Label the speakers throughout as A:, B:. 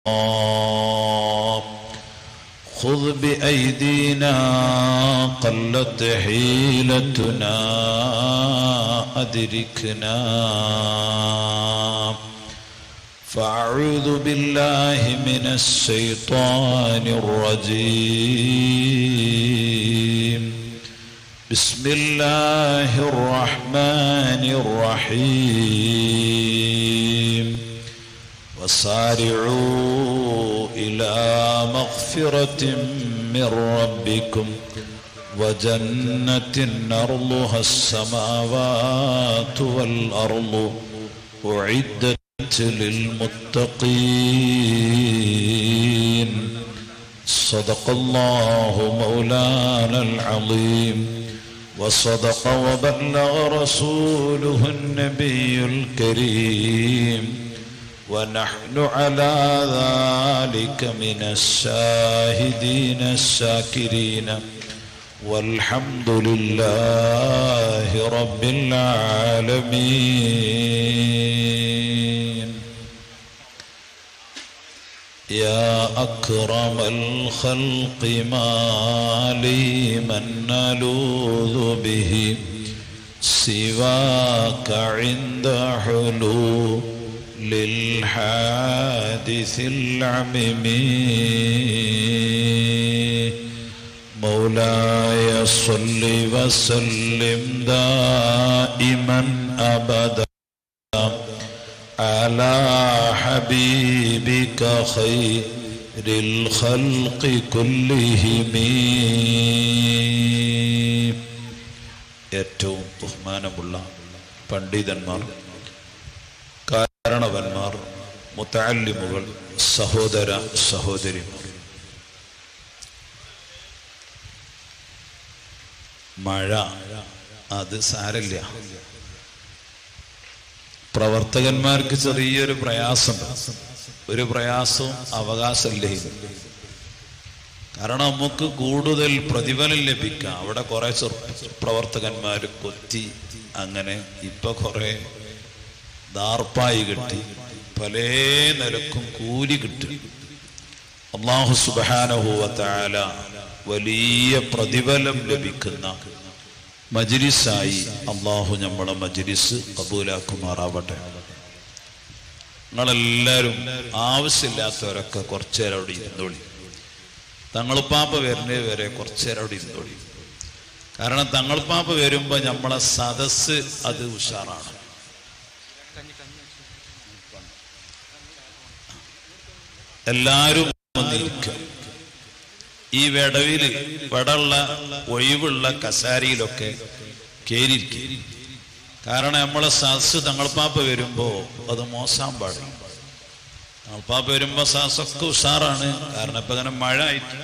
A: خذ بأيدينا قلت حيلتنا أدركنا فأعوذ بالله من الشيطان الرجيم بسم الله الرحمن الرحيم وسارعوا إلى مغفرة من ربكم وجنة أرضها السماوات والأرض أعدت للمتقين صدق الله مولانا العظيم وصدق وبلغ رسوله النبي الكريم ونحن على ذلك من الشاهدين الشاكرين والحمد لله رب العالمين يا أكرم الخلق ما لي من نلوذ به سواك عند حلول للحادث العمم مولاي صل وسلم دائما أبدا على حبيبك خير الخلق كلهم ഏറ്റവും ബഹുമാനമുള്ള പണ്ഡിതന്മാർ കാരണവന്മാർ മുത്താലിമുകൾ സഹോദര സഹോദരിമാർ മഴ അത് സാരല്ല പ്രവർത്തകന്മാർക്ക് ചെറിയൊരു പ്രയാസം ഒരു പ്രയാസവും അവകാശമില്ലേ കാരണം നമുക്ക് കൂടുതൽ പ്രതിഫലം ലഭിക്കാം അവിടെ കുറെ പ്രവർത്തകന്മാർ കൊത്തി അങ്ങനെ ഇപ്പൊ കുറെ ദാർപ്പായി കിട്ടി പല നിലക്കും കൂലി കിട്ടി അള്ളാഹു സുബാനഹുവല വലിയ പ്രതിഫലം ലഭിക്കുന്ന മജിലിസായി അള്ളാഹു നമ്മളെ മജിലിസ് കബൂലാക്കുമാറാവട്ടെ നിങ്ങളെല്ലാവരും ആവശ്യമില്ലാത്തവരൊക്കെ കുറച്ചേരം അവിടെ ഇരുന്നോളി തങ്ങളുപ്പാപ്പ വരുന്നേ വരെ കുറച്ചേരം അവിടെ ഇരുന്നോളി കാരണം തങ്ങളുപ്പാപ്പ വരുമ്പോ നമ്മളെ സദസ് അത് ഉഷാറാണ് എല്ലാരും വന്നിരിക്കുക ഈ വിടവില് വടള്ള ഒഴിവുള്ള കസാരിയിലൊക്കെ കേരിയിരിക്കും കാരണം നമ്മളെ സദസ് തങ്ങൾപ്പാപ്പ വരുമ്പോ അത് മോശം പാടില്ല തങ്ങൾപ്പാപ്പ വരുമ്പോ സദസ്സൊക്കെ ഉഷാറാണ് കാരണം ഇപ്പൊ ഇങ്ങനെ മഴ ആയിട്ട്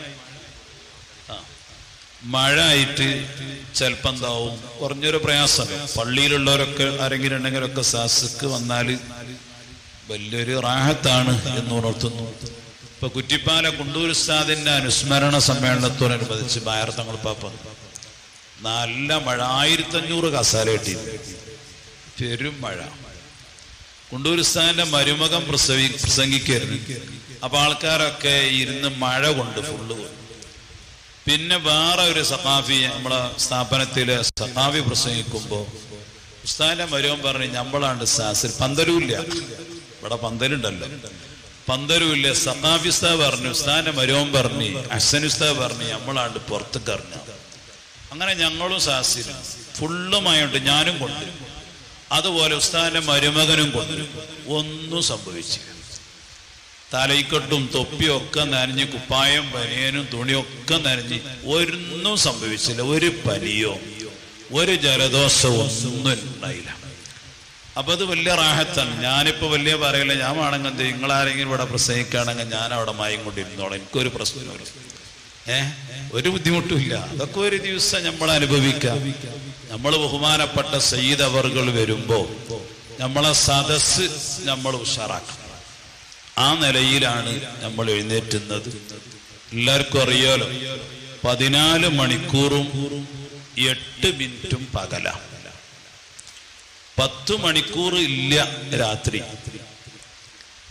A: ആ മഴ ആയിട്ട് ചിലപ്പോൾ എന്താവും കുറഞ്ഞൊരു പ്രയാസം പള്ളിയിലുള്ളവരൊക്കെ ആരെങ്കിലും ഉണ്ടെങ്കിലൊക്കെ സദസ്സക്ക് വന്നാല് വലിയൊരു റാഹത്താണ് എന്ന് ഉണർത്തുന്നു ഇപ്പൊ കുറ്റിപ്പാല കുണ്ടൂർ ഉസ്താദിന്റെ അനുസ്മരണ സമ്മേളനത്തോടനുബന്ധിച്ച് ബായർ തങ്ങൾ പാപ്പ നല്ല മഴ ആയിരത്തഞ്ഞൂറ് കസാല കിട്ടി പെരും മഴ കുണ്ടൂർ ഉസ്താദിന്റെ മരുമകം പ്രസവി പ്രസംഗിക്കരുത് അപ്പൊ ആൾക്കാരൊക്കെ ഇരുന്ന് മഴ കൊണ്ട് ഫുള്ള് കൊണ്ട് പിന്നെ വേറെ ഒരു സഖാഫി നമ്മളെ സ്ഥാപനത്തില് സഖാഫി പ്രസംഗിക്കുമ്പോ ഉസ്താദിന്റെ മരുവൻ പറഞ്ഞു ഞമ്മളാണ്ട് സാസിൽ പന്തലുമില്ല ഇവിടെ പന്തലുണ്ടല്ലോ പന്തലുമില്ല സഖാഫി ഉസ്താദ് പറഞ്ഞു ഉസ്താദിന്റെ മരുവൻ പറഞ്ഞു അഹ്സൻ ഉസ്താദ് പറഞ്ഞു നമ്മളാണ്ട് പുറത്തേക്ക് ഇറങ്ങി അങ്ങനെ ഞങ്ങളും സാസിലും ഫുള്ളുമായുണ്ട് ഞാനും കൊണ്ട് അതുപോലെ ഉസ്താദിന്റെ മരുമകനും കൊണ്ട് ഒന്നും സംഭവിച്ചില്ല തലയിക്കെട്ടും തൊപ്പിയും ഒക്കെ നനഞ്ഞ് കുപ്പായം പനിയനും തുണിയൊക്കെ നനഞ്ഞ് ഒന്നും സംഭവിച്ചില്ല ഒരു പനിയോ ഒരു ജലദോഷവും ഒന്നും ഉണ്ടായില്ല അപ്പൊ അത് വലിയ റാഹത്താണ് ഞാനിപ്പോ വലിയ പറയില്ല ഞാൻ വേണമെങ്കിൽ നിങ്ങളാരെങ്കിലും ഇവിടെ പ്രസംഗിക്കുകയാണെങ്കിൽ ഞാൻ അവിടെ മായം കൊണ്ടിരുന്നോളാം എനിക്കൊരു പ്രശ്നമില്ല ഏ ഒരു ബുദ്ധിമുട്ടുമില്ല അതൊക്കെ ഒരു ദിവസം നമ്മൾ അനുഭവിക്കാം നമ്മൾ ബഹുമാനപ്പെട്ട സയ്യിദ് അവർകൾ വരുമ്പോ നമ്മളെ സദസ് നമ്മൾ ഉഷാറാക്കണം ആ നിലയിലാണ് നമ്മൾ എഴുന്നേറ്റുന്നത് എല്ലാവർക്കും അറിയാലോ പതിനാല് മണിക്കൂറും എട്ട് മിനിറ്റും പകല പത്ത് മണിക്കൂർ ഇല്ല രാത്രി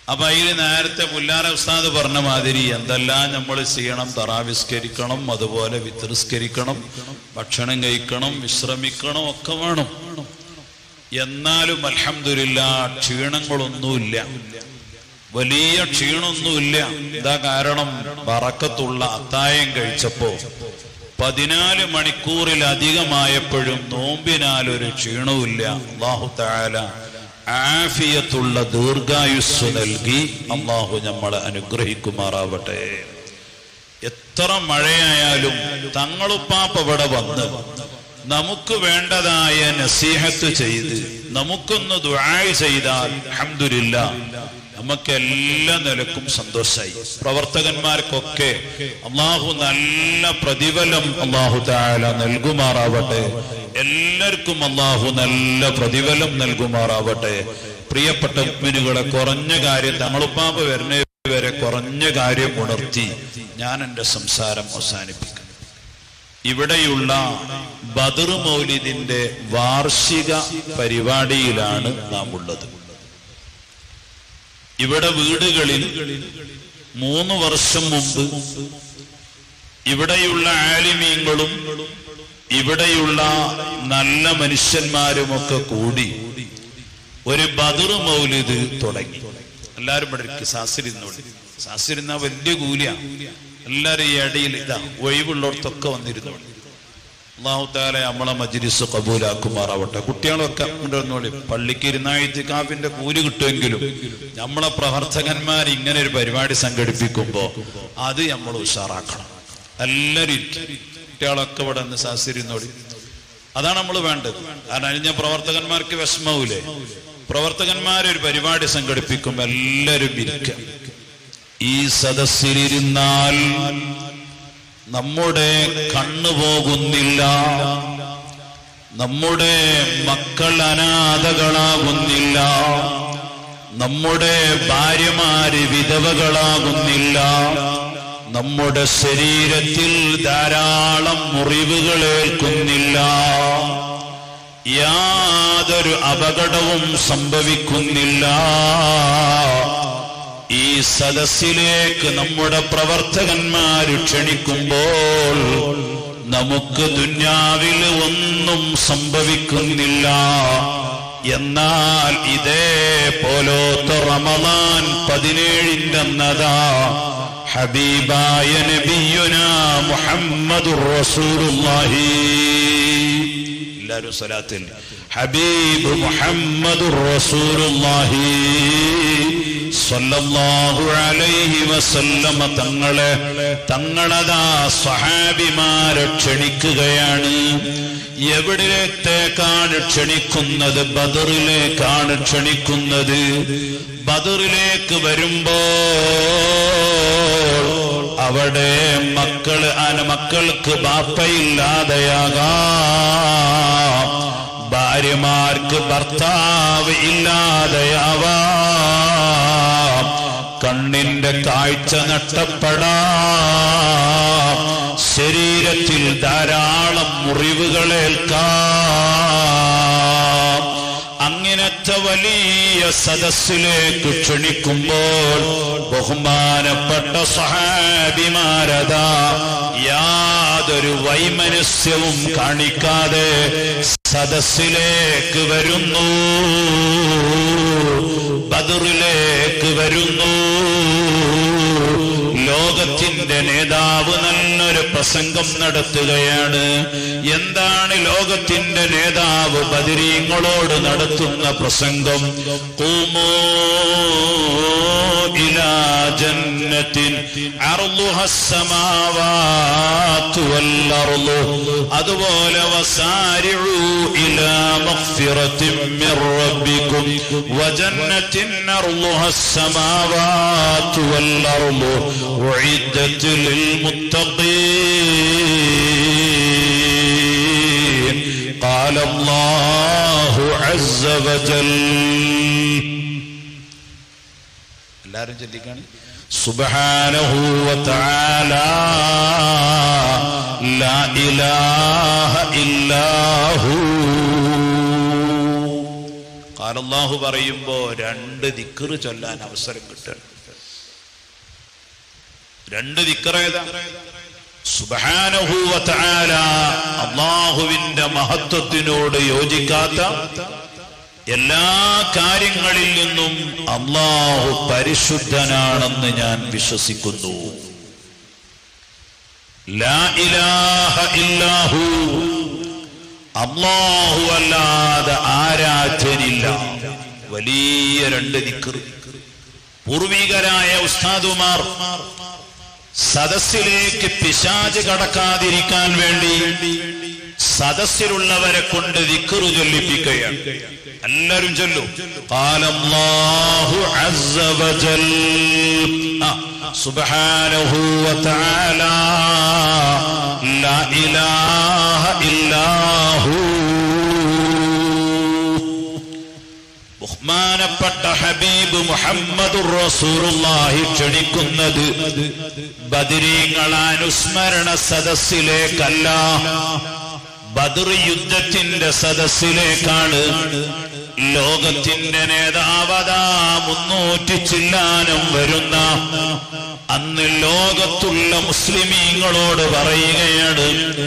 A: അപ്പൊ അതിൽ നേരത്തെ പുല്ലാര ഉസ്താദ് പറഞ്ഞ മാതിരി എന്തെല്ലാം നമ്മൾ ചെയ്യണം തറാവിസ്കരിക്കണം അതുപോലെ വിത്രസ്കരിക്കണം ഭക്ഷണം കഴിക്കണം വിശ്രമിക്കണം ഒക്കെ വേണം എന്നാലും അൽഹംദുലില്ലാ ക്ഷീണങ്ങളൊന്നുമില്ല വലിയ ക്ഷീണമൊന്നുമില്ല ഇതാ കാരണം വറക്കത്തുള്ള അത്തായം കഴിച്ചപ്പോ പതിനാല് മണിക്കൂറിലധികമായപ്പോഴും നോമ്പിനാൽ ഒരു ക്ഷീണവുമില്ല അള്ളാഹു താല ആഫിയത്തുള്ള ദീർഘായുസ് നൽകി അള്ളാഹു നമ്മളെ അനുഗ്രഹിക്കുമാറാവട്ടെ എത്ര മഴയായാലും തങ്ങളുപ്പാപ്പ ഇവിടെ വന്ന് നമുക്ക് വേണ്ടതായ നസീഹത്ത് ചെയ്ത് നമുക്കൊന്ന് ദുആ ചെയ്താൽ അൽഹംദുലില്ല നമുക്ക് എല്ലാ നിലക്കും സന്തോഷമായി പ്രവർത്തകന്മാർക്കൊക്കെ അള്ളാഹു നല്ല പ്രതിഫലം അള്ളാഹു താല നൽകുമാറാവട്ടെ എല്ലാവർക്കും അള്ളാഹു നല്ല പ്രതിഫലം നൽകുമാറാവട്ടെ പ്രിയപ്പെട്ട മുഗ്മിനുകളെ കുറഞ്ഞ കാര്യം തങ്ങളുപ്പാപ്പ വരുന്ന വരെ കുറഞ്ഞ കാര്യം ഉണർത്തി ഞാൻ എൻ്റെ സംസാരം അവസാനിപ്പിക്കും ഇവിടെയുള്ള ബദർ മൗലിദിന്റെ വാർഷിക പരിപാടിയിലാണ് നാം ഉള്ളത് ഇവിടെ വീടുകളിൽ മൂന്ന് വർഷം മുമ്പ് ഇവിടെയുള്ള ആലിമീങ്ങളും ഇവിടെയുള്ള നല്ല മനുഷ്യന്മാരുമൊക്കെ കൂടി ഒരു ബദർ മൗലിദ് തുടങ്ങി എല്ലാവരും ഇവിടെ ഇരിക്കും സാസിരുന്നോളി സാസിരുന്ന വലിയ കൂലിയാ എല്ലാരും ഈ അടിയിൽ ഇതാ ഒഴിവുള്ളവർക്കൊക്കെ വന്നിരുന്നു അള്ളാഹു താല നമ്മളെ മജ്ലിസ് കബൂലാക്കുമാറാവട്ടെ കുട്ടികളൊക്കെ കൊണ്ടുവന്നോളി പള്ളിക്ക് ഇരുന്നാഴ്ച കാപ്പിന്റെ കൂലി കിട്ടുമെങ്കിലും നമ്മളെ പ്രവർത്തകന്മാർ ഇങ്ങനെ ഒരു പരിപാടി സംഘടിപ്പിക്കുമ്പോ അത് നമ്മൾ ഉഷാറാക്കണം എല്ലാവരും ഇരിക്കും കുട്ടികളൊക്കെ ഇവിടെ നിന്ന് സാസിരുന്നോളി അതാണ് നമ്മൾ വേണ്ടത് കാരണം അഴിഞ്ഞ പ്രവർത്തകന്മാർക്ക് വിഷമവൂലേ പ്രവർത്തകന്മാർ ഒരു പരിപാടി സംഘടിപ്പിക്കുമ്പോൾ എല്ലാവരും ഇരിക്കുക ഈ സദസ്സിലിരുന്നാൽ നമ്മുടെ കണ്ണു പോകുന്നില്ല നമ്മുടെ മക്കൾ അനാഥകളാകുന്നില്ല നമ്മുടെ ഭാര്യമാര് വിധവകളാകുന്നില്ല നമ്മുടെ ശരീരത്തിൽ ധാരാളം മുറിവുകളേൽക്കുന്നില്ല യാതൊരു അപകടവും സംഭവിക്കുന്നില്ല ഈ സദസ്സിലേക്ക് നമ്മുടെ പ്രവർത്തകന്മാര് ക്ഷണിക്കുമ്പോൾ നമുക്ക് ദുന്യാവിൽ ഒന്നും സംഭവിക്കുന്നില്ല എന്നാൽ ഇതേ പോലോത്ത റമദാൻ പതിനേഴിന്റെ അന്നതാ ഹബീബായ നബിയുന മുഹമ്മദുർ റസൂലുള്ളാഹി എല്ലാവരും സ്വലാത്തിൽ ഹബീബ് മുഹമ്മദുർ റസൂലുള്ളാഹി സ്വല്ലല്ലാഹു അലൈഹി വസല്ലമ തങ്ങളെ തങ്ങളതാ സ്വഹാബിമാരെ ക്ഷണിക്കുകയാണ് എവിടത്തേക്കാണ് ക്ഷണിക്കുന്നത് ബദറിലേക്കാണ് ക്ഷണിക്കുന്നത് ബദറിലേക്ക് വരുമ്പോൾ അവിടെ മക്കള് അന മക്കൾക്ക് ബാപ്പയില്ലാതെയാകാം ഭാര്യമാർക്ക് ഭർത്താവ് ഇല്ലാതെയാവാം കണ്ണിന്റെ കാഴ്ച നഷ്ടപ്പെടാം ശരീരത്തിൽ ധാരാളം മുറിവുകളേൽക്കാം അങ്ങനത്തെ വലിയ സദസ്സിലേക്ക് ക്ഷണിക്കുമ്പോൾ ബഹുമാനപ്പെട്ട സഹാബിമാരതാ യാതൊരു വൈമനസ്യവും കാണിക്കാതെ സദസ്സിലേക്ക് വരുന്നു ബദറിലേക്ക് വരുന്നു ലോകത്തിന്റെ നേതാവ് നല്ലൊരു പ്രസംഗം നടത്തുകയാണ് എന്താണ് ലോകത്തിന്റെ നേതാവ് ബദിരീങ്ങളോട് നടത്തുന്ന പ്രസംഗം കൂമോ ഇലാ ജന്നത്തിൻ അർളുഹ السماوات والأرض അതുപോലെ വസാരിഉ ഇലാ മഗ്ഫിറത്തിൻ മിർ റബ്ബിക്കും വജന്നത്തിൻ അർളുഹ السماوات والأرض أعدت للمتقين قال الله عز وجل എല്ലാരും ചൊല്ലിക്കാണ് സുബ്ഹാനഹു വതആല ലാ ഇലാഹ ഇല്ലാഹു قال അള്ളാഹു പറയുമ്പോ രണ്ട് ദിക്കറ് ചൊല്ലാൻ അവസരം കിട്ടണം രണ്ട് ദിക്കറേതാ സുബ്ഹാനഹു വ തആല അള്ളാഹുവിന്റെ മഹത്വത്തിനോട് യോജിക്കാത്ത എല്ലാ കാര്യങ്ങളിൽ നിന്നും അള്ളാഹു പരിശുദ്ധനാണെന്ന് ഞാൻ വിശ്വസിക്കുന്നു ലാ ഇലാഹ ഇല്ലാഹു അള്ളാഹു അല്ലാതെ ആരാധ്യനില്ല വലിയ രണ്ട് ദിക്കർ പൂർവികരായ ഉസ്താദുമാർ സദസ്സിലേക്ക് പിശാജ് കടക്കാതിരിക്കാൻ വേണ്ടി സദസ്സിലുള്ളവരെ കൊണ്ട് ദിക്കറു ചൊല്ലിപ്പിക്കുകയാണ് എല്ലാവരും ചൊല്ലു ഖാലല്ലാഹു അസ്സ വജൽ ആ, സുബ്ഹാനഹു വതആല ലാ ഇലാഹ ഇല്ലാഹു ബഹുമാനപ്പെട്ട ഹബീബ് മുഹമ്മദ് റസൂറുല്ലാഹി ക്ഷണിക്കുന്നത് ബദരീങ്ങൾ അനുസ്മരണ സദസ്സിലേക്കല്ല ബദർ യുദ്ധത്തിന്റെ സദസ്സിലേക്കാണ് ലോകത്തിന്റെ നേതാവതാ മുന്നൂറ്റി ചില്ലാനം വരുന്ന അന്ന് ലോകത്തുള്ള മുസ്ലിമീങ്ങളോട് പറയുകയാണ്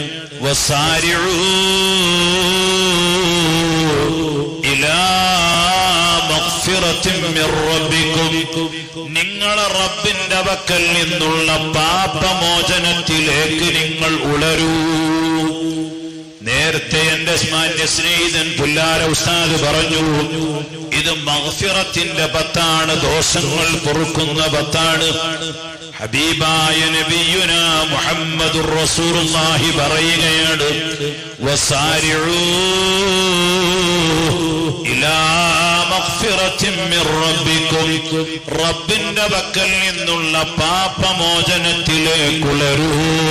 A: വസാരിഴൂ ഇലാ മഗ്ഫിറത്തിൻ മിർ റബ്ബിക്കും നിങ്ങളെ റബ്ബിന്റെ പക്കൽ നിന്നുള്ള പാപമോചനത്തിലേക്ക് നിങ്ങൾ ഉളരൂ നേരത്തെ എന്റെ മാന്യ സ്നേഹിതൻ പുല്ലാര ഉസ്താദ് പറഞ്ഞു ഇത് മഗ്ഫിറത്തിന്റെ പത്താണ് ദോഷങ്ങൾ പൊറുക്കുന്ന പത്താണ് ഹബീബായ നബിയുന മുഹമ്മദുർ റസൂലുള്ളാഹി പറയുകയാണ് വസാരിഊ ഇലാ മഗ്ഫിറത്തിൻ മിർ റബ്ബിക്കും റബ്ബിന്റെ പക്കൽ നിന്നുള്ള പാപമോചനത്തിലേക്കുളരൂ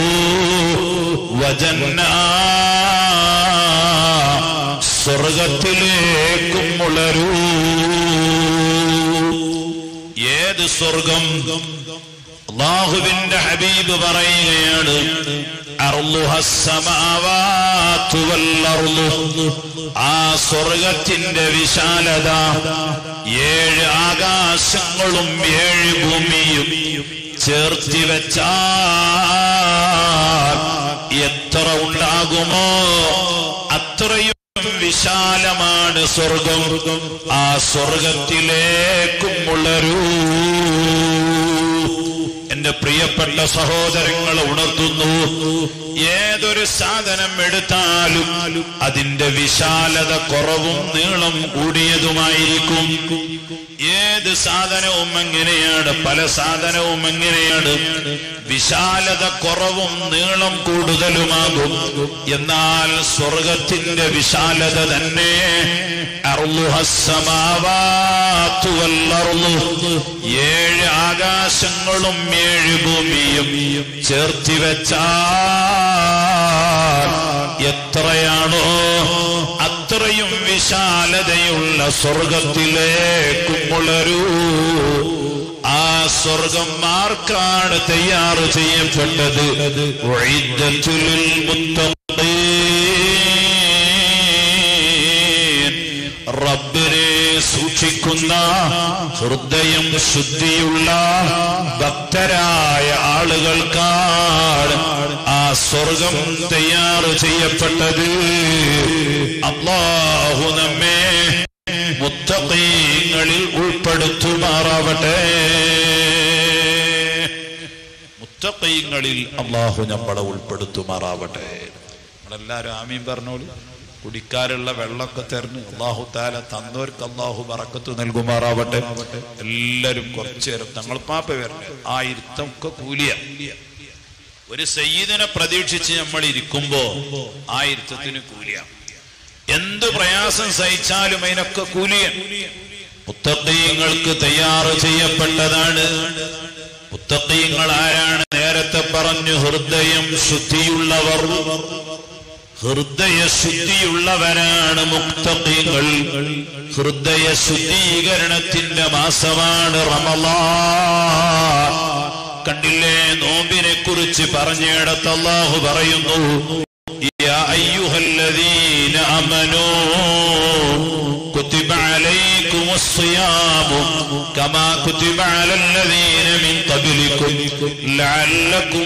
A: വജന്ന സ്വർഗത്തിലേക്കും ഉളരൂ ഏത് സ്വർഗം അള്ളാഹുവിന്റെ ഹബീബ് പറയുകയാണ് അർളുഹസ്സമാവാത്തു വല്ലർളു. ആ സ്വർഗത്തിന്റെ വിശാലത ഏഴ് ആകാശങ്ങളും ഏഴ് ഭൂമിയും ചേർത്തി വെച്ചാൽ എത്ര ഉണ്ടാകുമോ അത്രയും വിശാലമാണ് സ്വർഗം ആ സ്വർഗത്തിലേക്കും ഉള്ളരൂ എന്റെ പ്രിയപ്പെട്ട സഹോദരങ്ങൾ ഉണർത്തുന്നു ഏതൊരു സാധനം എടുത്താലും അതിന്റെ വിശാലത കുറവും നീളം കൂടിയതുമായിരിക്കും ഏത് സാധനവും എങ്ങനെയാണ് പല സാധനവും എങ്ങനെയാണ് വിശാലത കുറവും നീളം കൂടുതലുമാകും എന്നാൽ സ്വർഗത്തിന്റെ വിശാലത തന്നെ അർളുഹസ്സമാവാത്തു വല്ലർളു. ഏഴ് ആകാശങ്ങളും ഏഴ് ഭൂമിയും ചേർത്തി വെച്ചാൽ എത്രയാണോ അത്രയും വിശാലതയുള്ള സ്വർഗത്തിലേക്കും ഉളരൂ ആ സ്വർഗം ആർക്കാണ് തയ്യാർ ചെയ്യപ്പെട്ടത് ഉഇദ്ദത്തുൽ മുത്തഖീൻ. റബ്ബിനെ സൂക്ഷിക്കുന്ന ഹൃദയം ശുദ്ധിയുള്ള ഭക്തരായ ആളുകൾക്കാണ് ആ സ്വർഗം തയ്യാർ ചെയ്യപ്പെട്ടത് അള്ളാഹു നമ്മെ മുത്തഖീങ്ങളിൽ ഉൾപ്പെടുത്തുമാറാവട്ടെ മുത്തഖീങ്ങളിൽ അള്ളാഹു നമ്മളെ ഉൾപ്പെടുത്തുമാറാവട്ടെ നമ്മളെല്ലാരും ആമീൻ പറഞ്ഞോളൂ കുടിക്കാനുള്ള വെള്ളമൊക്കെ തെരഞ്ഞ് അള്ളാഹു താല തന്നവർക്ക് അള്ളാഹു പറക്കത്ത് നൽകുമാറാവട്ടെ എല്ലാരും കുറച്ചു നേരം തങ്ങൾ പാപ്പ വരട്ടെ ആ ഇരുത്തമൊക്കെ കൂലിയ ഒരു സയ്യിദിനെ പ്രതീക്ഷിച്ച് നമ്മൾ ഇരിക്കുമ്പോ ആ ഇരുത്തത്തിന് കൂലിയ എന്ത് പ്രയാസം സഹിച്ചാലും അതിനൊക്കെ കൂലിയ മുത്തക്കീങ്ങൾക്ക് തയ്യാറ് ചെയ്യപ്പെട്ടതാണ് മുത്തക്കീങ്ങൾ ആരാണ് നേരത്തെ പറഞ്ഞു ഹൃദയം ശുദ്ധിയുള്ളവർ ഹൃദയ ശുദ്ധിയുള്ളവരാണ് മുക്തീങ്ങൾ ഹൃദയ ശുദ്ധീകരണത്തിന്റെ മാസമാണ് റമലാൻ കണ്ടില്ലേ നോമ്പിനെ കുറിച്ച് പറഞ്ഞിടത്ത് അള്ളാഹു പറയുന്നു يا أيها الذين آمنوا كتب عليكم الصيام كما كتب على الذين من قبلكم لعلكم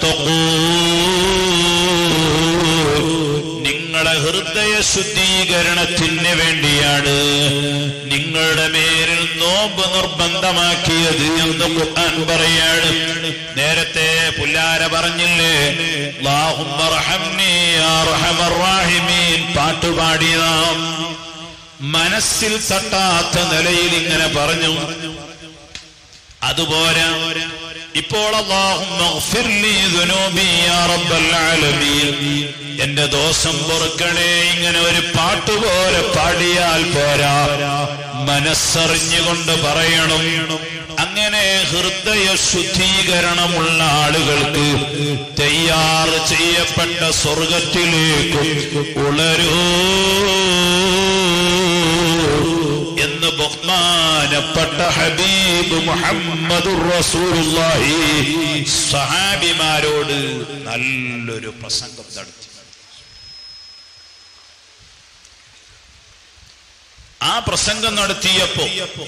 A: تتقون നിങ്ങളെ ഹൃദയ ശുദ്ധീകരണത്തിന് വേണ്ടിയാണ് നിങ്ങളുടെ മേലിൽ നോമ്പ് നിർബന്ധമാക്കിയത് എന്ന് ഖുർആൻ പറയാണ് നേരത്തെ പുല്ലാര പറഞ്ഞില്ലേ അല്ലാഹുമ്മ റഹംനി യാ അർഹമർ റാഹിമീൻ പാട്ടുപാടി നാം മനസ്സിൽ തട്ടാത്ത നിലയിൽ ഇങ്ങനെ പറഞ്ഞു അതുപോലെ ഇപ്പോൾ അല്ലാഹുമ്മ ഗ്ഫിർലി ദുനൂബി യാ റബ്ബൽ ആലമീൻ എന്റെ ദോഷം പൊറുക്കണേ ഇങ്ങനെ ഒരു പാട്ടുപോലെ പാടിയാൽ പോരാ മനസ്സറിഞ്ഞുകൊണ്ട് പറയണം അങ്ങനെ ഹൃദയ ശുദ്ധീകരണമുള്ള ആളുകൾക്ക് തയ്യാർ ചെയ്യപ്പെട്ട സ്വർഗത്തിലേക്ക് ഉളരൂ എന്ന് ബഹുമാനപ്പെട്ട ഹബീബ് മുഹമ്മദ് റസൂലുള്ളാഹി സഹാബിമാരോട് നല്ലൊരു പ്രസംഗം നടത്തി ആ പ്രസംഗം നടത്തിയപ്പോ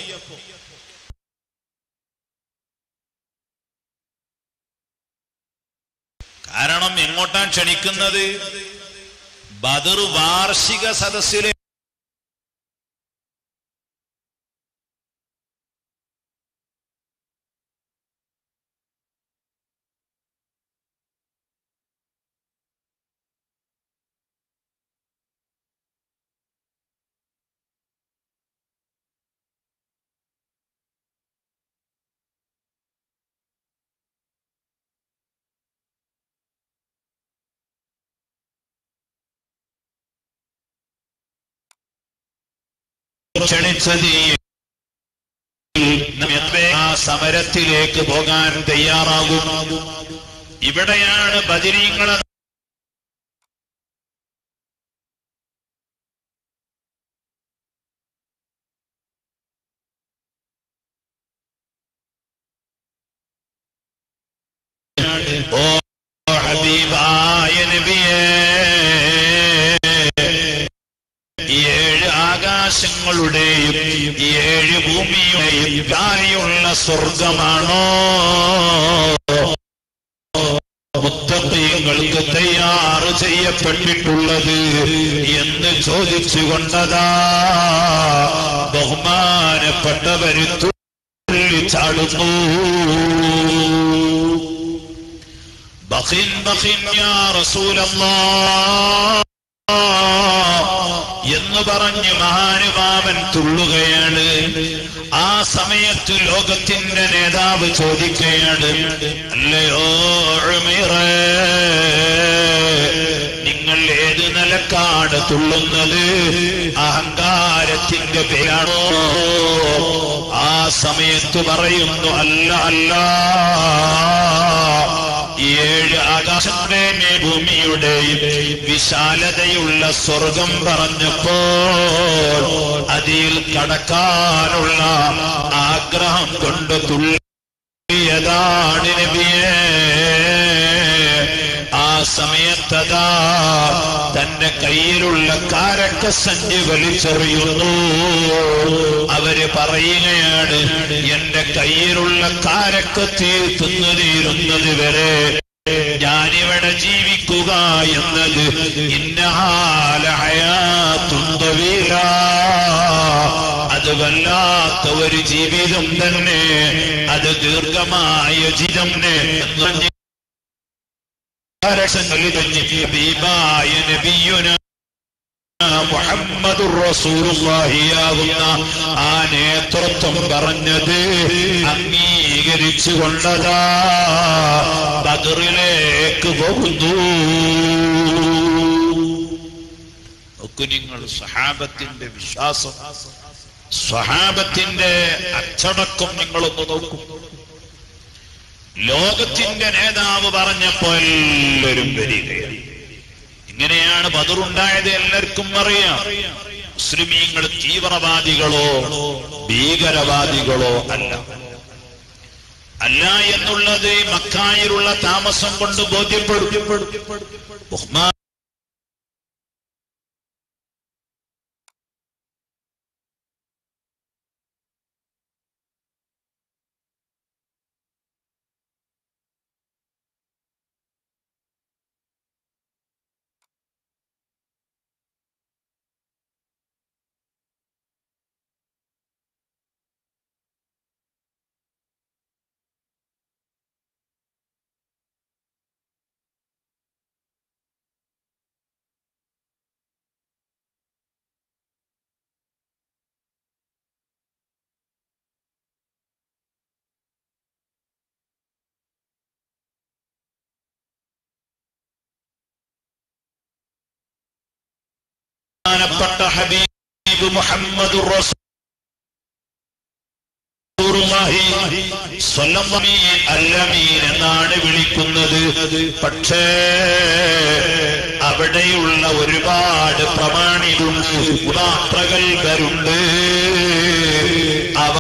A: കാരണം എങ്ങോട്ടാണ് ക്ഷണിക്കുന്നത് ബദർ വാർഷിക സദസ്സിലെ ക്ഷണിച്ചത് ഈ നമ്മെ ആ സമരത്തിലേക്ക് പോകാൻ തയ്യാറാകും ഇവിടെയാണ് ബദിരീങ്ങളെ ഓ ഹബീബായ നബിയേ ഏഴ് ആകാശങ്ങളുടെയും ഏഴ് ഭൂമിയുടെയും കാര്യമുള്ള സ്വർഗമാണോ മുത്തപ്പയങ്ങൾക്ക് തയ്യാറ് ചെയ്യപ്പെട്ടിട്ടുള്ളത് എന്ന് ചോദിച്ചുകൊണ്ടതാ ബഹുമാനപ്പെട്ടവര് തുള്ളിച്ചാടുന്നു ബഹിൻ ബഹിൻ യാ റസൂലല്ലാഹ് എന്ന് പറഞ്ഞ് മഹാനുഭാവൻ തുള്ളുകയാണ് ആ സമയത്ത് ലോകത്തിന്റെ നേതാവ് ചോദിക്കുകയാണ് അല്ലയോ ഉമൈറേ, നിങ്ങൾ ഏത് നിലക്കാണ് തുള്ളുന്നത് അഹങ്കാരത്തിന്റെ പേരാണോ ആ സമയത്ത് പറയുന്നു അല്ല അല്ല ഏഴ് ആകാശത്തിന്റെയും ഭൂമിയുടെയും വിശാലതയുള്ള സ്വർഗം പറഞ്ഞപ്പോൾ അതിൽ കടക്കാനുള്ള ആഗ്രഹം കൊണ്ട് തുള്ളിയതാണ് നബിയേ ആ സമയത്തതാ തന്റെ കയ്യിലുള്ള കാരക്ക സഞ്ചി വലിച്ചെറിയുന്നു അവര് പറയുകയാണ് എന്റെ കയ്യിലുള്ള കാരക്കത്തിൽ തിന്നു തീരുന്നത് വരെ ഞാനിവിടെ ജീവിക്കുക എന്നത് ഇന്നഹാലഹയാത്തുന്തവീര അത് വല്ലാത്ത ഒരു ജീവിതം തന്നെ അത് ദീർഘമായ ജീവിതം തന്നെ എന്ന് പറഞ്ഞ് ഹബീബായ നബിയുന മുഹമ്മദ് റസൂലുള്ളാഹിയാകുന്ന ആ നേതൃത്വം പറഞ്ഞത് അംഗീകരിച്ചു കൊണ്ടതാ ബദറിലേക്ക് പോകുന്നു നോക്കു നിങ്ങൾ സഹാബത്തിന്റെ വിശ്വാസം സ്വഹാബത്തിന്റെ അച്ചടക്കം നിങ്ങളൊന്ന് നോക്കും ലോകത്തിന്റെ നേതാവ് പറഞ്ഞപ്പോ എല്ലാവരും വരികയാണ് ഇങ്ങനെയാണ് ബദറുണ്ടായത് എല്ലാവർക്കും അറിയാം മുസ്ലിമീങ്ങൾ തീവ്രവാദികളോ ഭീകരവാദികളോ അല്ല അല്ല എന്നുള്ളത് ഈ മക്കായിലുള്ള താമസം കൊണ്ട് ബോധ്യപ്പെടും ബഹുമാ ബഹുമാനപ്പെട്ട ഹബീബ് മുഹമ്മദ് അല്ലമീൻ എന്നാണ് വിളിക്കുന്നത് പക്ഷേ അവിടെയുള്ള ഒരുപാട് പ്രമാണികളുണ്ട് ഉദാപ്രഗൽഭരുണ്ട് അവ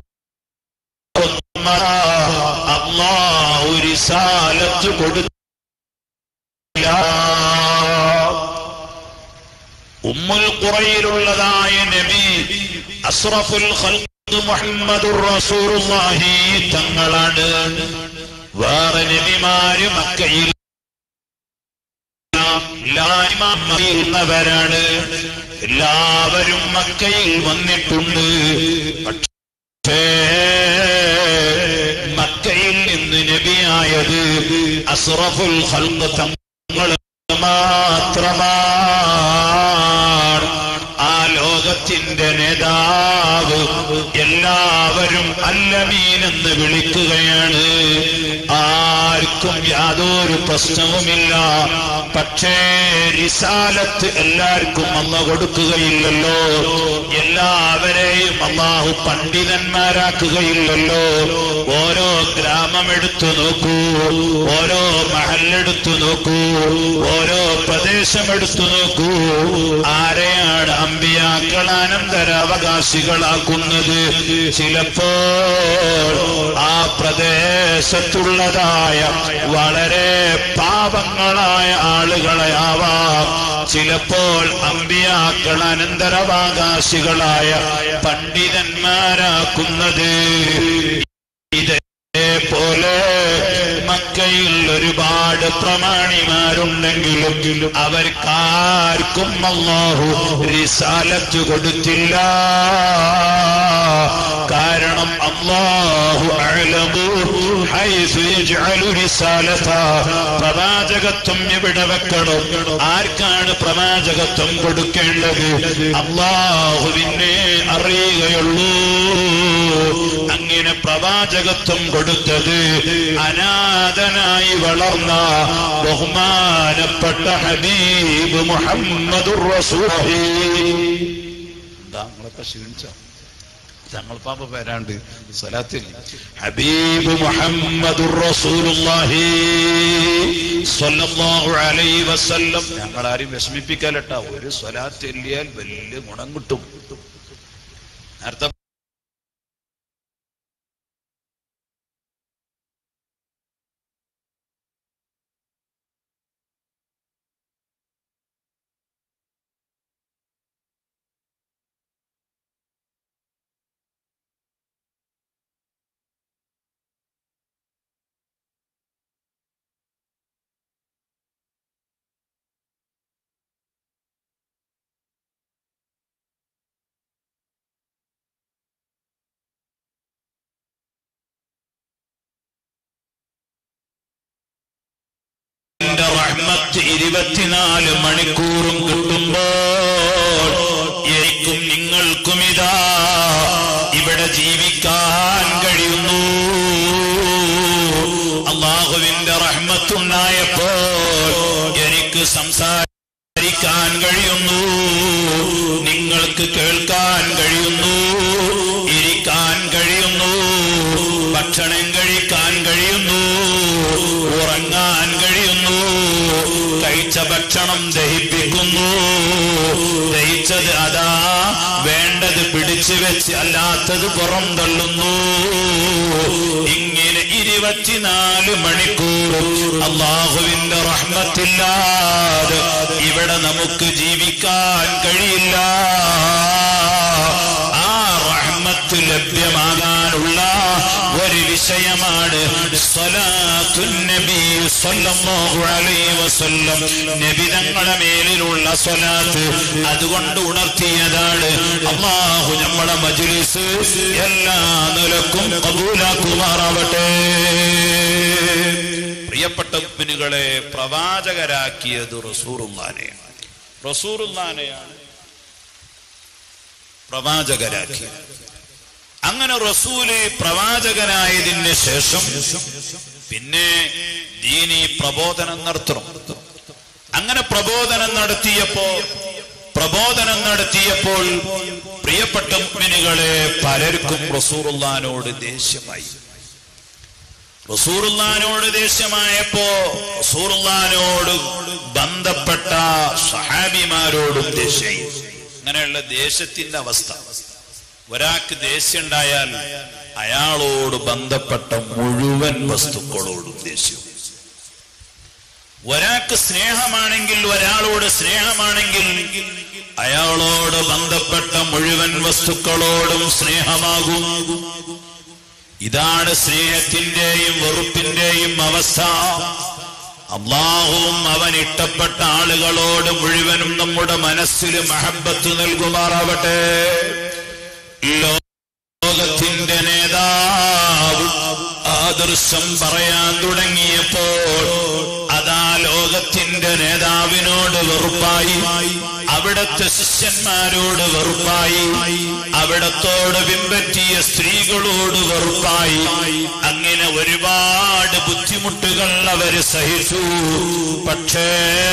A: അള്ളാഹു റിസാലത്ത് കൊടുത്തില്ല ഉമ്മുൽ ഖുറയിലുള്ളതായ നബി അസ്റഫുൽ ഖൽഖ് മുഹമ്മദുർ റസൂലുള്ളാഹി തങ്ങളാണ് വേറെ നബിമാര് മക്കയിൽ ാണ് എല്ലാവരും മക്കയിൽ വന്നിട്ടുണ്ട് പക്ഷേ മക്കയിൽ നിന്ന് നബിയായത് അസ്റഫുൽ ഖൽഖ് തങ്ങൾ മാത്രമാണ് ആ ലോകത്തിന്റെ നേതാവ് എല്ലാവരും അല്ലമീൻ എന്ന് വിളിക്കുകയാണ് ആർക്കും യാതൊരു പ്രശ്നവുമില്ല പക്ഷേ റിസാലത്ത് എല്ലാവർക്കും അല്ല കൊടുക്കുകയില്ലല്ലോ എല്ലാവരെയും അള്ളാഹു പണ്ഡിതന്മാരാക്കുകയില്ലല്ലോ ഓരോ ഗ്രാമം എടുത്തു നോക്കൂ ഓരോ മഹല്ലെടുത്തു നോക്കൂ ഓരോ പ്രദേശം എടുത്തു നോക്കൂ ആരെയാണ് അമ്പിയാക്കൾ അനന്തരാവകാശികളാക്കുന്നത് ചിലപ്പോൾ ആ പ്രദേശത്തുള്ളതായ വളരെ പാപങ്ങളായ ആളുകളെ ആവാം ചിലപ്പോൾ അമ്പിയാക്കൾ അനന്തരാവകാശികളായ പണ്ഡിതന്മാരാക്കുന്നത് ഇതേപോലെ മക്കയിൽ ഒരുപാട് പ്രമാണിമാരുണ്ടെങ്കിലും അവർക്കാർക്കും അള്ളാഹു റിസാലത്ത് കൊടുത്തില്ല കാരണം അള്ളാഹു അഅലമു ഹൈസു യജ്അലു റിസാലത പ്രവാചകത്വം എവിടെ വെക്കണം ആർക്കാണ് പ്രവാചകത്വം കൊടുക്കേണ്ടത് അള്ളാഹുവിനെ അറിയുകയുള്ളൂ അങ്ങനെ പ്രവാചകത്വം കൊടുത്തത് അനാഥനായി വളർന്ന ബഹുമാനപ്പെട്ട ഹബീബ് മുഹമ്മദ് ഞങ്ങളൊക്കെ ക്ഷീണിച്ച തങ്ങൾ പാപ്പ പേരാണ്ട് സ്വലാത്തിൽ ഹബീബ് മുഹമ്മദ് റസൂലുള്ളാഹി സ്വല്ലല്ലാഹു അലൈഹി വസല്ലം ഞങ്ങൾ ആരും വിഷമിപ്പിക്കാലട്ടാ ഒരു സ്വലാത്ത് എല്ലിയാൽ വലിയ ഗുണം കിട്ടും നേരത്തെ ന്റെ റഹ്മത്ത് ഇരുപത്തിനാല് മണിക്കൂറും കിട്ടുമ്പോൾ എനിക്കും നിങ്ങൾക്കും ഇതാ ഇവിടെ ജീവിക്കാൻ കഴിയുന്നു അള്ളാഹുവിന്റെ റഹ്മത്തുണ്ടായപ്പോൾ എനിക്ക് സംസാരിക്കാൻ കഴിയുന്നു നിങ്ങൾക്ക് കേൾക്കാൻ കഴിയുന്നു ഇരിക്കാൻ കഴിയുന്നു ഭക്ഷണം കഴിക്കാൻ കഴിയുന്നു ഉറങ്ങാൻ കഴിയുന്നു കഴിച്ച ഭക്ഷണം ദഹിപ്പിക്കുന്നു ദഹിച്ചത് അതാ വേണ്ടത് പിടിച്ചു വെച്ച് അല്ലാത്തത് പുറം തള്ളുന്നു ഇങ്ങനെ ഇരുപത്തിനാല് മണിക്കൂർ അള്ളാഹുവിന്റെ റഹ്മത്തില്ലാതെ ഇവിടെ നമുക്ക് ജീവിക്കാൻ കഴിയില്ല ആ റഹ്മത്ത് ലഭ്യമാകാനുള്ള ഒരു വിഷയമാണ് സ്വലാത്തുൻ നബി സ്വല്ലല്ലാഹു അലൈഹി വസല്ലം നബി തങ്ങളുടെ മേലിലുള്ള സ്വലാത്ത് അതുകൊണ്ട് ഉണർത്തിയതാണ് അള്ളാഹു നമ്മുടെ മജ്ലിസ് എല്ലാ നിലക്കും കബൂലാക്കുമാറാവട്ടെ പ്രിയപ്പെട്ട മുഅ്മിനുകളെ പ്രവാചകരാക്കിയത് റസൂറുല്ലാനെയാണ് റസൂറുല്ലാനെയാണ് പ്രവാചകരാക്കിയത് അങ്ങനെ റസൂല് പ്രവാചകനായതിന് ശേഷം പിന്നെ ദീനി പ്രബോധനം നടത്തണം അങ്ങനെ പ്രബോധനം നടത്തിയപ്പോ പ്രബോധനം നടത്തിയപ്പോൾ പ്രിയപ്പെട്ട മുഅ്മിനുകളെ പലർക്കും റസൂറുല്ലാനോട് ദേഷ്യമായി റസൂറുല്ലാനോട് ദേഷ്യമായപ്പോ റസൂറുല്ലാനോട് ബന്ധപ്പെട്ട സഹാബിമാരോടും ദേഷ്യായി അങ്ങനെയുള്ള ദേശത്തിന്റെ അവസ്ഥ ഒരാൾക്ക് ദേഷ്യം ഉണ്ടായാൽ അയാളോട് ബന്ധപ്പെട്ട മുഴുവൻ വസ്തുക്കളോടും ദേഷ്യം ഒരാൾക്ക് സ്നേഹമാണെങ്കിൽ ഒരാളോട് സ്നേഹമാണെങ്കിൽ അയാളോട് ബന്ധപ്പെട്ട മുഴുവൻ വസ്തുക്കളോടും സ്നേഹമാകും ഇതാണ് സ്നേഹത്തിന്റെയും വെറുപ്പിന്റെയും അവസ്ഥ അള്ളാഹുവും അവൻ ഇഷ്ടപ്പെട്ട ആളുകളോട് മുഴുവനും നമ്മുടെ മനസ്സിൽ മഹബത്ത് നൽകുമാറാവട്ടെ ലോകത്തിന്റെ നേതാവ് ആദർശം പറയാൻ തുടങ്ങിയപ്പോൾ അതാ ലോകത്തിന്റെ നേതാവിനോട് വെറുപ്പായി അവിടത്തെ ശിഷ്യന്മാരോട് വെറുപ്പായി അവിടത്തോട് പിൻപറ്റിയ സ്ത്രീകളോട് വെറുപ്പായി അങ്ങനെ ഒരുപാട് ബുദ്ധിമുട്ടുകൾ അവര് സഹിച്ചു പക്ഷേ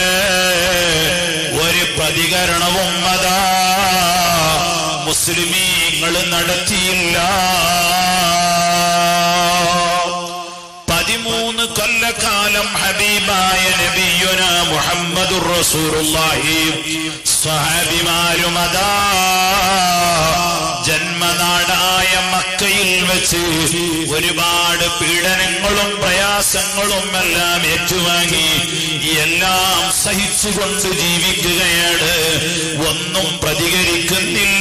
A: ഒരു പ്രതികരണവും അതാ മുസ്ലിമീങ്ങൾ നടത്തിയില്ല പതിമൂന്ന് കൊല്ലക്കാലം ഹബീബായ നബിയുന മുഹമ്മദുർ റസൂലുള്ളാഹി സ്വഹാബിമാരും അതാ ജന്മനാടായ മക്കയിൽ വെച്ച് ഒരുപാട് പീഡനങ്ങളും പ്രയാസങ്ങളും എല്ലാം ഏറ്റുവാങ്ങി എല്ലാം സഹിച്ചുകൊണ്ട് ജീവിക്കുകയാണ് ഒന്നും പ്രതികരിക്കുന്നില്ല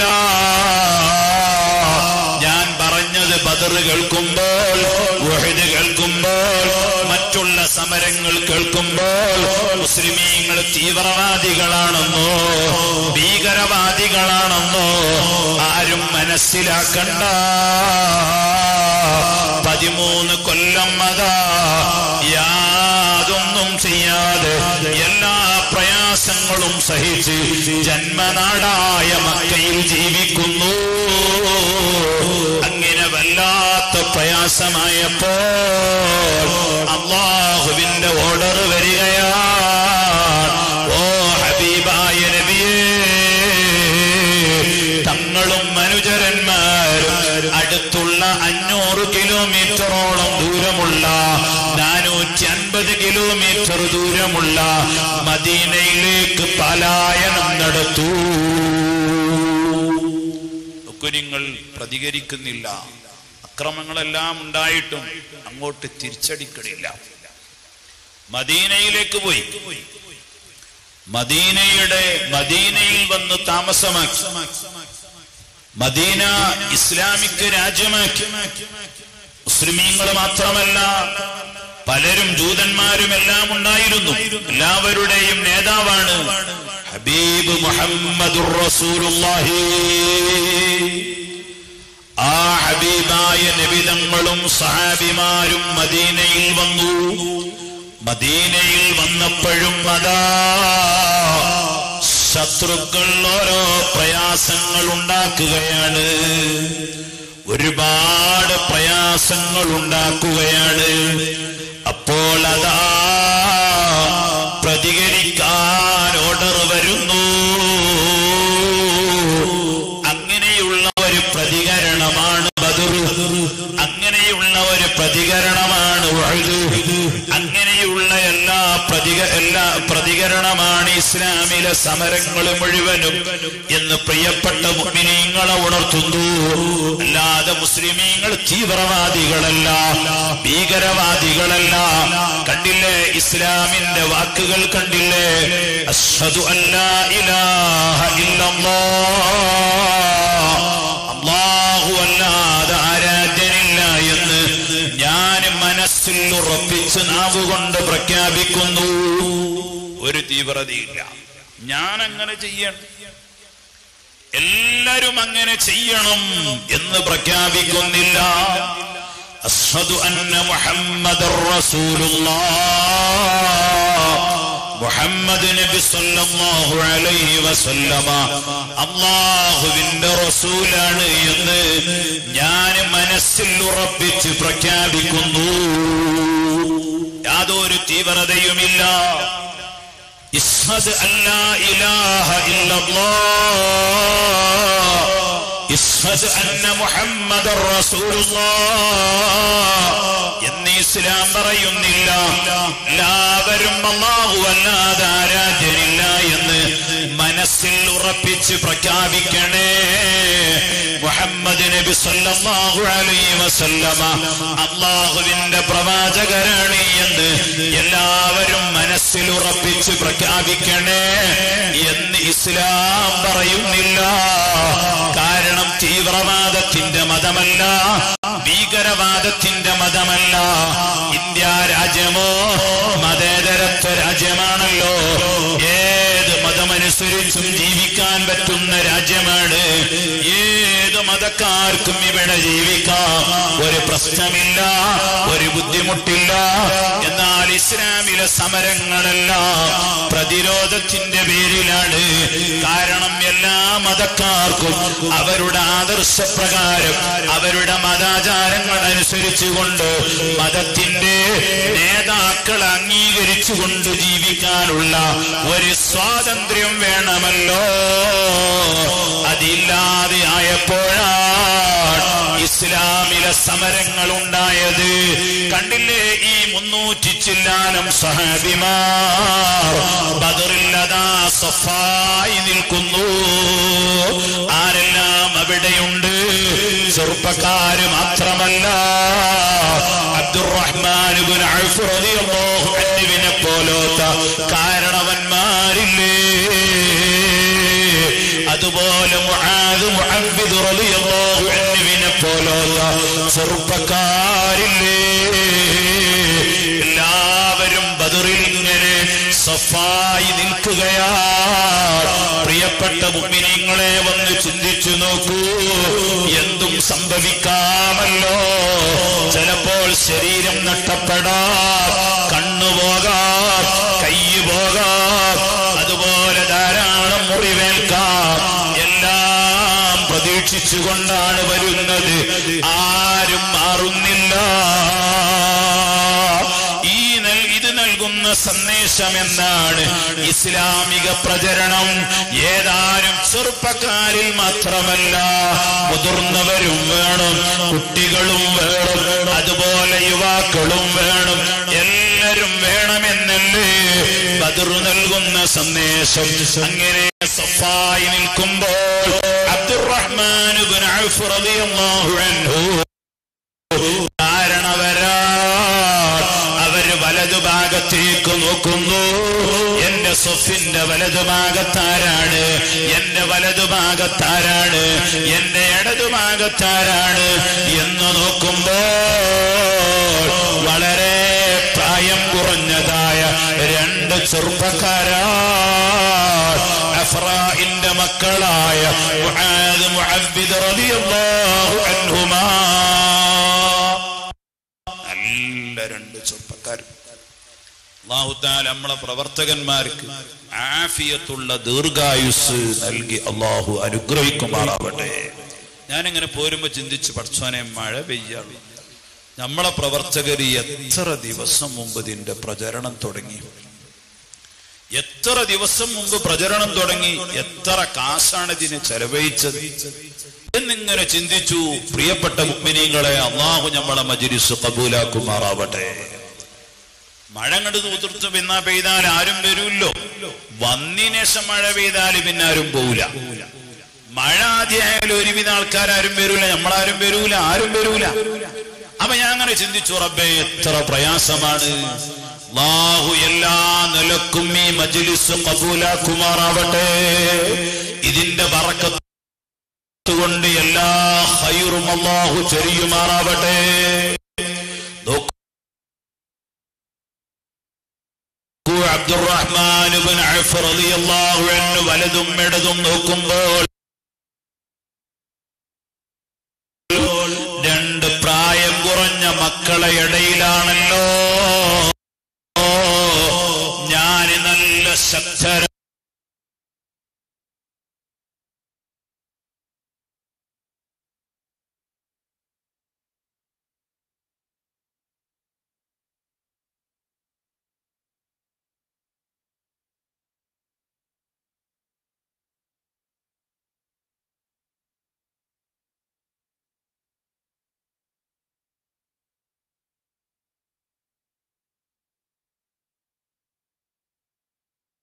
A: ഞാൻ പറഞ്ഞത് ബദർ കേൾക്കുമ്പോൾ വഹദ് കേൾക്കുമ്പോൾ മറ്റുള്ള സമരങ്ങൾ കേൾക്കുമ്പോൾ മുസ്ലിമീങ്ങൾ തീവ്രവാദികളാണെന്നോ ഭീകരവാദികളാണെന്നോ ആരും മനസ്സിലാക്കണ്ട പതിമൂന്ന് കൊല്ലം അതാ യാതൊന്നും ചെയ്യാതെ എല്ലാ പ്രയാസങ്ങളും സഹിച്ച് ജന്മനാടായ മക്കയിൽ ജീവിക്കുന്നു അങ്ങനെ വല്ലാത്ത പ്രയാസമായപ്പോ അള്ളാഹുവിന്റെ ഓർഡർ വരികയാണ് ഓ ഹബീബായ നബിയേ തങ്ങളും അനുചരന്മാരും അടുത്തുള്ള അഞ്ഞൂറ് കിലോമീറ്ററോളം ദൂരമുള്ള നാനൂറ്റി അൻപത് കിലോമീറ്റർ ദൂരമുള്ള മദീനയിലേക്ക് പലായനം നടത്തൂ കുഞ്ഞുങ്ങൾ പ്രതികരിക്കുന്നില്ല അക്രമങ്ങളെല്ലാം ഉണ്ടായിട്ടും അങ്ങോട്ട് തിരിച്ചടിക്കണില്ല മദീനയിലേക്ക് പോയി മദീനയുടെ മദീനയിൽ വന്ന് താമസമാക്കി മദീന ഇസ്ലാമിക് രാജ്യമാക്കി മുസ്ലിമീങ്ങൾ മാത്രമല്ല പലരും ജൂതന്മാരും എല്ലാം ഉണ്ടായിരുന്നു എല്ലാവരുടെയും നേതാവാണ് ഹബീബ് മുഹമ്മദുർ റസൂലുള്ളാഹി ആ ഹബീബായ നബിതങ്ങളും സഹാബിമാരും മദീനയിൽ വന്നു മദീനയിൽ വന്നപ്പോഴും അതാ ശത്രുക്കൾ ഓരോ പ്രയാസങ്ങൾ ഉണ്ടാക്കുകയാണ് ഒരുപാട് പ്രയാസങ്ങൾ ഉണ്ടാക്കുകയാണ് അപ്പോൾ അതാ പ്രതികരിക്കാൻ ഓർഡർ വരുന്നു അങ്ങനെയുള്ള ഒരു പ്രതികരണമാണ് ബദർ അങ്ങനെയുള്ള ഒരു പ്രതികരണമാണ് ഉഹദ്. അങ്ങനെയുള്ള എല്ലാ പ്രതിക എല്ലാ പ്രതികരണമാണ് ഇസ്ലാമിലെ സമരങ്ങൾ മുഴുവനും എന്ന് പ്രിയപ്പെട്ട മുഅ്മിനീങ്ങളെ ഉണർത്തുന്നു അല്ലാതെ മുസ്ലിമീങ്ങൾ തീവ്രവാദികളല്ല ഭീകരവാദികളല്ല കണ്ടില്ലേ ഇസ്ലാമിന്റെ വാക്കുകൾ കണ്ടില്ലേ അഷ്ഹദു അല്ലാ ഇലാഹ ഇല്ലല്ലാഹ് അള്ളാഹു അല്ലാതെ ആരാധ്യനില്ല എന്ന് ഞാൻ മനസ്സിൽ ഉറപ്പിച്ച് നാവുകൊണ്ട് പ്രഖ്യാപിക്കുന്നു ഒരു തീവ്രതയില്ല ഞാൻ അങ്ങനെ ചെയ്യണം എല്ലാരും അങ്ങനെ ചെയ്യണം എന്ന് പ്രഖ്യാപിക്കുന്നില്ല അഷ്ഹദു അന്ന മുഹമ്മദർ റസൂലുള്ളാഹ് മുഹമ്മദ് നബി സല്ലല്ലാഹു അലൈഹി വസല്ലമ അള്ളാഹുവിന്റെ റസൂലാണ് എന്ന് ഞാൻ മനസ്സിൽ ഉറപ്പിച്ച് പ്രഖ്യാപിക്കുന്നു യാതൊരു തീവ്രതയുമില്ല ഇസ്ഹദ് അല്ലാ ഇലാഹ ഇല്ലല്ലാഹ് ഇസ്ഹദ് അന്ന മുഹമ്മദർ റസൂലുള്ളാഹ് എന്ന് ഇസ്ലാം പറയുന്നില്ല എല്ലാവരും അല്ലാഹു അല്ലാതെ ആരാധ്യനില്ല എന്ന് മനസ്സിൽ ഉറപ്പിച്ച് പ്രഖ്യാപിക്കണേ മുഹമ്മദ് നബി സല്ലല്ലാഹു അലൈഹി വസല്ലമ അള്ളാഹുവിന്റെ പ്രവാചകരാണ് എന്ന് എല്ലാവരും മനസ്സിൽ ഉറപ്പിച്ച് പ്രഖ്യാപിക്കണേ എന്ന് ഇസ്ലാം പറയുന്നില്ല കാരണം തീവ്രവാദത്തിന്റെ മതമല്ല ഭീകരവാദത്തിന്റെ മതമല്ല ഇന്ത്യ രാജ്യമോ മതേതരത്വ രാജ്യമാണല്ലോ ഏത് മതമനുസരിച്ചും ജീവിക്കാൻ പറ്റുന്ന രാജ്യമാണ് ഏത് മതക്കാർക്കും ഇവിടെ ജീവിക്കാം ഒരു പ്രശ്നമില്ല ഒരു ബുദ്ധിമുട്ടില്ല എന്നാൽ ഇസ്ലാമിലെ സമരങ്ങളെല്ലാം പ്രതിരോധത്തിന്റെ പേരിലാണ് കാരണം എല്ലാ മതക്കാർക്കും അവരുടെ ആദർശപ്രകാരം അവരുടെ മതാചാരങ്ങൾ അനുസരിച്ചുകൊണ്ട് മതത്തിന്റെ നേതാക്കൾ അംഗീകരിച്ചുകൊണ്ട് ജീവിക്കാനുള്ള ഒരു സ്വാതന്ത്ര്യം വേണമല്ലോ അതില്ലാതെ ആയപ്പോഴാണ് ഇസ്ലാമിലെ സമരങ്ങൾ ഉണ്ടായത് കണ്ടില്ലേ ഈ മുന്നൂറ്റി ചില്ലാനം സഹാബിമാർ ബദറില്ലതാ സഫായി നിൽക്കുന്നു ആരെല്ലാം അവിടെയുണ്ട് ചെറുപ്പക്കാര് മാത്രമല്ല അബ്ദുറഹ്മാൻ അൻഹുവിനെ പോലോത്ത കാരണവന്മാരില്ലേ അതുപോലെ മുആദ് മുഅബ്ബിദ് റളിയല്ലാഹു അൻഹുവിനെ പോലുള്ള ചെറുപ്പക്കാരില്ലേ എല്ലാവരും ബദറിൽ ഇങ്ങനെ സഫായി നിൽക്കുകയാണ് പ്രിയപ്പെട്ട മുഅ്മിനീങ്ങളെ വന്ന് ചിന്തിച്ചു നോക്കൂ എന്തും സംഭവിക്കാമല്ലോ ചിലപ്പോൾ ശരീരം നഷ്ടപ്പെടാം കണ്ണു പോകാം കൈ പോകാം അതുപോലെ ധാരാളം മുറിവേൽക്കാം എല്ലാം പ്രതീക്ഷിച്ചുകൊണ്ടാണ് വരുന്നത് ആരും മാറുന്നില്ല ഈ നൽ ഇത് നൽകുന്ന സന്ദേശം എന്നാണ് ഇസ്ലാമിക പ്രചരണം ഏതാനും ചെറുപ്പക്കാരിൽ മാത്രമല്ല മുതിർന്നവരും വേണം കുട്ടികളും വേണം അതുപോലെ യുവാക്കളും വേണം എല്ലാവരും വേണമെന്നല്ലേ ബദർ നൽകുന്ന സന്ദേശം അങ്ങനെ സഫായി നിൽക്കുമ്പോൾ അബ്ദുറഹ്മാൻ ഇബ്നു ഔഫ് റളിയല്ലാഹു അൻഹു കാരണവരാ അവര് വലതുഭാഗത്തേക്ക് നോക്കുന്നു എന്റെ സ്വഫിന്റെ വലതുഭാഗത്താരാണ് എന്റെ വലതുഭാഗത്താരാണ് എന്റെ ഇടതുഭാഗത്താരാണ് എന്ന് നോക്കുമ്പോൾ വളരെ പ്രായം കുറഞ്ഞതായ രണ്ട് ചെറുപ്പക്കാരാ അഫ്രായിന്റെ മക്കളായ മുആദ് മുഅബ്ബിദ് റളിയല്ലാഹു അൻഹുമാ നല്ല രണ്ട് ചെറുപ്പക്കാരും അള്ളാഹുത്താൽ നമ്മളെ പ്രവർത്തകന്മാർക്ക് ആഫിയത്തുള്ള ദീർഘായുസ് നൽകി അള്ളാഹു അനുഗ്രഹിക്കുമാറാവട്ടെ ഞാനിങ്ങനെ പോരുമ്പോ ചിന്തിച്ച് പഠിച്ചോനെ മഴ പെയ്യാളു നമ്മളെ പ്രവർത്തകർ എത്ര ദിവസം മുമ്പ് ഇതിന്റെ പ്രചരണം തുടങ്ങി എത്ര ദിവസം മുമ്പ് പ്രചരണം തുടങ്ങി എത്ര കാശാണ് ഇതിന് ചെലവഴിച്ചത് എന്നിങ്ങനെ ചിന്തിച്ചു പ്രിയപ്പെട്ട മുഗ്മിനീങ്ങളെ അള്ളാഹു നമ്മളെ മജിരിസ് കബൂലാക്കുമാറാവട്ടെ മഴ കണ്ട് തൂത്തിർത്ത് പിന്നെ പെയ്താൽ ആരും വരൂല്ലോ വന്നിന് ശേഷം മഴ പെയ്താൽ പിന്നെ ആരും പോവില്ല മഴ ആദ്യമായാലും ഒരുവിധ ആൾക്കാരും വരൂല നമ്മളാരും വരൂല ആരും വരൂല അപ്പൊ ഞാൻ അങ്ങനെ ചിന്തിച്ചു റബ്ബേ എത്ര പ്രയാസമാണ് അല്ലാഹു എല്ലാ നിലക്കും ഈ മജ്ലിസ് കബൂലാക്കുമാറാവട്ടെ ഇതിന്റെ ബറക്കത്ത് കൊണ്ട് എല്ലാ ഹൈറും അള്ളാഹു ചെറിയുമാറാവട്ടെ നോക്കൂ അബ്ദുറഹ്മാൻ ഇബ്നു ഔഫ് റളിയല്ലാഹു അൻഹു വലതും ഇടതും നോക്കുമ്പോൾ രണ്ട് പ്രായം കുറഞ്ഞ മക്കളെ ഇടയിലാണല്ലോ ഞാൻ നല്ല ശക്തര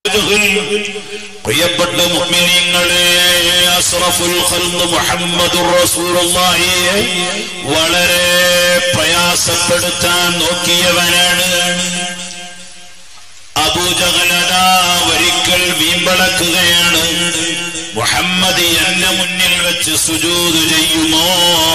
A: പ്രിയപ്പെട്ട മുഅ്മിനീങ്ങളെ അസ്റഫുൽ ഖൽഖ് മുഹമ്മദുർ റസൂലുള്ളാഹിയെ വളരെ പ്രയാസപ്പെടുത്താൻ നോക്കിയവനാണ് അബൂജഹലത ഒരിക്കൽ വീമ്പളക്കുകയാണ് മുഹമ്മദ് എന്റെ മുന്നിൽ വെച്ച് സുജൂദ് ചെയ്യുമോ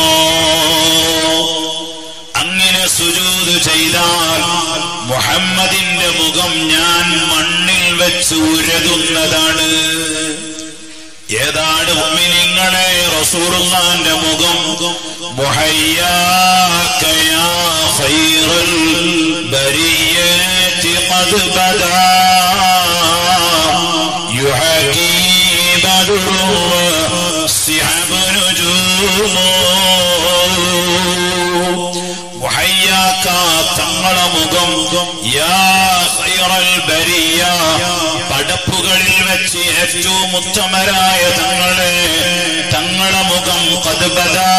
A: അങ്ങനെ സുജൂദ് ചെയ്താൽ മുഹമ്മദിന്റെ മുഖം ഞാൻ മണ്ണിൽ വെച്ച് ഉരതുന്നതാണ് ഏതാണ് മുഅ്മിനീങ്ങളെ റസൂലുള്ളാന്റെ മുഖം മുഹയ്യാക യാ ഖൈറൽ ബരിയത്തി ഖദ് ബദാ യുഹകീ ബദറു സിഹബ നുജൂം മുഹയ്യാക്ക തങ്ങളെ മുഖം യാ ഖൈറൽ ബരിയ പടപ്പുകളിൽ വെച്ച് ഏറ്റവും ഉത്തമരായ തങ്ങളെ തങ്ങളെ മുഖം കതുപതാ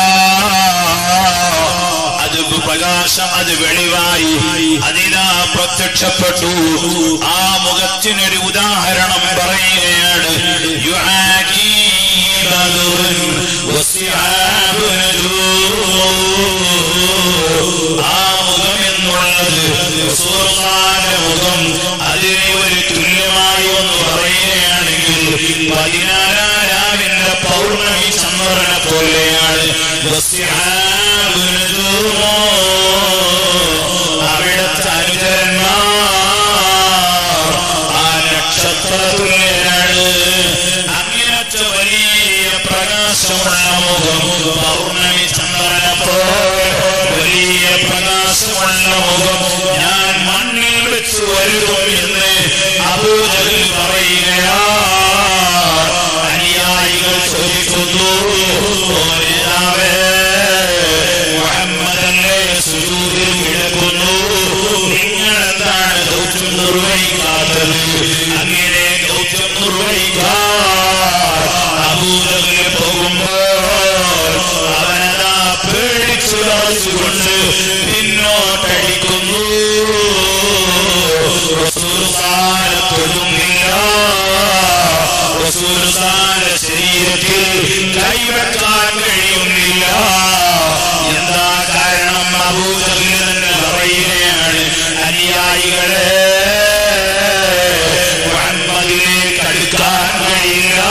A: അത് പ്രകാശം അത് വെളിവായി അതിതാ പ്രത്യക്ഷപ്പെട്ടു ആ മുഖത്തിനൊരു ഉദാഹരണം പറയുകയാണ് യുആകീ ബദറുൻ വസിആബു നജൂം. ആ മുഖം എന്നുള്ളത് റസൂലുള്ളാഹിന്റെ മുഖം അതിനെ ഒരു തുല്യമായി ഒന്ന് പറയുകയാണെങ്കിൽ പതിനാലാം രാവിന്റെ പൗർണമി ചന്ദ്രനെ പോലെയാണ് വസിആബു നജൂം. അവിടുത്തെ അനുചരന്മാർ ആ നക്ഷത്ര തുല്യരാണ് അങ്ങനത്തെ വലിയ പ്രകാശമുള്ള മുഖം പൗർണമി ചന്ദ്രനെ പോലെ വലിയ പ്രകാശമുള്ള മുഖം ഞാൻ മണ്ണിൽ വെച്ച് വരുന്നു എന്ന് അബൂജഹൽ പറയുകയാ അനുയായികൾ ചോദിക്കുന്നു "ഓ നേതാവേ, മുഹമ്മദല്ലേ സുജൂദിൽ കിടക്കുന്നു നിങ്ങൾ എന്താണ് ദൗത്യം നിർവഹിക്കാത്തത് അങ്ങനെ ദൗത്യം നിർവഹിക്കാൻ അബൂജഹൽ പോകുമ്പോൾ അവനതാ പേടിച്ചു കൊണ്ട് പിന്നോട്ടടിക്കുന്നു റസൂലുള്ളാഹിനെ തൊടുന്നില്ല റസൂലുള്ളാഹിന്റെ ശരീരത്തിൽ കൈവെക്കാൻ കഴിയുന്നില്ല എന്താ കാരണം അബൂജഹൽ തന്നെ പറയുകയാണ് അനുയായികളെ മുഹമ്മദിലേക്ക് അടുക്കാൻ കഴിയില്ല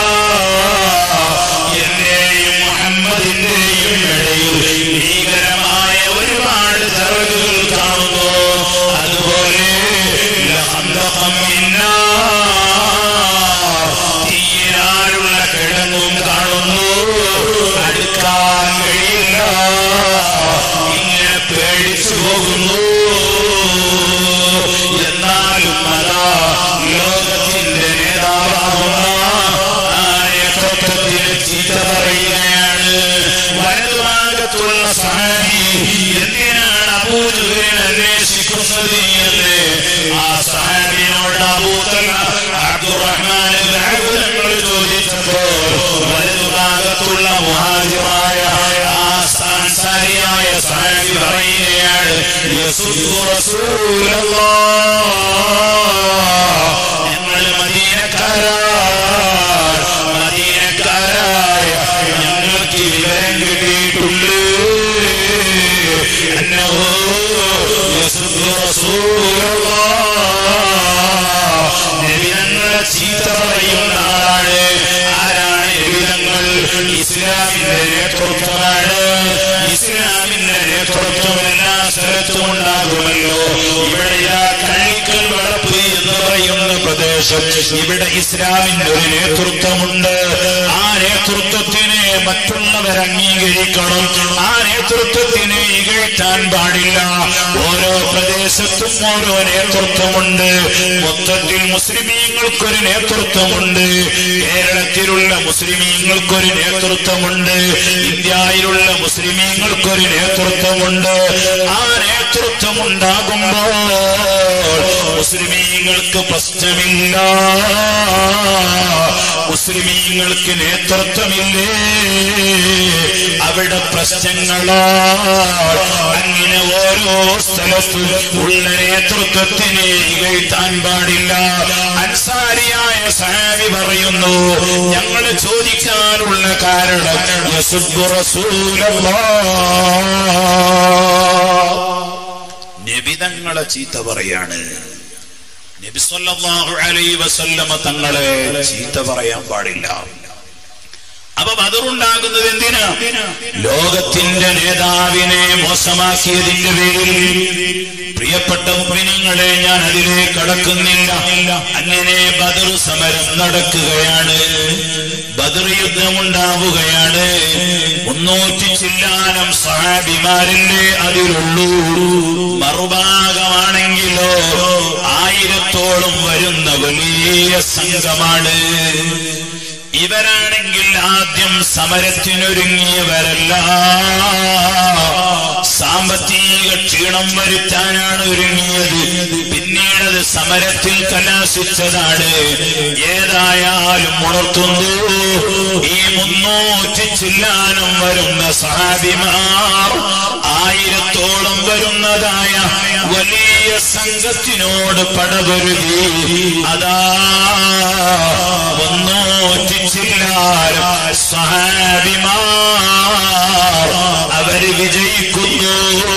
A: എന്റെയും മുഹമ്മദിന്റെയും ഇടയിൽ ഭീകരമായ ഒരുപാട് ചിറകുകൾ കാണുന്നു അതുപോലെ ലഖന്തഖം മിന്നാർ. തീയിനാലുള്ള കിടങ്ങും കാണുന്നു അടുക്കാൻ കഴിയില്ല ഇങ്ങനെ പേടിച്ചു പോകുന്നു എന്നാലും അതാ ലോകത്തിന്റെ നേതാവാകുന്ന ആ നേതൃത്വത്തിന് ചീത്ത പറയുകയാണ് വലതുഭാഗത്തുള്ള സഹാബി എന്തിനാണ് അബൂജുഹലിനെ അന്വേഷിക്കുന്നത് എന്ന് ആ സഹാബിനോട് അബൂതൽ അബ്ദുറഹ്മാൻ അത്ഭുതങ്ങൾ ചോദിച്ചപ്പോൾ വലതുഭാഗത്തുള്ള മുഹാജിറായ ആ സാൻസാരിയായ സഹാബി പറയുകയാണ് യസുദ്ദു റസൂലല്ലാഹ് ഞങ്ങൾ മദീനക്കാരാണ് മദീനക്കാരായ ഞങ്ങൾക്ക് വിവരം കിട്ടിയിട്ടുണ്ട് അന്നഹു യസുദ്ദു റസൂലല്ലാഹ് നബി ഞങ്ങളെ ചീത്ത പറയുന്ന ആളാണ് ആരാണ് നബിതങ്ങൾ ഇസ്ലാമിന്റെ നേതൃത്വമാണ് ഇസ്ലാമിന്റെ നേതൃത്വം എല്ലാ സ്ഥലത്തും ഉണ്ടാകുമല്ലോ ഇവിടെ ഇതാ കള്ളിക്കൽ വളപ്പ് എന്ന് പറയുന്ന പ്രദേശം ഇവിടെ ഇസ്ലാമിന്റെ ഒരു നേതൃത്വമുണ്ട് ആ നേതൃത്വത്തിനെ മറ്റുള്ളവർ അംഗീകരിക്കണം ആ നേതൃത്വത്തിനെ ഇകഴ്ത്താൻ പാടില്ല ഓരോ പ്രദേശത്തും ഓരോ നേതൃത്വമുണ്ട് മൊത്തത്തിൽ മുസ്ലിമീങ്ങൾക്കൊരു നേതൃത്വമുണ്ട് കേരളത്തിലുള്ള മുസ്ലിമീങ്ങൾക്കൊരു നേതൃത്വമുണ്ട് ഇന്ത്യയിലുള്ള മുസ്ലിമീങ്ങൾക്കൊരു നേതൃത്വമുണ്ട് ആ നേതൃത്വം ഉണ്ടാകുമ്പോൾ മുസ്ലിമീങ്ങൾ മുസ്ലിമീങ്ങൾക്ക് പ്രശ്നമില്ല മുസ്ലിമീങ്ങൾക്ക് നേതൃത്വമില്ലേ അവിടെ പ്രശ്നങ്ങളോ അങ്ങനെ ഓരോ സ്ഥലത്തും ഉള്ള നേതൃത്വത്തിനെ ഇകഴ്ത്താൻ പാടില്ല അൻസാരിയായ സാരി പറയുന്നു ഞങ്ങൾ ചോദിക്കാനുള്ള കാരണം യസുബ്ബു റസൂലല്ലാഹ്. നബിതങ്ങളെ ചീത്ത പറയാണ് നബി സല്ലല്ലാഹു അലൈഹി വസല്ലമ തങ്ങളെ ചീത്ത പറയാൻ പാടില്ല അപ്പൊ ബദറുണ്ടാകുന്നത് എന്തിനാ ലോകത്തിന്റെ നേതാവിനെ മോശമാക്കിയതിന്റെ പേരിൽ പ്രിയപ്പെട്ട മുഅ്മിനീങ്ങളെ ഞാൻ അതിലേക്ക് കടക്കുന്നില്ല അങ്ങനെ ബദർ സമരം നടക്കുകയാണ് ബദർ യുദ്ധമുണ്ടാവുകയാണ് മുന്നൂറ്റി ചില്ലാനം സഹാബിമാരല്ലേ അതിലുള്ളൂ മറുഭാഗമാണെങ്കിലോ ആയിരത്തോളം വരുന്ന വലിയ സംഘമാണ് ഇവരാണെങ്കിൽ ആദ്യം സമരത്തിനൊരുങ്ങിയവരല്ല സാമ്പത്തിക ക്ഷീണം വരുത്താനാണ് ഒരുങ്ങിയത് പിന്നീട് അത് സമരത്തിൽ കലാശിച്ചതാണ് ഏതായാലും ഉണർത്തുന്നു ഈ മുന്നൂറ്റി ചില്ലാനം വരുന്ന സഹാബിമാർ ആയിരത്തോളം വരുന്നതായ വലിയ സംഘത്തിനോട് പടപൊരുതി അതാ മുന്നൂറ്റി ചില്ലാരം സഹാബിമാർ അവര് വിജയിക്കുന്നു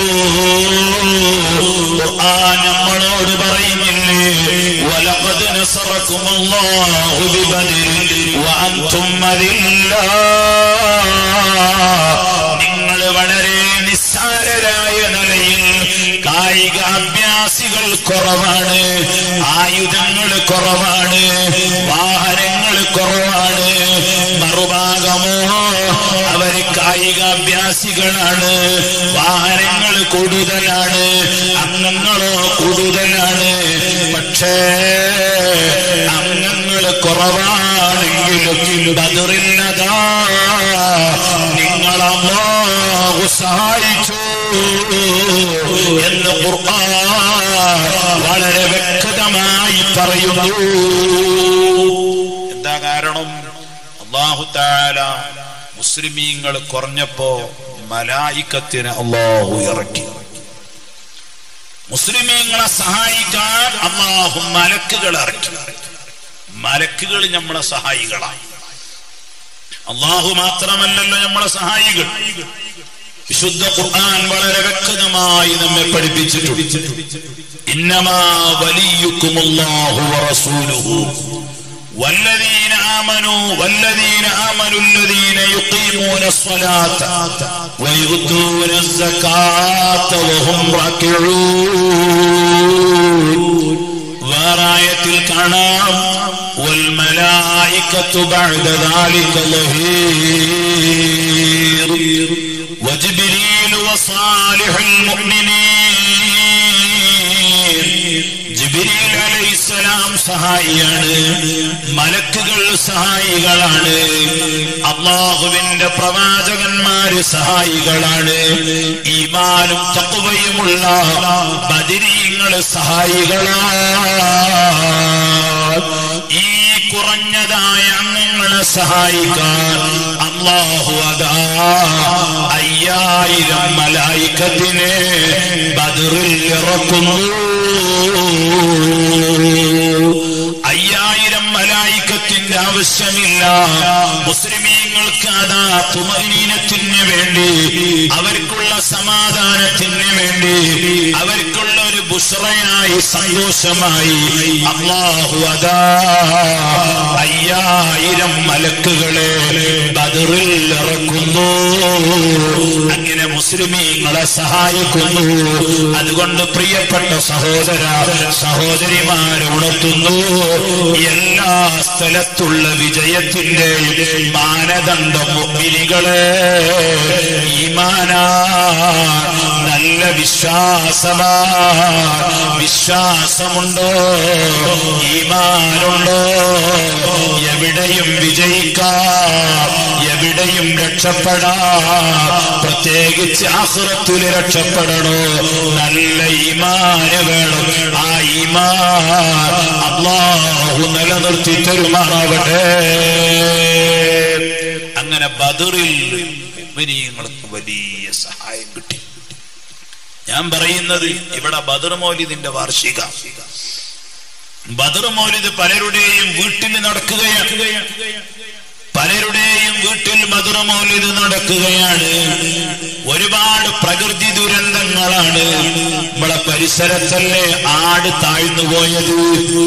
A: ഖുർആൻ നമ്മളോട് പറയുന്നില്ലേ വലഖദ് നസറക്കുമുല്ലാഹു ബിബദരിൻ വഅൻതും അദില്ലാ നിങ്ങൾ വളരെ നിസ്സാരരായ നിലയിൽ കായിക അഭ്യാസികൾ കുറവാണ് ആയുധങ്ങൾ കുറവാണ് വാഹനങ്ങൾ കുറവാണ് മറുഭാഗമോ അവര് കായിക അഭ്യാസികളാണ് വാഹനങ്ങൾ കൂടുതലാണ് അംഗങ്ങളോ കൂടുതലാണ് പക്ഷേ അംഗങ്ങൾ കുറവാണെങ്കിലും ബദറില്ലതാ നിങ്ങളമ്മ സഹായിച്ചു എന്ന് ഖുർആൻ വളരെ വ്യക്തമായി പറയുന്നു എന്താ കാരണം അള്ളാഹു താല മുസ്ലിമീങ്ങൾ കുറഞ്ഞപ്പോ മലായിക്കത്തിന് അള്ളാഹു ഇറക്കി മുസ്ലിമീങ്ങളെ സഹായിക്കാൻ അള്ളാഹു മലക്കുകൾ ഇറക്കി മലക്കുകൾ നമ്മളെ സഹായികളായി അള്ളാഹു മാത്രമല്ലല്ലോ നമ്മളെ സഹായികൾ വിശുദ്ധ ഖുർആൻ വളരെ വ്യക്തമായി നമ്മെ പഠിപ്പിച്ചിട്ടുണ്ട് ഇന്നമാ വലിയുക്കുമുല്ലാഹു വറസൂലുഹു والذين آمنوا والذين آمنوا الذين يقيمون الصلاة ويؤتون الزكاة وهم راكعون വേറായത്തിൽ കാണാം والملائكة بعد ذلك ظهير وجبريل وصالح المؤمنين ജിബിരിൽ അലൈഹിസ്സലാം സഹായിയാണ് മലക്കുകൾ സഹായികളാണ് അള്ളാഹുവിന്റെ പ്രവാചകന്മാര് സഹായികളാണ് ഈമാനും തക്കുവയുമുള്ള ബദിരീങ്ങൾ സഹായികളാണ് ഈ കുറഞ്ഞതായ അംഗങ്ങളെ സഹായിക്കാൻ അള്ളാഹു അതാ അയ്യായിരം മലായിക്കത്തിനെ ബദറിൽ ഇറക്കുന്നു അയ്യായിരം മലായിക്കത്തിന്റെ ആവശ്യമില്ല മുസ്ലിമീങ്ങൾക്ക് അതാ തുമനീനത്തിന് വേണ്ടി അവർക്കുള്ള സമാധാനത്തിന് വേണ്ടി അവർക്കുള്ള ഒരു ബുഷറയായി സന്തോഷമായി അള്ളാഹു അതാ അയ്യായിരം മലക്കുകളെ ബദറിൽ ഇറക്കുന്നു അങ്ങനെ മുസ്ലിമീങ്ങളെ സഹായിക്കുന്നു അതുകൊണ്ട് പ്രിയപ്പെട്ട സഹോദര സഹോദരിമാരെ ഉണർത്തുന്നു എല്ലാ സ്ഥലത്തുള്ള വിജയത്തിന്റെ മാനദണ്ഡം മുഗ്മിനികളെ ഈമാനാ നല്ല വിശ്വാസമാ വിശ്വാസമുണ്ടോ ഈമാനുണ്ടോ എവിടെയും വിജയിക്കാം എവിടെയും രക്ഷപ്പെടാം പ്രത്യേകിച്ച് ആഹ്റത്തിൽ രക്ഷപ്പെടണോ നല്ല ഈമാന് വേണം ആ ഈമാൻ ഈമാൻ അള്ളാഹു നിലനിർത്തി തരുമാറാവട്ടെ അങ്ങനെ ബദറിൽ മുഅ്മിനീങ്ങൾക്ക് വലിയ സഹായം കിട്ടി ഞാൻ പറയുന്നത് ഇവിടെ ബദർ മൗലിദിന്റെ വാർഷിക ബദർ മൗലിദ് പലരുടെയും വീട്ടിൽ നടക്കുകയാണ് പലരുടെയും വീട്ടിൽ ബദർ മൗലിദ് നടക്കുകയാണ് ഒരുപാട് പ്രകൃതി ദുരന്തങ്ങളാണ് നമ്മളെ പരിസരത്തല്ലേ ആട് താഴ്ന്നു പോയത്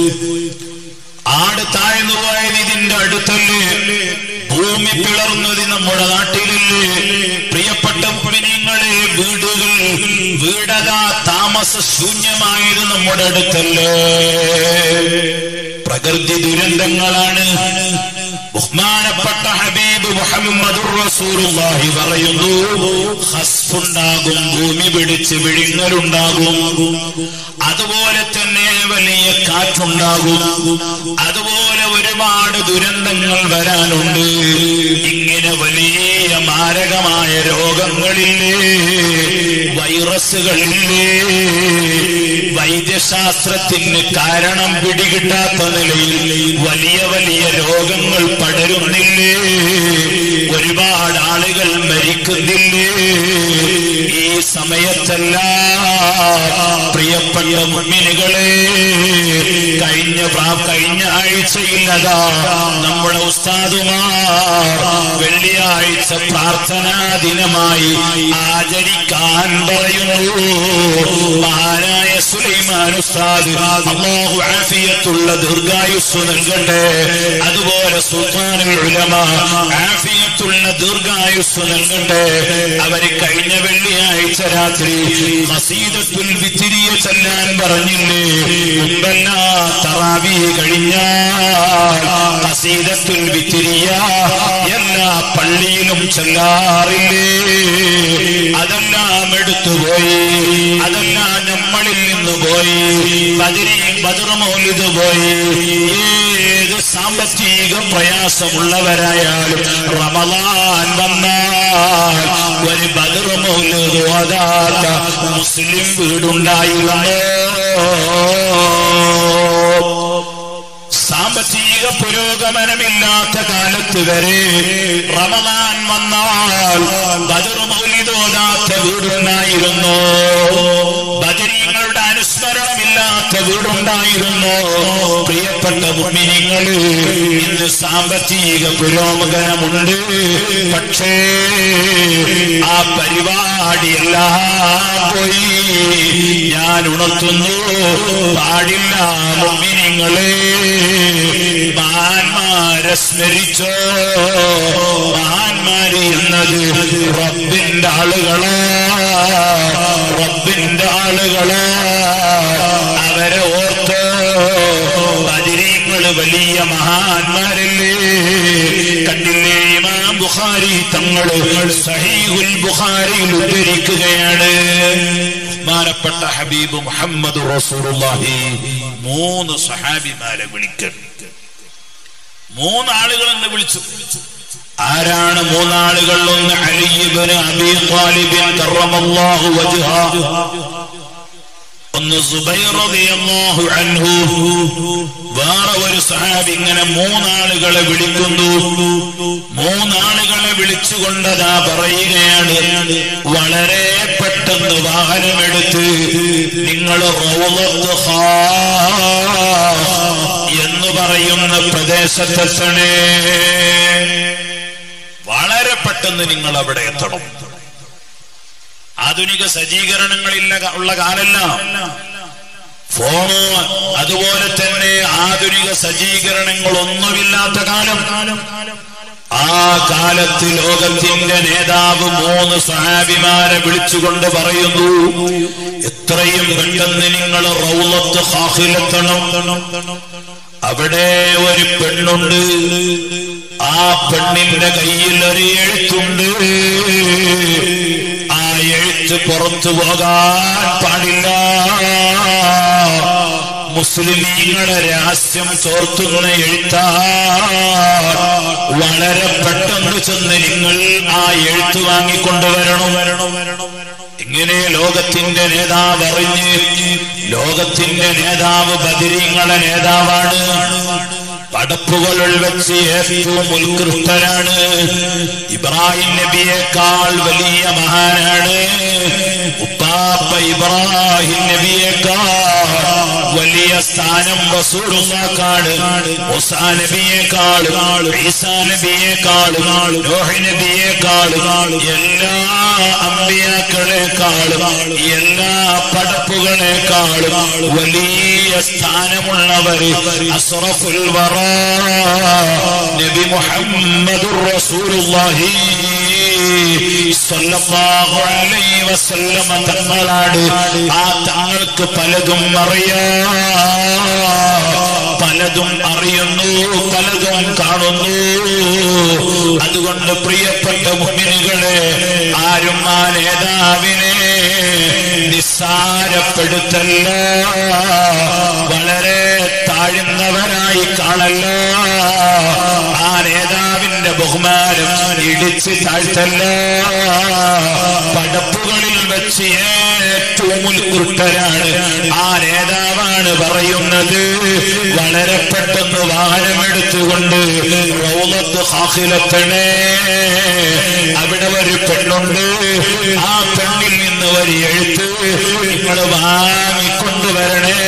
A: ആട് താഴ്ന്നു പോയത് ഇതിന്റെ അടുത്തല്ലേ ഭൂമി പിളർന്നത് നമ്മുടെ നാട്ടിലല്ലേ പ്രിയപ്പെട്ട കുഞ്ഞുങ്ങളെ വീടുകൾ വീടക താമസ ശൂന്യമായത് നമ്മുടെ അടുത്തല്ലേ പ്രകൃതി ദുരന്തങ്ങളാണ് ബഹുമാനപ്പെട്ട ഹബീബ് മുഹമ്മദ് റസൂലുള്ളാഹി പറയുന്നു ഹസ്ഫുണ്ടാകും ഭൂമി പിടിച്ച് വിഴുങ്ങലുണ്ടാകും അതുപോലെ തന്നെ വലിയ കാറ്റുണ്ടാകും അതുപോലെ ഒരുപാട് ദുരന്തങ്ങൾ വരാനുണ്ട് ഇങ്ങനെ വലിയ മാരകമായ രോഗങ്ങളില്ലേ വൈറസുകളില്ലേ വൈദ്യശാസ്ത്രത്തിന് കാരണം പിടികിട്ടാത്ത നിലയിൽ വലിയ വലിയ രോഗങ്ങൾ പടരുന്നില്ലേ ഒരുപാട് ആളുകൾ മരിക്കുന്നില്ലേ ഈ സമയത്തല്ല പ്രിയപ്പെട്ട മുമ്മിനുകളെ കഴിഞ്ഞ പ്രാ- കഴിഞ്ഞ ആഴ്ചയില്ലതാ നമ്മുടെ ഉസ്താദുമാർ വെള്ളിയാഴ്ച പ്രാർത്ഥനാ ദിനമായി ആചരിക്കാൻ പറയുന്നു മഹാനായ സുലൈമാൻ ഉസ്താദ് അള്ളാഹു ആഫിയത്തുള്ള ദീർഘായുസ് നൽകട്ടെ അതുപോലെ സുൽത്താനുൽ ഉലമ ആഫിയത്തുള്ള ദീർഘായുസ് നൽകട്ടെ അവര് കഴിഞ്ഞ വെള്ളിയാഴ്ച രാത്രി ഹസീദത്തുൽ വിത്തിരിയ ചെല്ലാൻ പറഞ്ഞില്ലേ മുമ്പെല്ലാ തറാവി കഴിഞ്ഞാൽ ഹസീദത്തുൽ വിത്തിരിയ എല്ലാ പള്ളിയിലും ചെല്ലാറില്ലേ അതെല്ലാം എടുത്തുപോയി അതെല്ലാം നമ്മളിൽ നിന്ന് പോയി ബദരിയും ബദർമൗലിത് പോയി ഏത് സാമ്പത്തിക പ്രയാസമുള്ളവരായാലും റമദാൻ വന്നാൽ ഒരു ബദർമൗലിത് ഓതാത്ത മുസ്ലിം വീടുണ്ടായിരുന്നു സാമ്പത്തിക പുരോഗമനമില്ലാത്ത കാലത്ത് വരെ റമദാൻ വന്നാൽ ബദർ മൗലിതോതാത്ത വീടുണ്ടായിരുന്നു ബദരീങ്ങളുടെ അനുസ്മരണമില്ലാത്ത വീടുണ്ടായിരുന്നു പ്രിയപ്പെട്ട മുമ്മിനിങ്ങള് ഇന്ന് സാമ്പത്തിക പുരോഗമനമുണ്ട് പക്ഷേ ആ പരിപാടിയെല്ലാം പോയി ഞാൻ ഉണർത്തുന്നു പാടില്ല മുമ്മിനിങ്ങളെ മഹാന്മാരെ സ്മരിച്ചോ മഹാന്മാര് എന്നത് റബ്ബിന്റെ ആളുകളാ റബ്ബിന്റെ ആളുകളാ അവരെ ഓർത്തോ ബദിരീങ്ങള് വലിയ മഹാന്മാരല്ലേ കണ്ടില്ലേ ഇമാം ബുഖാരി തങ്ങള് സഹീഹുൽ ബുഖാരിയിൽ ഉദ്ധരിക്കുകയാണ് ബഹുമാനപ്പെട്ട ഹബീബ് മുഹമ്മദ് റസൂലുള്ളാഹി മൂന്ന് സഹാബിമാരെ വിളിക്കണം മൂന്നാളുകളെന്ന് വിളിച്ചു ആരാണ് മൂന്നാളുകൾ ഒന്ന് അലിബിന് അബി ത്വാലിബിൻ കറമല്ലാഹു വജ്ഹ ഒന്ന് സുബൈർ റളിയല്ലാഹു അൻഹു വേറെ ഒരു സഹാബി ഇങ്ങനെ മൂന്നാളുകളെ വിളിക്കുന്നു മൂന്നാളുകളെ വിളിച്ചുകൊണ്ടതാ പറയുകയാണ് വളരെ പെട്ടെന്ന് വാഹനമെടുത്ത് നിങ്ങൾ റൗളത്ത് ഖാ എന്ന് പറയുന്ന പ്രദേശത്തെത്തണേ വളരെ പെട്ടെന്ന് നിങ്ങൾ അവിടെ എത്തണം ആധുനിക സജ്ജീകരണങ്ങളില്ല ഉള്ള കാലല്ല ഫോണ് അതുപോലെ തന്നെ ആധുനിക സജ്ജീകരണങ്ങളൊന്നുമില്ലാത്ത കാലം ആ കാലത്ത് ലോകത്തിന്റെ നേതാവ് മൂന്ന് സഹാബിമാരെ വിളിച്ചുകൊണ്ട് പറയുന്നു എത്രയും പെട്ടെന്ന് നിങ്ങൾ റൗലത്ത് ഹാഹിലെത്തണം അവിടെ ഒരു പെണ്ണുണ്ട് ആ പെണ്ണിന്റെ കയ്യിൽ ഒരു എഴുത്തുണ്ട് ആ എഴുത്ത് പുറത്തു പോകാൻ പാടില്ല മുസ്ലിമീങ്ങളെ രഹസ്യം ചോർത്തുന്ന എഴുത്താ വളരെ പെട്ടെന്ന് ചെന്ന് നിങ്ങൾ ആ എഴുത്ത് വാങ്ങിക്കൊണ്ടുവരണം ഇങ്ങനെ ലോകത്തിന്റെ നേതാവ് അറിഞ്ഞ് ലോകത്തിന്റെ നേതാവ് ബദിരിങ്ങളെ നേതാവാണ് പടപ്പുകളിൽ വെച്ച് ഏറ്റവും ഉത്കൃഷ്ടനാണ് ഇബ്രാഹിം നബിയേക്കാൾ വലിയ മഹാനാണ് ഉപ്പാപ്പ ഇബ്രാഹിം നബിയേക്കാൾ വലിയ സ്ഥാനം റസൂലുള്ളാക്കാണ് മൂസാ നബിയേക്കാളും ഈസാ നബിയേക്കാളും നോഹ് നബിയേക്കാളും എല്ലാ അമ്പിയാക്കളെക്കാളും എല്ലാ പടപ്പുകളെക്കാളും വലിയ സ്ഥാനമുള്ളവർ അസ്റഫുൽ വറ നബി മുഹമ്മദുർ റസൂലുള്ളാഹി സ്വല്ലല്ലാഹു അലൈഹി വസല്ലമ തങ്ങളാണ് ആ തങ്ങൾക്ക് പലതും അറിയാം പലതും അറിയുന്നു പലതും കാണുന്നു അതുകൊണ്ട് പ്രിയപ്പെട്ട മുമ്മിനുകളെ ആരും ആ നേതാവിനെ നിസ്സാരപ്പെടുത്തല്ല വളരെ താഴ്ന്നവനായി കാണല്ല ആ നേതാവിന്റെ ബഹുമാനം ഇടിച്ച് താഴ്ത്തല്ല പടപ്പുകളിൽ വെച്ച് ഏറ്റവും ഉത്കൃഷ്ടരാണ് ആ നേതാവാണ് പറയുന്നത് വളരെ പെട്ടെന്ന് വാഹനമെടുത്തുകൊണ്ട് റൗലത്ത് ഹാഹിലത്തണേ അവിടെ ഒരു പെണ്ണുണ്ട് ആ പെണ്ണിൽ നിന്ന് ഒരു എഴുത്ത് നിങ്ങൾ വാങ്ങിക്കൊണ്ടുവരണേ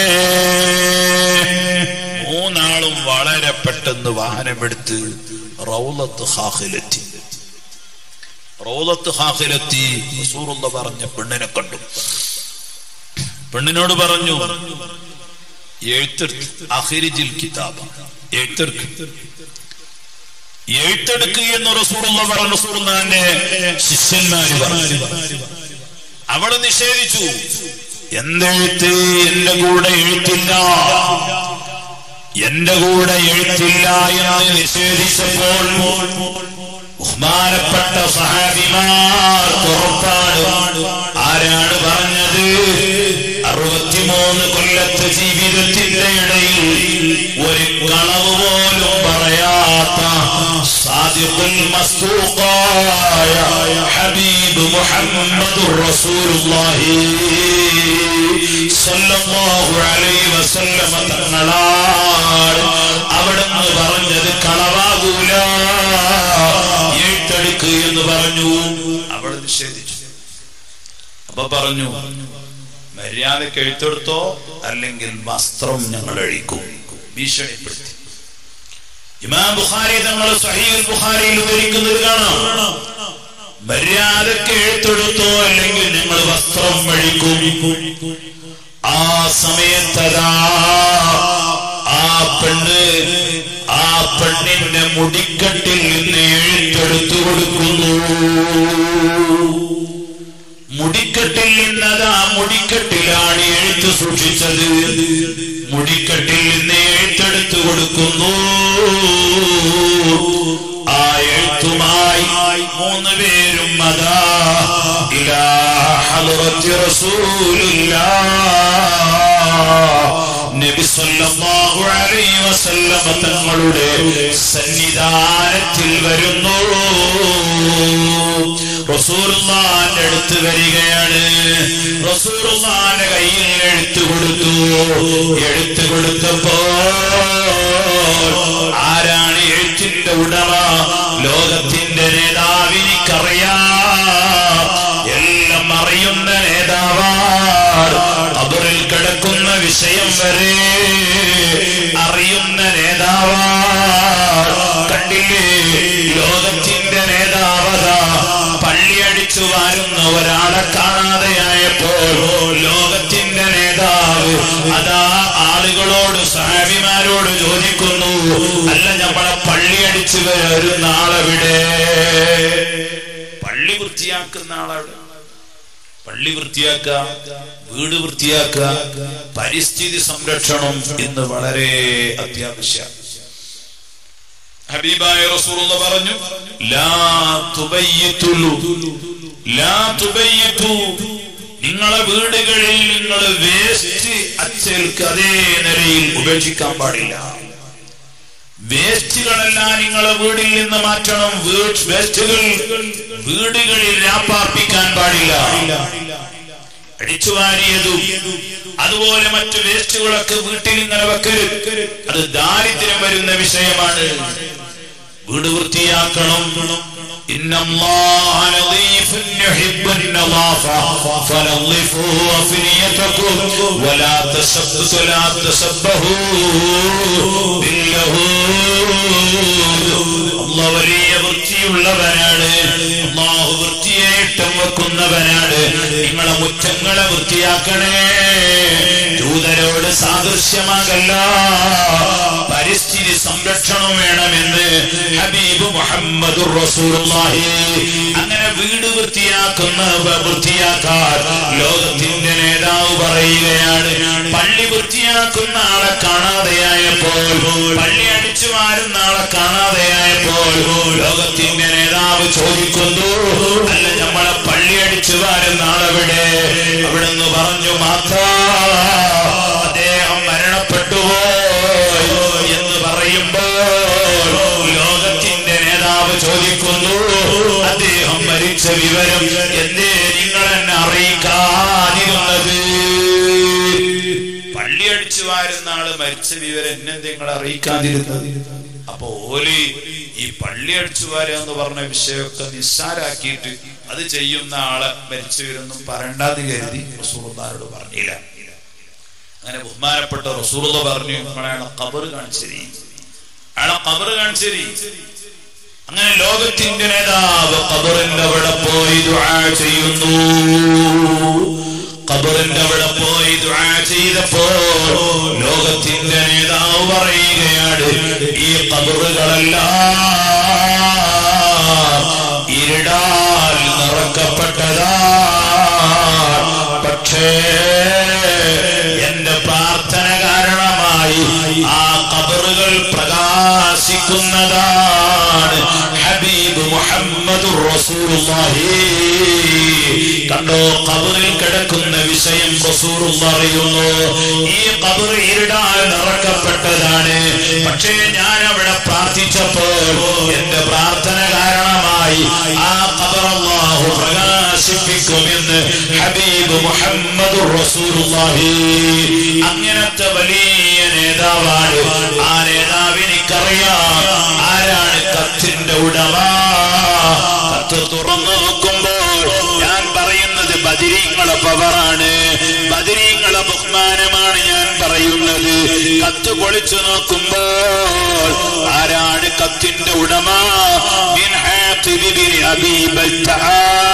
A: മൂന്നാളും വളരെ പെട്ടെന്ന് വാഹനമെടുത്ത് റൗലത്ത് ഹാഹിലെത്തി റൗലത്ത് ഹാഹിലെത്തി റസൂറുള്ള പറഞ്ഞ പെണ്ണിനെ കണ്ടു പെണ്ണിനോട് പറഞ്ഞു എഴുത്തെടുത്ത് അഹിരിജിൽ കിതാബ് എഴുത്തെടുക്ക് എഴുത്തെടുക്കുക എന്ന് റസൂറുള്ള പറഞ്ഞു റസൂറുള്ളാന്റെ ശിഷ്യന്മാര് പറഞ്ഞു അവള് നിഷേധിച്ചു എന്തെഴുത്ത് എന്റെ കൂടെ എഴുത്തില്ല എന്റെ കൂടെ എഴുത്തില്ല എന്ന് നിഷേധിച്ചപ്പോൾ ബഹുമാനപ്പെട്ട സഹാബിമാർ ഉറപ്പാണ് ആരാണ് പറഞ്ഞത് അറുപത്തിമൂന്ന് കൊല്ലത്തെ ജീവിതത്തിന്റെ ഇടയിൽ ഒരു കളവ് പോലും പറയാത്ത സാദിഖുൽ മസ്തൂഖായ ഹബീബ് മുഹമ്മദുർ റസൂലുള്ളാഹി സല്ലല്ലാഹു അലൈഹി വസല്ലമ തങ്ങളാണ് അവിടുന്ന് പറഞ്ഞത് കളവാകൂല എഴുത്തെടുക്ക് എന്ന് പറഞ്ഞു അവൾ നിഷേധിച്ചു അപ്പൊ പറഞ്ഞു മര്യാദക്ക് എഴുത്തെടുത്തോ അല്ലെങ്കിൽ വസ്ത്രം ഞങ്ങൾ അഴിക്കും ഭീഷണിപ്പെടുത്തി ഇമാം ബുഖാരി തങ്ങൾ സഹീൽ ബുഖാരിയിൽ വിവരിക്കുന്നത് കാണാം മര്യാദക്ക് എഴുത്തെടുത്തോ അല്ലെങ്കിൽ ഞങ്ങൾ വസ്ത്രം അഴിക്കും ആ സമയത്തതാ ആ പെണ്ണ് ആ പെണ്ണിന്റെ മുടിക്കട്ടിൽ നിന്ന് എഴുത്തെടുത്തു കൊടുക്കുന്നു മുടിക്കെട്ടിൽ നിന്നതാ മുടിക്കെട്ടിലാണ് എഴുത്ത് സൂക്ഷിച്ചത് മുടിക്കെട്ടിൽ നിന്ന് എഴുത്തെടുത്തു കൊടുക്കുന്നു ആ എഴുത്തുമായി മൂന്ന് പേരും അതാ ഇലാ ഹളറത്തി റസൂലില്ലാ നബി സല്ലല്ലാഹു അലൈഹി വസല്ലമ തങ്ങളുടെ സന്നിധാനത്തിൽ വരുന്നു റസൂലുള്ളാന്റെ അടുത്ത് വരികയാണ് റസൂലുള്ളാന്റെ കയ്യിൽ എഴുത്ത് കൊടുത്തു എഴുത്ത് കൊടുത്തപ്പോ ആരാണ് എഴുത്തിന്റെ ഉടമ ലോകത്തിന്റെ നേതാവിനിക്കറിയാം എല്ലാം അറിയുന്ന നേതാവാണ് അവരിൽ കിടക്കുന്ന വിഷയം വരെ അറിയുന്ന നേതാവാണ് കണ്ടില്ലേ ലോകത്തിന്റെ നേതാവത പള്ളിയടിച്ചു വാരുന്ന ഒരാളെ കാണാതെയായപ്പോൾ ലോകത്തിന്റെ നേതാവ് അതാ ആളുകളോട് സാഹിമാരോട് ചോദിക്കുന്നു അല്ല നമ്മളെ പള്ളിയടിച്ചു വരുന്ന ആളെവിടെ പള്ളി വൃത്തിയാക്കുന്ന ആളവിടെ പള്ളി വൃത്തിയാക്ക വീട് വൃത്തിയാക്ക പരിസ്ഥിതി സംരക്ഷണം ഇന്ന് വളരെ അത്യാവശ്യം ഹബീബായ റസൂലുള്ള പറഞ്ഞു ലാ തുബയ്യിത്തുലു ലാ തുബയ്യിത്തു നിങ്ങളെ വീടുകളിൽ നിങ്ങൾ വേസ്റ്റ് അച്ചേൽക്ക് അതേ നിലയിൽ ഉപേക്ഷിക്കാൻ പാടില്ല വേസ്റ്റുകളെല്ലാം നിങ്ങളെ വീടിൽ നിന്ന് മാറ്റണം വീട് വേസ്റ്റുകൾ വീടുകളിൽ രാപ്പാർപ്പിക്കാൻ പാടില്ല അടിച്ചുവാരിയതും അതുപോലെ മറ്റു വേസ്റ്റുകളൊക്കെ വീട്ടിൽ ഇങ്ങനെ വെക്കരുത് അത് ദാരിദ്ര്യം വരുന്ന വിഷയമാണ് വീട് വൃത്തിയാക്കണം إن الله نظيف يحب النظافة فنظفوا أفنيتكم ولا تسبوا ولا تسبهوا باللهود الله വലിയ വൃത്തിയുള്ളവനാണ് അള്ളാഹു വൃത്തിയായിട്ടും വെക്കുന്നവനാണ് നിങ്ങളെ മുറ്റങ്ങളെ വൃത്തിയാക്കണേ ദൂതരോട് സാദൃശ്യമാകല്ല പരിസ്ഥിതി സംരക്ഷണം വേണമെന്ന് ഹബീബ് മുഹമ്മദ് റസൂലുള്ളാഹി അങ്ങനെ വീട് വൃത്തിയാക്കുന്ന വൃത്തിയാക്കാൻ ലോകത്തിന്റെ നേതാവ് പറയുകയാണ് പള്ളി വൃത്തിയാക്കുന്ന ആളെ കാണാതെയായപ്പോൾ പള്ളി അടിച്ചു മാറുന്ന ആളെ കാണാതെയായപ്പോൾ ലോകത്തിന്റെ നേതാവ് ചോദിക്കുന്നു അല്ല നമ്മളെ പള്ളി അടിച്ചു വാരുന്ന ആളെവിടെ അവിടുന്ന് പറഞ്ഞു മാത്രം അദ്ദേഹം മരണപ്പെട്ടുപോയി എന്ന് പറയുമ്പോൾ ലോകത്തിന്റെ നേതാവ് ചോദിക്കുന്നു അദ്ദേഹം മരിച്ച വിവരം എന്തേ നിങ്ങൾ എന്നെ അറിയിക്കാതിരുന്നത് പള്ളി അടിച്ചു വാരുന്ന ആള് മരിച്ച വിവരം എന്നെ നിങ്ങൾ അറിയിക്കാതിരുന്നത് അപ്പൊ ഓലി ഈ പള്ളി അടിച്ചു വാരുക എന്ന് പറഞ്ഞ വിഷയമൊക്കെ നിസ്സാരാക്കിയിട്ട് അത് ചെയ്യുന്ന ആളെ മരിച്ചു വിവരൊന്നും പറയണ്ടാന്ന് കരുതി റസൂർദാരോട് പറഞ്ഞില്ല അങ്ങനെ ബഹുമാനപ്പെട്ട റസൂർദ പറഞ്ഞു നിങ്ങളാണ് കബർ കാണിച്ചരി അയാളെ കബർ കാണിച്ചരി അങ്ങനെ ലോകത്തിന്റെ നേതാവ് കബറിന്റെ അവിടെ പോയി ദുആ ചെയ്യുന്നു കബറിന്റെ അവിടെ പോയി ദുആ ചെയ്തപ്പോൾ ലോകത്തിന്റെ നേതാവ് പറയുകയാണ് ഈ കബറുകളെല്ലാം ഇരുടാൽ നിറക്കപ്പെട്ടതാ പക്ഷേ എന്റെ പ്രാർത്ഥന കാരണമായി ആ കബറുകൾ പ്രകാശിക്കുന്നതാണ് ഹബീബ് മുഹമ്മദ് റസൂലുള്ളാഹി കണ്ടോ കബറിൽ കിടക്കുന്ന വിഷയം റസൂലുള്ള അറിയുന്നു ഈ കബർ ഇരുടാൽ നിറക്കപ്പെട്ടതാണ് പക്ഷേ ഞാൻ അവിടെ പ്രാർത്ഥിച്ചപ്പോൾ എന്റെ പ്രാർത്ഥന കാരണമായി ആ കബർ അല്ലാഹു പ്രകാശിപ്പിക്കുമെന്ന് ഹബീബ് മുഹമ്മദ് റസൂലുള്ളാഹി അങ്ങനത്തെ വലിയ നേതാവാണ് ആ നേതാവ് എനിക്കറിയാം ആരാണ് കത്തിന്റെ ഉടമ കത്ത് തുറന്നു നോക്കുമ്പോൾ ഞാൻ പറയുന്നത് ബദിരീങ്ങളെ പവറാണ് ബദിരീങ്ങളെ ബഹുമാനമാണ് ഞാൻ പറയുന്നത് കത്ത് പൊളിച്ചു നോക്കുമ്പോൾ ആരാണ് കത്തിന്റെ ഉടമ മിൻ ഹാത്തിബ് ബിൻ അബീ ബൽതആ.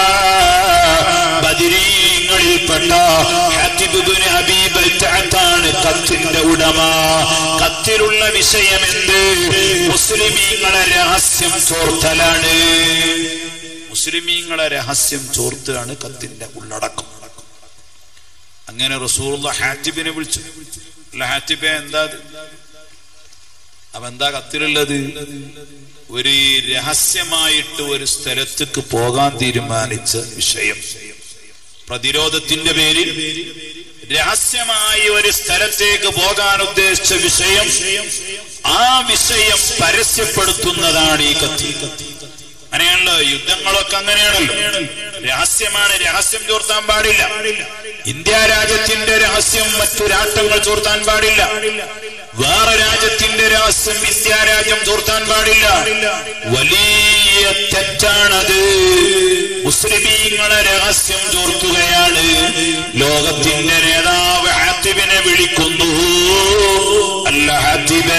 A: ബദിരീങ്ങളിൽപ്പെട്ട ഹാത്തിബ് ബിൻ അബീ ബൽതഅത്താണ് കത്തിന്റെ ഉടമ കത്തിലുള്ള വിഷയം എന്ത് മുസ്ലിമീങ്ങളെ രഹസ്യം ചോർത്തലാണ് മുസ്ലിമീങ്ങളെ രഹസ്യം ചോർത്തുകയാണ് കത്തിന്റെ ഉള്ളടക്കം അങ്ങനെ റസൂറുള്ള ഹാറ്റിബിനെ വിളിച്ചു അല്ല ഹാറ്റിബെ എന്താ ഇത്? അപ്പൊ എന്താ കത്തിലുള്ളത് ഒരു രഹസ്യമായിട്ട് ഒരു സ്ഥലത്തേക്ക് പോകാൻ തീരുമാനിച്ച വിഷയം പ്രതിരോധത്തിന്റെ പേരിൽ രഹസ്യമായി ഒരു സ്ഥലത്തേക്ക് പോകാൻ ഉദ്ദേശിച്ച വിഷയം ആ വിഷയം പരസ്യപ്പെടുത്തുന്നതാണ് ഈ കത്തി അങ്ങനെയാണല്ലോ യുദ്ധങ്ങളൊക്കെ അങ്ങനെയാണല്ലോ രഹസ്യമാണ് രഹസ്യം ചോർത്താൻ പാടില്ല ഇന്ത്യ രാജ്യത്തിന്റെ രഹസ്യം മറ്റു രാഷ്ട്രങ്ങൾ ചോർത്താൻ പാടില്ല വേറെ രാജ്യത്തിന്റെ രഹസ്യം ഇന്ത്യ രാജ്യം ചോർത്താൻ പാടില്ല വലിയ തെറ്റാണത് മുസ്ലിമീങ്ങളെ രഹസ്യം ചോർത്തുകയാണ് ലോകത്തിന്റെ നേതാവ് ഹാത്തിബിനെ വിളിക്കുന്നു അല്ല ഹാത്തിബേ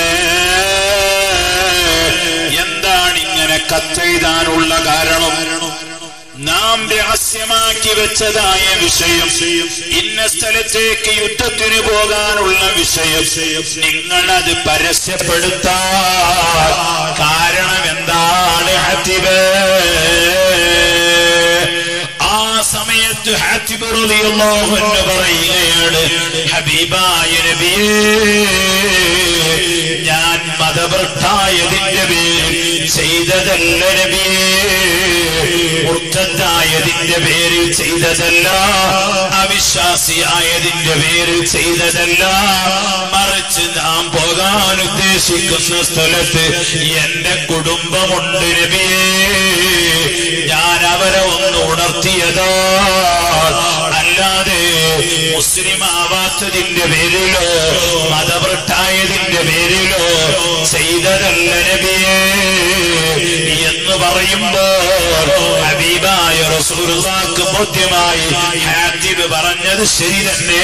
A: എന്താണ് ഇങ്ങനെ കത്തെഴുതാനുള്ള കാരണം നാം രഹസ്യമാക്കി വെച്ചതായ വിഷയം ഇന്ന സ്ഥലത്തേക്ക് യുദ്ധത്തിന് പോകാനുള്ള വിഷയം നിങ്ങളത് പരസ്യപ്പെടുത്താൻ കാരണം എന്താണ് ഹത്തിബ് ആ സമയത്ത് ഹാത്തിബ് റളിയല്ലാഹു അൻഹു പറയുകയാണ് ഹബീബായ നബിയേ ഞാൻ മതഭ്രഷ്ടായതിന്റെ പേരിൽ ചെയ്തതല്ല നബിയേ മുർത്തത്തായതിന്റെ പേരിൽ ചെയ്തതല്ല അവിശ്വാസിയായതിന്റെ പേരിൽ ചെയ്തതല്ല മറിച്ച് നാം പോകാൻ ഉദ്ദേശിച്ച ഉദ്ദേശിക്കുന്ന സ്ഥലത്ത് എന്റെ കുടുംബമുണ്ട് നബിയേ ഞാൻ അവരെ ഒന്ന് ഉണർത്തിയതാ അല്ലാതെ മുസ്ലിം ആവാത്തതിന്റെ പേരിലോ മതവൃട്ടായതിന്റെ പേരിലോ ചെയ്തതല്ല നബിയേ എന്ന് പറയുമ്പോൾ ഹബീബായ റസൂലുള്ളാക്ക് ബോധ്യമായി ഹാജിബ് പറഞ്ഞത് ശരി തന്നെ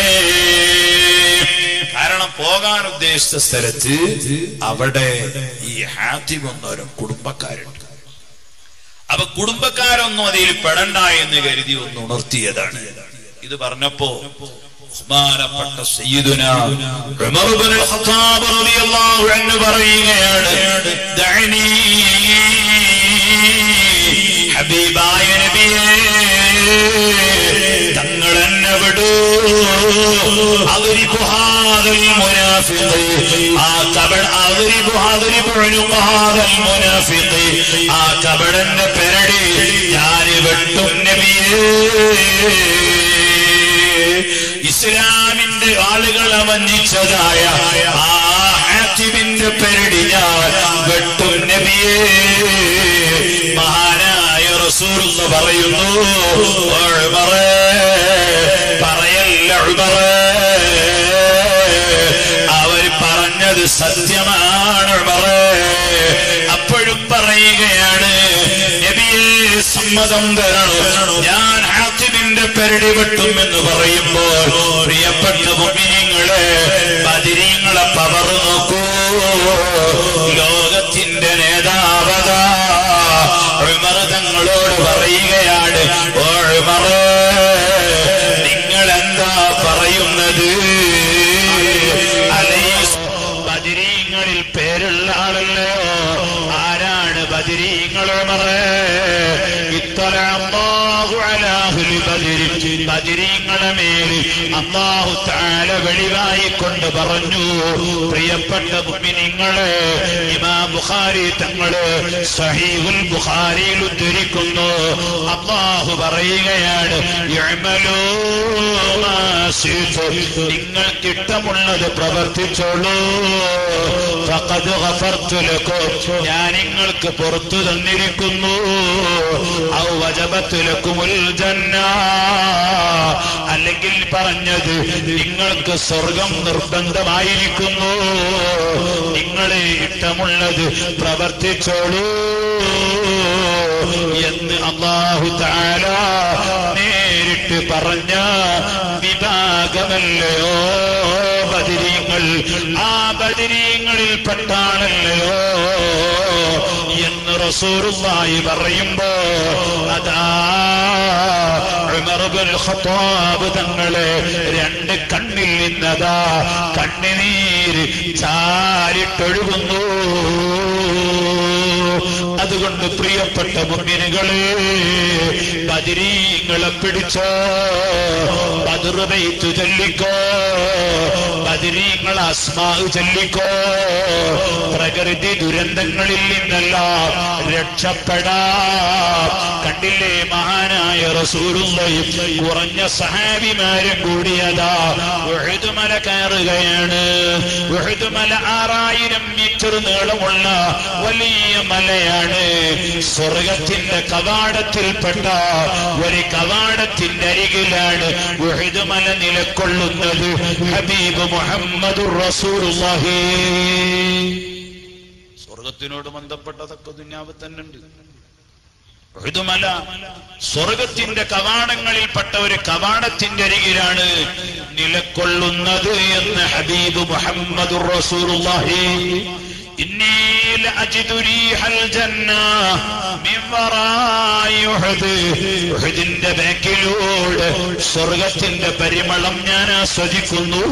A: കാരണം പോകാൻ ഉദ്ദേശിച്ച സ്ഥലത്ത് അവിടെ ഈ ഹാത്തിബ് എന്നൊരു കുടുംബക്കാരുണ്ട് അപ്പൊ കുടുംബക്കാരൊന്നും അതിൽ പെടണ്ട എന്ന് കരുതി ഒന്ന് ഉണർത്തിയതാണ് ഇത് പറഞ്ഞപ്പോ ബഹുമാനപ്പെട്ട സയ്യിദുന ഉമർ ഇബ്നുൽ ഖത്താബ് റളിയല്ലാഹു അൻഹു പറയുകയാണ് ദഅനി ഹബീബായ നബിയേ തങ്ങൾ എന്നെ വിടൂ അവരിപ്പോ ഹാദൽ മുനാഫിഖ് ആ കബൾ അവരിപ്പോ അവരിപ്പോ ഹാദൽ മുനാഫിഖ് ആ കബടന്റെ പെരടി ഞാൻ വെട്ടും നബിയേ ഇസ്ലാമിന്റെ ആളുകളെ വഞ്ചിച്ചതായ ആ ഹാത്തിബിന്റെ പെരടി ഞാൻ വെട്ടും നബിയേ മഹാനായ റസൂൽ എന്ന് പറയുന്നു ഉമറേ, പറയല്ല ഉമറേ. അവർ പറഞ്ഞത് സത്യമാണ് ഉമറേ. അപ്പോഴും പറയുകയാണ് നബിയെ സമ്മതം തരണം ഞാൻ ഹാത്തിബിന്റെ പെരടി വെട്ടും എന്ന് പറയുമ്പോൾ പ്രിയപ്പെട്ട മുമിനിങ്ങളെ ബദിരീങ്ങളെ പവർ നോക്കൂ ലോകത്തിന്റെ നേതാവതാ ഉമർ തങ്ങളോട് പറയുകയാണ് ഓ ഉമറേ, നിങ്ങൾ എന്താ പറയുന്നത് അലൈസ് ബദിരീങ്ങളിൽ പേരുള്ള ആളല്ലയോ ആരാണ് ബദിരീങ്ങൾ ഉമറേ ഇത്തല അല്ലാഹു അലാ അഹ്ലി ബദരി ബദിരീങ്ങളെ മേൽ അല്ലാഹു തആല വെളിവായി കൊണ്ട് പറഞ്ഞു പ്രിയപ്പെട്ട മുഅ്മിനീങ്ങളെ ഇമാം ബുഖാരി തങ്ങള് സഹീഹുൽ ബുഖാരിയിൽ ഉദ്ധരിക്കുന്നു അല്ലാഹു പറയുകയാണ് യഅമലൂ മാ ശിഅ്തും. നിങ്ങൾക്ക് ഇഷ്ടമുള്ളത് പ്രവർത്തിച്ചോളൂ ഫഖദ് ഗഫർതു ലക്കും ഞാൻ നിങ്ങൾക്ക് പുറത്തു തന്നിരിക്കുന്നു ഔ വജബത്തു ലക്കുമുൽ ജന്ന അല്ലെങ്കിൽ പറഞ്ഞത് നിങ്ങൾക്ക് സ്വർഗം നിർബന്ധമായിരിക്കുന്നു നിങ്ങളെ ഇഷ്ടമുള്ളത് പ്രവർത്തിച്ചോളൂ എന്ന് അള്ളാഹു താല നേരിട്ട് പറഞ്ഞ വിഭാഗമല്ലയോ ബദിരീങ്ങൾ ആ ബദിരീങ്ങളിൽ പെട്ടാണല്ലയോ എന്ന് റസൂറുള്ളായി പറയുമ്പോ അതാ ഉമർ ഇബ്നുൽ ഖത്താബ് തങ്ങളെ രണ്ട് കണ്ണിൽ നിന്നതാ കണ്ണിനീര് ചാരിട്ടൊഴുകുന്നു അതുകൊണ്ട് പ്രിയപ്പെട്ട മുന്നിനുകളെ ബദിരീങ്ങളെ പിടിച്ചോ ബദുറുബൈത്ത് ചൊല്ലിക്കോ ബദിരീങ്ങൾ അസ്മാവ് ചൊല്ലിക്കോ പ്രകൃതി ദുരന്തങ്ങളിൽ നിന്നെല്ലാം രക്ഷപ്പെടാം കണ്ടില്ലേ മഹാനായ റസൂലുള്ളയും കുറഞ്ഞ സഹാബിമാരും കൂടിയതാ ഉഴുതുമല കയറുകയാണ് ഉഴുതുമല ആറായിരം മീറ്റർ നീളമുള്ള വലിയ മലയാണ് സ്വർഗത്തിന്റെ കവാടത്തിൽപ്പെട്ട ഒരു കവാടത്തിന്റെ അരികിലാണ് ഉഴുതുമല നിലക്കൊള്ളുന്നത് ഹബീബ് മുഹമ്മദ് റസൂലുള്ളാഹി സ്വർഗത്തിനോട് ബന്ധപ്പെട്ടതൊക്കെ ദുന്യാവ് തന്നെ ഉണ്ട് ഉഴുതുമല സ്വർഗത്തിന്റെ കവാടങ്ങളിൽപ്പെട്ട ഒരു കവാടത്തിന്റെ അരികിലാണ് നിലക്കൊള്ളുന്നത് എന്ന് ഹബീബ് മുഹമ്മദ് റസൂലുള്ളാഹി إني لأجد ريح الجنة من وراء أحد ഉഹദിന്റെ ബാക്കിലൂടെ സ്വർഗത്തിന്റെ പരിമളം ഞാൻ ആസ്വദിക്കുന്നു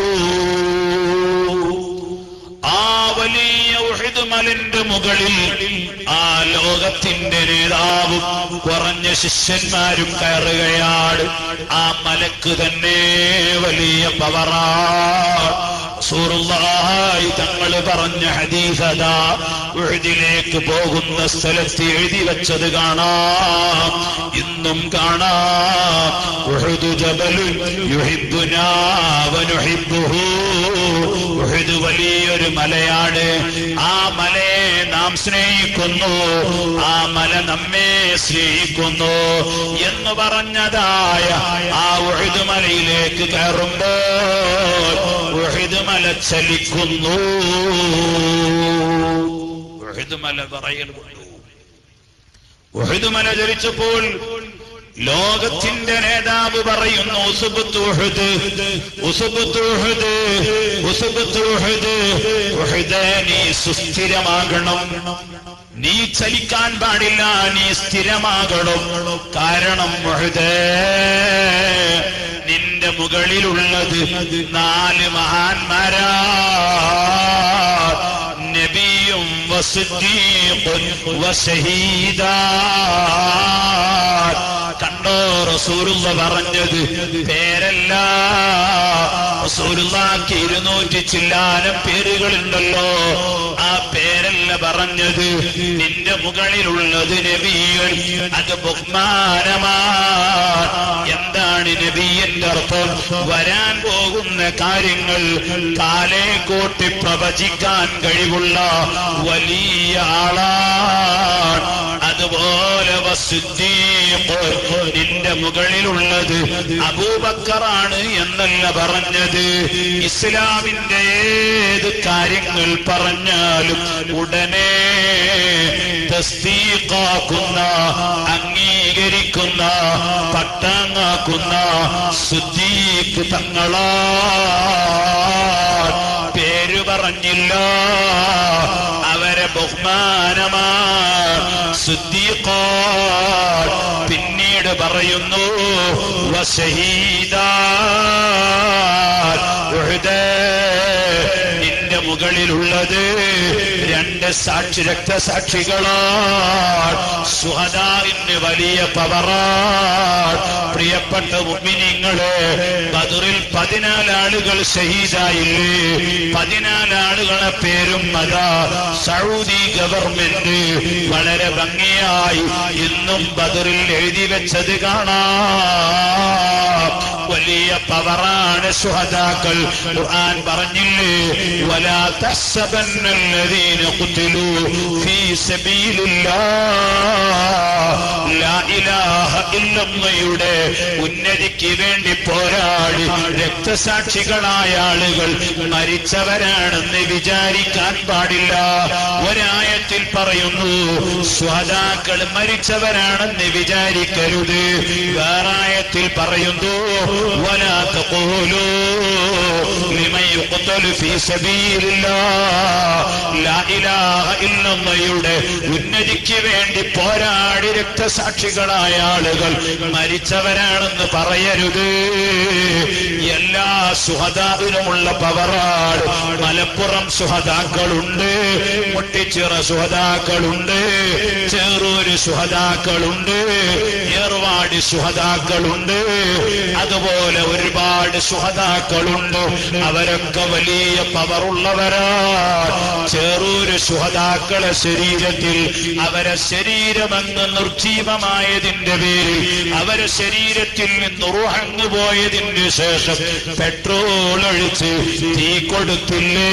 A: ആ വലിയ ഉഹദ് മലിന്റെ മുകളിൽ ആ ലോകത്തിന്റെ നേതാവും കുറഞ്ഞ ശിഷ്യന്മാരും കയറുകയാണ് ആ മലക്ക് തന്നെ വലിയ പവറാണ് റസൂറുള്ളാഹി തങ്ങൾ പറഞ്ഞ ഹദീസദാ ഉഹദിലേക്ക് പോകുന്ന സ്ഥലത്ത് എഴുതി വെച്ചത് കാണാം ഇന്നും കാണാം ഉഹദു ജബലു യുഹിബ്ബുനാ വനുഹിബ്ബുഹു ഉഹദ് വലിയൊരു മലയാണ് ആ മലയെ നാം സ്നേഹിക്കുന്നു ആ മല നമ്മെ സ്നേഹിക്കുന്നു എന്ന് പറഞ്ഞതായ ആ ഉഴുത് മലയിലേക്ക് കയറുമ്പോൾ ഉഴുത് മല ചലിക്കുന്നു ഉഴുത് മല പറയൽ കൊണ്ടു ഉഴുത് മല ചലിച്ചപ്പോൾ ലോകത്തിന്റെ നേതാവ് പറയുന്നു ഉസുബത്ത് ഉഹുദ് ഉസുബത്ത് ഉഹുദ് ഉസുബത്ത് ഉഹുദ് ഉഹുദ് നീ സുസ്ഥിരമാകണം നീ ചലിക്കാൻ പാടില്ല നീ സ്ഥിരമാകണം കാരണം ഉഹുദ് നിന്റെ മുകളിലുള്ളത് നാല് മഹാന്മാരാ നബിയും വസുദ്ദീഖുൻ വശഹീദാ കണ്ടോ റസൂലുള്ള പറഞ്ഞത് പേരല്ല റസൂലുള്ളാക്ക് ഇരുന്നൂറ്റി ചില്ലാനം പേരുകളുണ്ടല്ലോ ആ പേരല്ല പറഞ്ഞത് നിന്റെ മുകളിലുള്ളത് നബിയൻ അത് ബഹുമാനമാ എന്താണ് നബിയന്റെ അർത്ഥം വരാൻ പോകുന്ന കാര്യങ്ങൾ കാലേ കൂട്ടി പ്രവചിക്കാൻ കഴിവുള്ള വലിയ ആളാണ് അതുപോലെ വസുദ്ദീഖ് നിന്റെ മുകളിലുള്ളത് അബൂബക്കറാണ് എന്നല്ല പറഞ്ഞത് ഇസ്ലാമിന്റെ ഏത് കാര്യങ്ങൾ പറഞ്ഞാലും ഉടനെ തസ്തീഖാക്കുന്ന അംഗീകരിക്കുന്ന പട്ടാങ്ങാക്കുന്ന സുദ്ദീഖ് തങ്ങളാ പേര് പറഞ്ഞില്ല അവരെ ബഹുമാനമാ സുദ്ദീഖോ പിന്നീട് പറയുന്നു വശഹീദാ ഉഹുദ് നിന്റെ മുകളിലുള്ളത് രണ്ട് സാക്ഷി രക്തസാക്ഷികളാണ് സുഹദാവിന് വലിയ പവറാണ് പ്രിയപ്പെട്ട മുമ്മിനിങ്ങളെ ബദറിൽ പതിനാല് ആളുകൾ ഷഹീദായില്ലേ പതിനാല് ആളുകളെ പേരും അതാ സൗദി ഗവൺമെന്റ് വളരെ ഭംഗിയായി ഇന്നും ബദറിൽ എഴുതി വെച്ചത് കാണാം വലിയ പവറാണ് സുഹദാക്കൾ ഖുർആൻ പറഞ്ഞില്ലേ വലാ തഹ്സബന്നല്ലദീന ഖുതിലൂ ഫീ സബീലില്ലാഹ് ലാ ഇലാഹ ഇല്ലല്ലയുടെ ഉന്നതിക്ക് വേണ്ടി പോരാടി രക്തസാക്ഷികളായ ആളുകൾ മരിച്ചവരാണെന്ന് വിചാരിക്കാൻ പാടില്ല ഒരായത്തിൽ പറയുന്നു സ്വതാക്കൾ മരിച്ചവരാണെന്ന് വിചാരിക്കരുത് വേറായത്തിൽ പറയുന്നു ولا تقولوا لمن يقتل في سبيل الله لا إله إلا യുടെ ഉന്നതിക്ക് വേണ്ടി പോരാടി രക്തസാക്ഷികളായ ആളുകൾ മരിച്ചവരാണെന്ന് പറയരുത് എല്ലാ സുഹതാവിനുമുള്ള പവറാട് മലപ്പുറം സുഹതാക്കളുണ്ട് മുട്ടിച്ചിറ സുഹതാക്കളുണ്ട് ചെറൂര് സുഹതാക്കളുണ്ട് ഏർവാടി സുഹതാക്കളുണ്ട് അതുപോലെ ഒരുപാട് സുഹതാക്കളുണ്ട് അവരൊക്കെ വലിയ പവറുള്ളവരാണ് ചെറൂര് സുഹതാക്കളെ ശരീരത്തിൽ അവരെ ശരീരമെന്ന് നിർജീവമായതിന്റെ പേരിൽ അവരെ ശരീരത്തിൽ നിന്ന് ഉറങ്ങു പോയതിന് ശേഷം പെട്രോൾ ഒഴിച്ച് തീ കൊടുത്തില്ലേ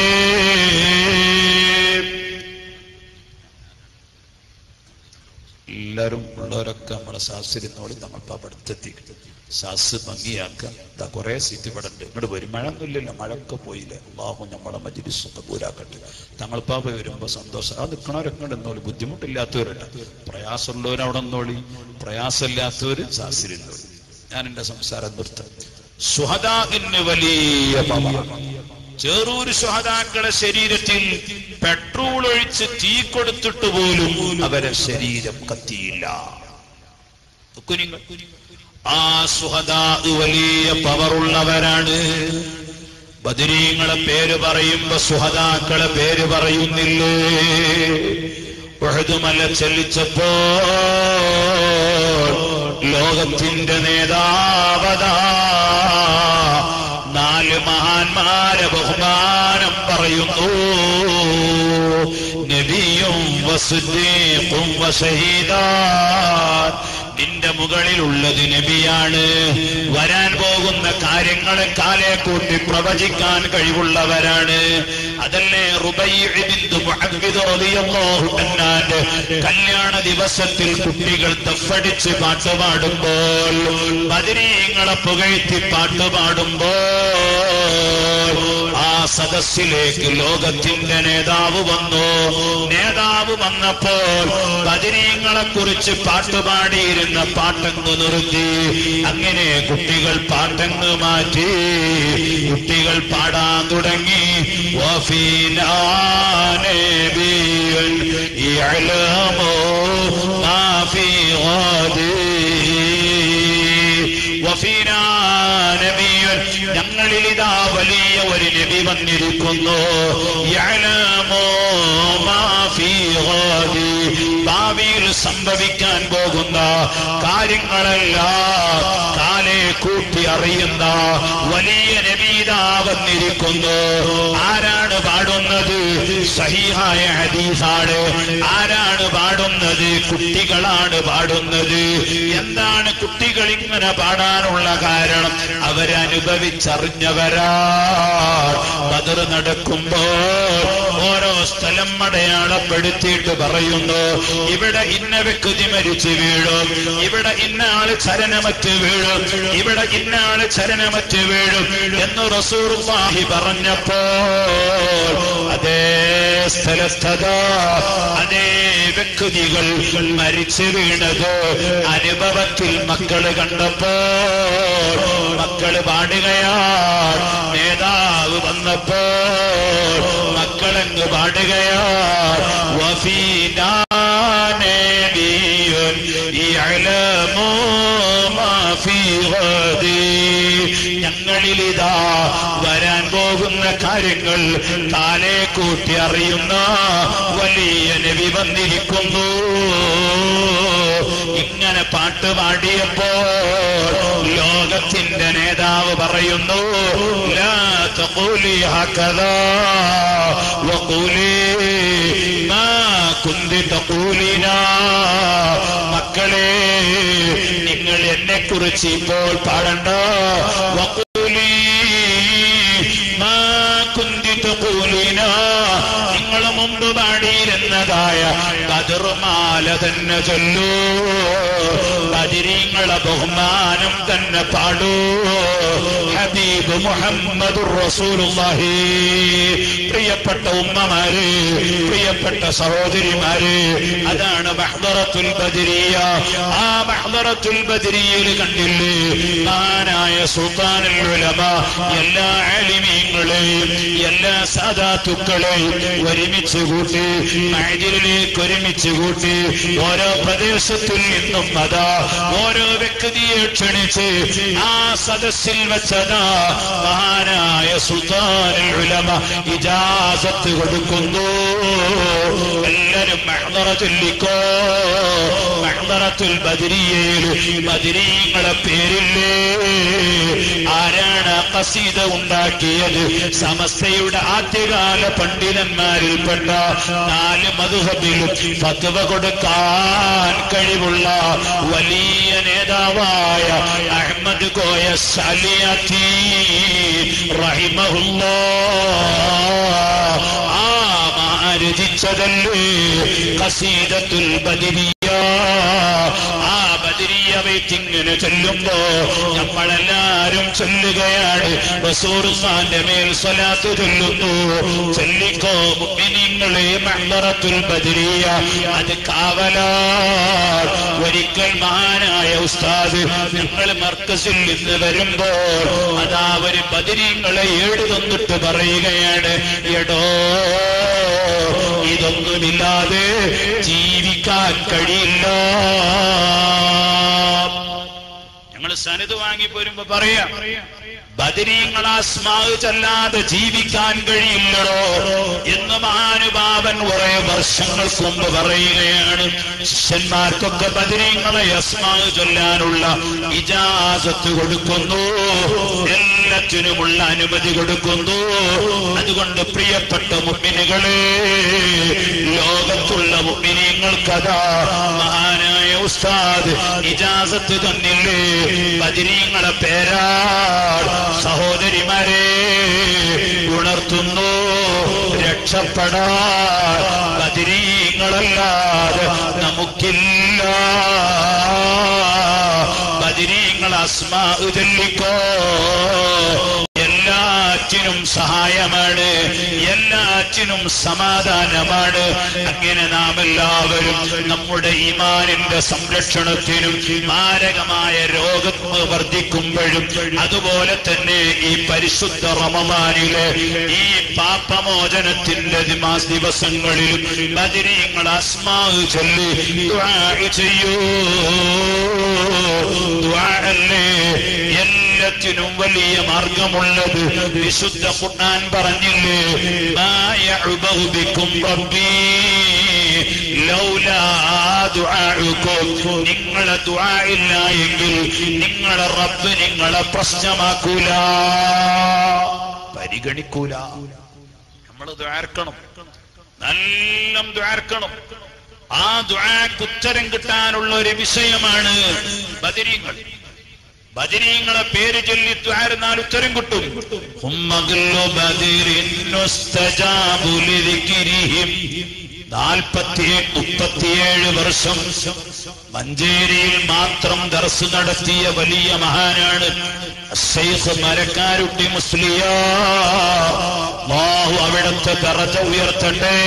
A: എല്ലാവരും ഉള്ളവരൊക്കെ നമ്മളെ സാഹസിരുന്നോളി നമ്മൾ പഠിത്തെത്തി സാസ് ഭംഗിയാക്കുക ഇതാ കുറെ സീറ്റ് ഇവിടെ ഉണ്ട് ഇങ്ങോട്ട് വരും മഴ ഒന്നുമില്ലല്ലോ മഴയൊക്കെ പോയില്ലേ അള്ളാഹു നമ്മളെ മജിലിസ് പൂരാക്കട്ടെ തങ്ങൾപ്പാപ്പ വരുമ്പോ സന്തോഷം അത് നിൽക്കണവരൊക്കെ ഉണ്ട് എന്നോളി ബുദ്ധിമുട്ടില്ലാത്തവരുണ്ട് പ്രയാസമുള്ളവർ അവിടെ നിന്നോളി പ്രയാസമില്ലാത്തവര് സാഹസിരുന്നോളി ഞാൻ എന്റെ സംസാരം നിർത്താം സുഹദാവിന് വലിയ പവറാണ് ചേറൂര് സുഹദാക്കളെ ശരീരത്തിൽ പെട്രോൾ ഒഴിച്ച് തീ കൊടുത്തിട്ട് പോലും അവരെ ശരീരം കത്തിയില്ല കുനിങ്ങൾ. ആ സുഹദാ വലിയ പവറുള്ളവരാണ് ബദരീങ്ങളെ പേര് പറയുമ്പോ സുഹദാക്കളെ പേര് പറയുന്നില്ലേ ഉഹദുമല ചെല്ലിച്ചപ്പോ ലോകത്തിന്റെ നേതാവതാ നാല് നാല് മഹാന്മാരെ ബഹുമാനം പറയുന്നു നബിയും വസുദ്ദീഖും വശഹീദാൻ നിന്റെ മുകളിലുള്ളത് നബിയാണ് വരാൻ പോകുന്ന കാര്യങ്ങളെ കാലെ കൂട്ടി പ്രവചിക്കാൻ കഴിവുള്ളവരാണ് അതല്ലേ റുബയ്യ് ബിന്ദു മുഹമ്മദ് റളിയല്ലാഹു അൻഹാന്റെ കല്യാണ ദിവസത്തിൽ കുട്ടികൾ തഫടിച്ച് പാട്ടുപാടുമ്പോൾ ബദരീങ്ങളെ പുകഴ്ത്തി പാട്ടുപാടുമ്പോൾ ആ സദസ്സിലേക്ക് ലോകത്തിന്റെ നേതാവ് വന്നു നേതാവ് വന്നപ്പോൾ ബദരീങ്ങളെ കുറിച്ച് പാട്ടുപാടിയിരുന്ന പാട്ടങ്ങ് നിർത്തി അങ്ങനെ കുട്ടികൾ പാട്ടങ്ങ് മാറ്റി കുട്ടികൾ പാടാൻ തുടങ്ങി വഫീനാ നബിയ്യുൻ യഅലമു മാ ഫീ ഗദീ വഫീനാ നബിയ്യുൻ ഞങ്ങളിൽ ഇതാ വലിയ ഒരു നബി വന്നിരിക്കുന്നു യഅലമു മാ ഫീ ഗദീ ഭാവിയിൽ സംഭവിക്കാൻ പോകുന്ന കാര്യങ്ങളെല്ലാം കാലെ കൂട്ടി അറിയുന്ന വലിയ നബീതാ വന്നിരിക്കുന്നു ആരാണ് പാടുന്നത് സഹിഹായ ഹദീസാണ് ആരാണ് പാടുന്നത് കുട്ടികളാണ് പാടുന്നത് എന്താണ് കുട്ടികൾ ഇങ്ങനെ പാടാനുള്ള കാരണം അവരനുഭവിച്ചറിഞ്ഞവരാ ബദർ നടക്കുമ്പോൾ ഓരോ സ്ഥലം അടയാളപ്പെടുത്തിയിട്ട് പറയുന്നു ഇവിടെ ഇന്ന വ്യക്തി മരിച്ചു വീഴും ഇവിടെ ഇന്ന ആള് ചലനമറ്റ് വീഴും ഇവിടെ ഇന്ന ആള് ചലനമറ്റ് വീഴും എന്ന് റസൂർഹി പറഞ്ഞപ്പോൾ അതേ സ്ഥലത്തതാ അതേ വ്യക്തികൾ മരിച്ചു വീണത് അനുഭവത്തിൽ മക്കള് കണ്ടപ്പോൾ മക്കള് പാടുകയാണ് നേതാവ് വന്നപ്പോൾ മക്കളങ്ങ് പാടുകയാണ് വഫീനാ നബിയ്യുൻ യഅലമു മാ ഫീ ഗദീ ഞങ്ങളിലിതാ വരാൻ പോകുന്ന കാര്യങ്ങൾ കാലെ കൂട്ടി അറിയുന്ന വലിയ നബി വന്നിരിക്കുന്നു ഇങ്ങനെ പാട്ട് പാടിയപ്പോൾ ലോകത്തിന്റെ നേതാവ് പറയുന്നു ലാ തഖൂലി ഹകദാ വഖൂലി മാ കുന്തി തഖൂലിനാ മക്കളെ നിങ്ങൾ എന്നെ കുറിച്ച് ഇപ്പോൾ പാടണ്ട വഖൂലി മാ കുന്തി തഖൂലിനാ നിങ്ങൾ മുമ്പ് പാടിയിരുന്നതായ ബദറുമാല തന്നെ ചൊല്ലൂ ബദിരീങ്ങളെ ബഹുമാനം തന്നെ പാടൂ ഹബീബ് മുഹമ്മദ് റസൂലുള്ളാഹി പ്രിയപ്പെട്ട ഉമ്മമാര് പ്രിയപ്പെട്ട സഹോദരിമാര് അതാണ് മഹ്ദറത്തുൽ ബദരിയ ആ മഹ്ദറത്തുൽ ബദരിയയിൽ കണ്ടില്ലേ മഹാനായ സുൽത്താനുൽ ഉലമ എല്ലാ ആലിമീങ്ങളെയും എല്ലാ സാദാത്തുക്കളെയും ഒരുമിച്ച് കൂട്ടി മഹജിലേക്ക് ഒരുമിച്ച് കൂട്ടി ഓരോ പ്രദേശത്തിൽ നിന്നും അതാ ഓരോ വ്യക്തിയെ ക്ഷണിച്ച് ആ സദസ്സിൽ വെച്ചതാ മഹാനായ സുൽത്താനുൽ ഉലമ ഇജാസത്ത് കൊടുക്കുന്നു എല്ലാരും മഹ്ദറ ചൊല്ലിക്കോ മഹ്ദറത്തുൽ ബദരിയയിൽ ബദരീങ്ങളെ പേരില്ലേ ആരാണ് ആ കസീത ഉണ്ടാക്കിയത് സമസ്തയുടെ ആദ്യകാല പണ്ഡിതന്മാരിൽപ്പെട്ട നാല് മധുഹബിലും ഫത്വ കൊടുക്കാൻ കഴിവുള്ള വലിയ നേതാവായ അഹമ്മദ് കോയ സലിയത്തി റഹിമഹുല്ലാ ആ മാരചിച്ചതല്ലേ കസീദത്തുൽ ബദിരിയ ആ ബദിരിയ വെയിറ്റിങ്ങനെ ചൊല്ലുമ്പോ നമ്മളെല്ലാരും ചൊല്ലുകയാണ് റസൂർഖാന്റെ മേൽ സ്വലാത്ത് ചൊല്ലുന്നു ചൊല്ലിക്കോ മുഅ്മിനീങ്ങളെ മഹ്ദറത്തുൽ ബദിരിയ അത് കാവലാ ഒരിക്കൽ മഹാനായ ഉസ്താദ് ഞങ്ങൾ മർക്കസിൽ നിന്ന് വരുമ്പോൾ അതാ ഒരു ബദിരീങ്ങളെ ഏട് തന്നിട്ട് പറയുകയാണ് എടോ ഇതൊന്നുമില്ലാതെ ജീവിക്കാൻ കഴിയില്ല ഞങ്ങൾ സനത് വാങ്ങി പോരുമ്പോ പറയാ ബദരീങ്ങൾ ആസ്മാവ് ചല്ലാതെ ജീവിക്കാൻ കഴിയില്ലടോ എന്ന് മഹാനുഭാവൻ കുറെ വർഷങ്ങൾക്ക് മുമ്പ് പറയുകയാണ് ശിഷ്യന്മാർക്കൊക്കെ ബദരീങ്ങളെ അസ്മാവ് ചൊല്ലാനുള്ള ഇജാസത്ത് കൊടുക്കുന്നു എല്ലാത്തിനുമുള്ള അനുമതി കൊടുക്കുന്നു അതുകൊണ്ട് പ്രിയപ്പെട്ട മുമ്മിനുകളെ ലോകത്തുള്ള മുമ്മിനിങ്ങൾക്കതാ മഹാനായ ഉസ്താദ് ഇജാസത്ത് തന്നില്ലേ ബദരീങ്ങളെ പേരാൾ സഹോദരിമാരെ ഉണർത്തുന്നു രക്ഷപ്പെടാൻ ബദരീങ്ങളല്ലാതെ നമുക്കില്ല ബദരീങ്ങൾ അസ്മാ ചൊല്ലിക്കോ എല്ലാറ്റിനും സഹായമാണ് എല്ലാറ്റിനും സമാധാനമാണ് അങ്ങനെ നാം എല്ലാവരും നമ്മുടെ ഈമാനിന്റെ സംരക്ഷണത്തിനും മാരകമായ രോഗം വർദ്ധിക്കുമ്പോഴും അതുപോലെ തന്നെ ഈ പരിശുദ്ധ റമദാനിലെ ഈ പാപമോചനത്തിന്റെ ദിമാസ് ദിവസങ്ങളിലും ബദിരീങ്ങൾ ആസ്മാവ് ചൊല്ലി ദുആ ചെയ്യൂ ദുആ അല്ലേ എല്ലാത്തിനും വലിയ മാർഗമുള്ളത് വിശുദ്ധ ഖുർആൻ പറഞ്ഞില്ലേ മാ യഅ്ബഉ ബിക്കും റബ്ബി ലൗലാ ദുആഉക്കും നിങ്ങളെ ദുആ ഇല്ല എങ്കിൽ നിങ്ങളെ റബ്ബ് നിങ്ങളെ പ്രശ്നമാക്കൂല പരിഗണിക്കൂല നമ്മൾ ദ്വാർക്കണം നല്ല ദ്വാർക്കണം ആ ദ്വാക്ക് ഉത്തരം കിട്ടാനുള്ള ഒരു വിഷയമാണ് ബദരീങ്ങൾ ബദരീങ്ങളെ പേര് ചൊല്ലി ദ്വാരുന്നാൽ ഉത്തരം കിട്ടും ഉമ്മഗുല്ലു ബദിരിൻ നുസ്തജാബു ലിദിക്രിഹിം. നാൽപ്പത്തി മുപ്പത്തിയേഴ് വർഷം മഞ്ചേരിയിൽ മാത്രം ദർസ് നടത്തിയ വലിയ മഹാനാണ് ഷെയ്ഖ് മരക്കാരുട്ടി മുസ്ലിയ ബാഹു അവിടുത്തെ തറച്ച ഉയർത്തണ്ടേ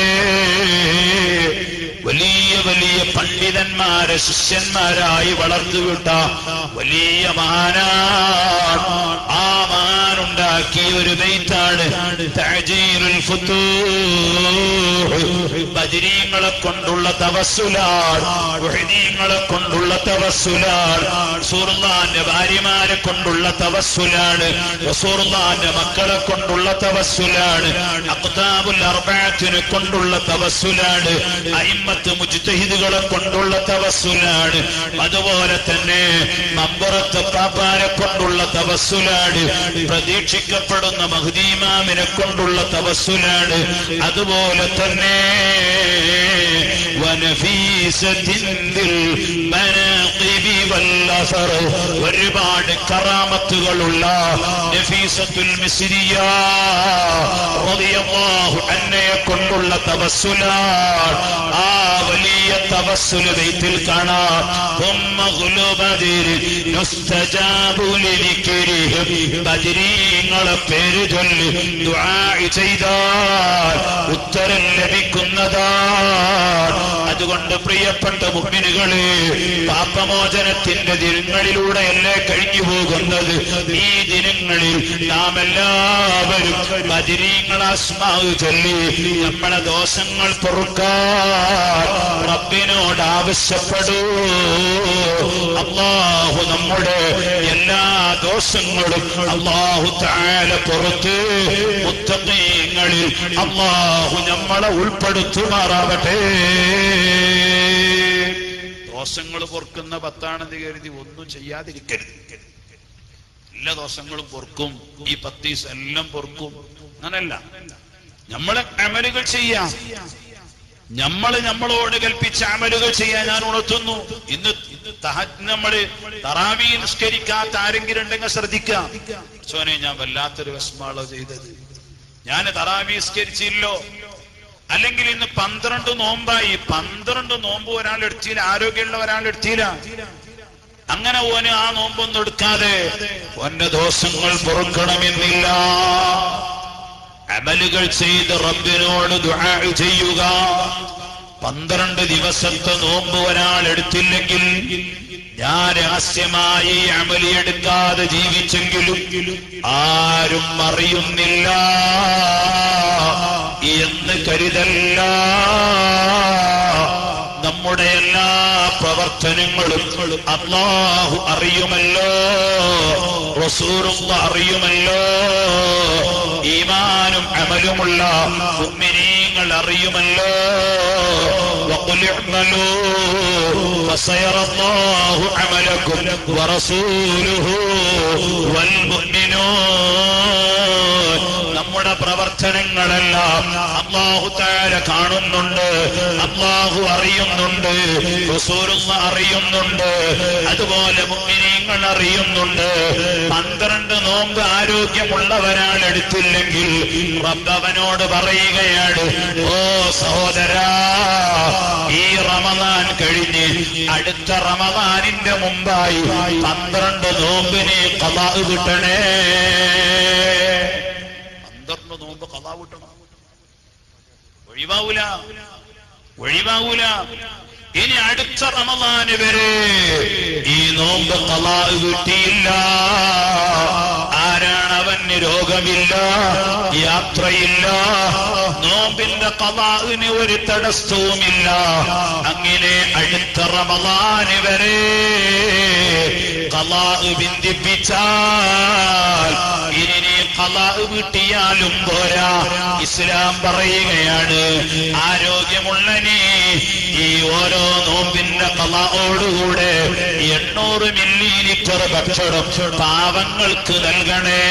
A: വലിയ വലിയ പണ്ഡിതന്മാരെ ശിഷ്യന്മാരായി വളർത്തുവിട്ട വലിയ മഹാനാണ് ആ മഹാനുണ്ടാക്കിയ ഒരു ബെയ്ത്താണ് തഅജീലുൽ ഫുതൂഹ്. ബദരീങ്ങളെ കൊണ്ടുള്ള തവസ്സുലാണ് വഹദീങ്ങളെ കൊണ്ടുള്ള തവസ്സുലാണ് റസൂലുള്ളാഹിന്റെ ഭാര്യമാരെ കൊണ്ടുള്ള തവസ്സുലാണ് റസൂലുള്ളാഹിന്റെ മക്കളെ കൊണ്ടുള്ള തവസ്സുലാണ് അഖ്താബുൽ അർബഅത്തിനെ കൊണ്ടുള്ള തവസ്സുലാണ് അയിമ്മത്ത് മുജ്തഹിദുകളെ കൊണ്ടുള്ള തവസ്സുലാണ് അതുപോലെ തന്നെ മമ്പുറത്ത് പാപ്പാനെ കൊണ്ടുള്ള തവസ്സുലാണ് പ്രതീക്ഷിക്കപ്പെടുന്ന മഹദീമാമിനെ കൊണ്ടുള്ള തവസ്സുലാണ് അതുപോലെ തന്നെ വനഫീസത്തിന്തിൽ മനഖിബി വല്ലസർ ഒരുപാട് കറാമത്തുകളുള്ള നഫീസത്തുൽ മിസ്രിയ റളിയല്ലാഹു അൻഹയെ കൊണ്ടുള്ള തവസ്സുലാണ് ആ വലിയ തവസ്സുല് ബൈത്തിൽ കാണാം ثم غلو بدر نستجاب لذكرهم ബദരീങ്ങളെ പേര് ചൊല്ലി ദുആ ചെയ്താൽ ഉത്തരം ലഭിക്കുന്നതാണ് അതുകൊണ്ട് പ്രിയപ്പെട്ട മുഗ്മിനുകളെ പാപമോചനത്തിന്റെ ദിനങ്ങളിലൂടെയല്ലേ കഴിഞ്ഞു പോകുന്നത് ഈ ദിനങ്ങളിൽ നാം എല്ലാവരും ബദിരീങ്ങൾ ആസ്മാവ് ചൊല്ലി നമ്മളെ ദോഷങ്ങൾ പൊറുക്കാൻ റബ്ബിനോട് ആവശ്യപ്പെടൂ അള്ളാഹു നമ്മുടെ എല്ലാ ദോഷങ്ങളും അള്ളാഹു താല പുറത്ത് മുത്തീങ്ങളിൽ അള്ളാഹു നമ്മളെ ഉൾപ്പെടുത്തുമാറാവട്ടെ ദോഷങ്ങൾ പൊറുക്കുന്ന പത്താണെന്ന് കരുതി ഒന്നും ചെയ്യാതിരിക്കരുത് എല്ലാ ദോഷങ്ങളും പൊറുക്കും ഈ പത്തീസ് എല്ലാം പൊറുക്കും അങ്ങനല്ല നമ്മളെ അമലുകൾ ചെയ്യാം നമ്മൾ നമ്മളോട് കൽപ്പിച്ച അമലുകൾ ചെയ്യാൻ ഞാൻ ഉണർത്തുന്നു ഇന്ന് തഹജ് നമ്മള് തറാവി നിസ്കരിക്കാത്ത ആരെങ്കിലും ഉണ്ടെങ്കിൽ ശ്രദ്ധിക്കാം സോനെ ഞാൻ വല്ലാത്തൊരു വിസ്മാളോ ചെയ്തത് ഞാൻ തറാവി നിസ്കരിച്ചില്ലോ അല്ലെങ്കിൽ ഇന്ന് പന്ത്രണ്ട് നോമ്പായി പന്ത്രണ്ട് നോമ്പ് ഒരാൾ എടുത്തില്ല ആരോഗ്യമുള്ള ഒരാൾ എടുത്തില്ല അങ്ങനെ ഓന് ആ നോമ്പൊന്നും എടുക്കാതെ ഓന്റെ ദോഷങ്ങൾ പൊറുക്കണമെന്നില്ല അമലുകൾ ചെയ്ത് റബ്ബിനോട് ദുആ ചെയ്യുക പന്ത്രണ്ട് ദിവസത്തെ നോമ്പ് ഒരാൾ എടുത്തില്ലെങ്കിൽ ഞാൻ രഹസ്യമായി അമലിയെടുക്കാതെ ജീവിച്ചെങ്കിലും ആരും അറിയുന്നില്ല എന്ന് കരുതല്ല നമ്മുടെ എല്ലാ പ്രവർത്തനങ്ങളും അള്ളാഹു അറിയുമല്ലോ റസൂറുള്ള അറിയുമല്ലോ ഈമാനും അമലുമുള്ള മുഅ്മിനീങ്ങൾ അറിയുമല്ലോ وقل اعملوا فسيرى الله عملكم ورسوله والمؤمنون നമ്മുടെ പ്രവർത്തനങ്ങളെല്ലാം അള്ളാഹു താര കാണുന്നുണ്ട് അള്ളാഹു അറിയുന്നുണ്ട് റസൂലുള്ള അറിയുന്നുണ്ട് അതുപോലെ മുഅ്മിനീങ്ങൾ അറിയുന്നുണ്ട് പന്ത്രണ്ട് നോമ്പ് ആരോഗ്യമുള്ളവരാൾ എടുത്തില്ലെങ്കിൽ റബ്ബവനോട് പറയുകയാണ് ഓ സഹോദരാ ഈ റമദാൻ കഴിഞ്ഞ് അടുത്ത റമദാനിന്റെ മുമ്പായി പന്ത്രണ്ട് നോമ്പിനെ കലാ കിട്ടണേ പന്ത്രണ്ട് നോമ്പ് കലാ കിട്ടണം ഒഴിവാവൂല ഒഴിവാവൂല ഇനി അടുത്ത റമദാന് വരെ ഈ നോമ്പ് കലാ കിട്ടിയില്ല ആരാണ് അവന് രോഗമില്ല യാത്രയില്ല നോമ്പിന്റെ കലാവിന് ഒരു തടസ്സവുമില്ല അങ്ങനെ അടുത്ത റമദാന് വരെ കലാ ബന്ധിപ്പിച്ചാൽ ഇനി നീ കലാ വീട്ടിയാലും പോരാ ഇസ്ലാം പറയുകയാണ് ആരോഗ്യമുള്ള നീ ഈ ഓരോ നോമ്പിന്റെ കലായോടുകൂടെ എണ്ണൂറ് മില്ലി ലിറ്റർ ഭക്ഷണം പാവങ്ങൾക്ക് നൽകണേ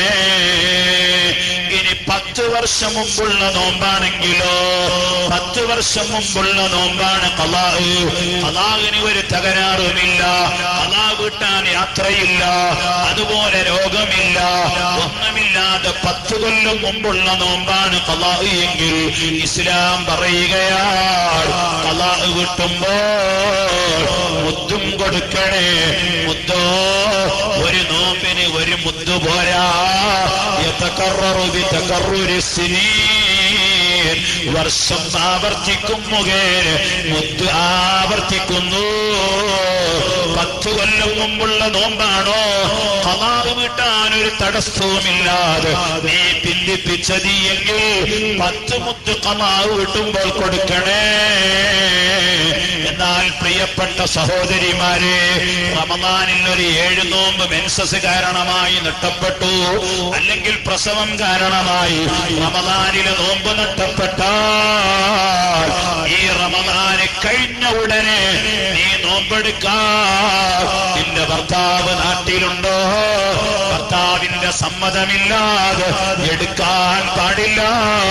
A: ഇനി പത്ത് വർഷം മുമ്പുള്ള നോമ്പാണെങ്കിലോ പത്ത് വർഷം മുമ്പുള്ള നോമ്പാണ് കലാഹ് കലാഹിന് ഒരു തകരാറുമില്ല കലാ വീട്ടാൻ യാത്രയില്ല അതുപോലെ രോഗമില്ല ഒന്നുമില്ലാതെ പത്ത് കൊല്ലം മുമ്പുള്ള നോമ്പാണ് കലാഹ് എങ്കിൽ ഇസ്ലാം പറയുകയാണ് കലാഹ് കിട്ടുമ്പോൾ മുത്തും കൊടുക്കണേ മുത്തോ ഒരു നോമ്പിന് ഒരു മുത്തു പോരാ യതകററു ബിതകറുരി സിനീൻ. വർഷം ആവർത്തിക്കും മുഖേന മുത്ത് ആവർത്തിക്കുന്നു പത്ത് കൊല്ലം മുമ്പുള്ള നോമ്പാണോ കലാറ് വീട്ടാൻ ഒരു തടസ്സവുമില്ലാതെ നീ പിന്തിപ്പിച്ചത് എങ്കിൽ പത്ത് മുത്ത് കലാവ് കിട്ടുമ്പോൾ കൊടുക്കണേ എന്നാൽ പ്രിയപ്പെട്ട സഹോദരിമാരെ റമദാനിൽ ഒരു ഏഴ് നോമ്പ് മെൻസസ് കാരണമായി നഷ്ടപ്പെട്ടു അല്ലെങ്കിൽ പ്രസവം കാരണമായി റമദാനിലെ നോമ്പ് നഷ്ടപ്പെട്ടാൽ ഈ റമദാന് കഴിഞ്ഞ ഉടനെ നീ നോമ്പെടുക്കാൻ നിന്റെ ഭർത്താവ് നാട്ടിലുണ്ടോ ഭർത്താവിന്റെ സമ്മതമില്ലാതെ എടുക്കാൻ പാടില്ല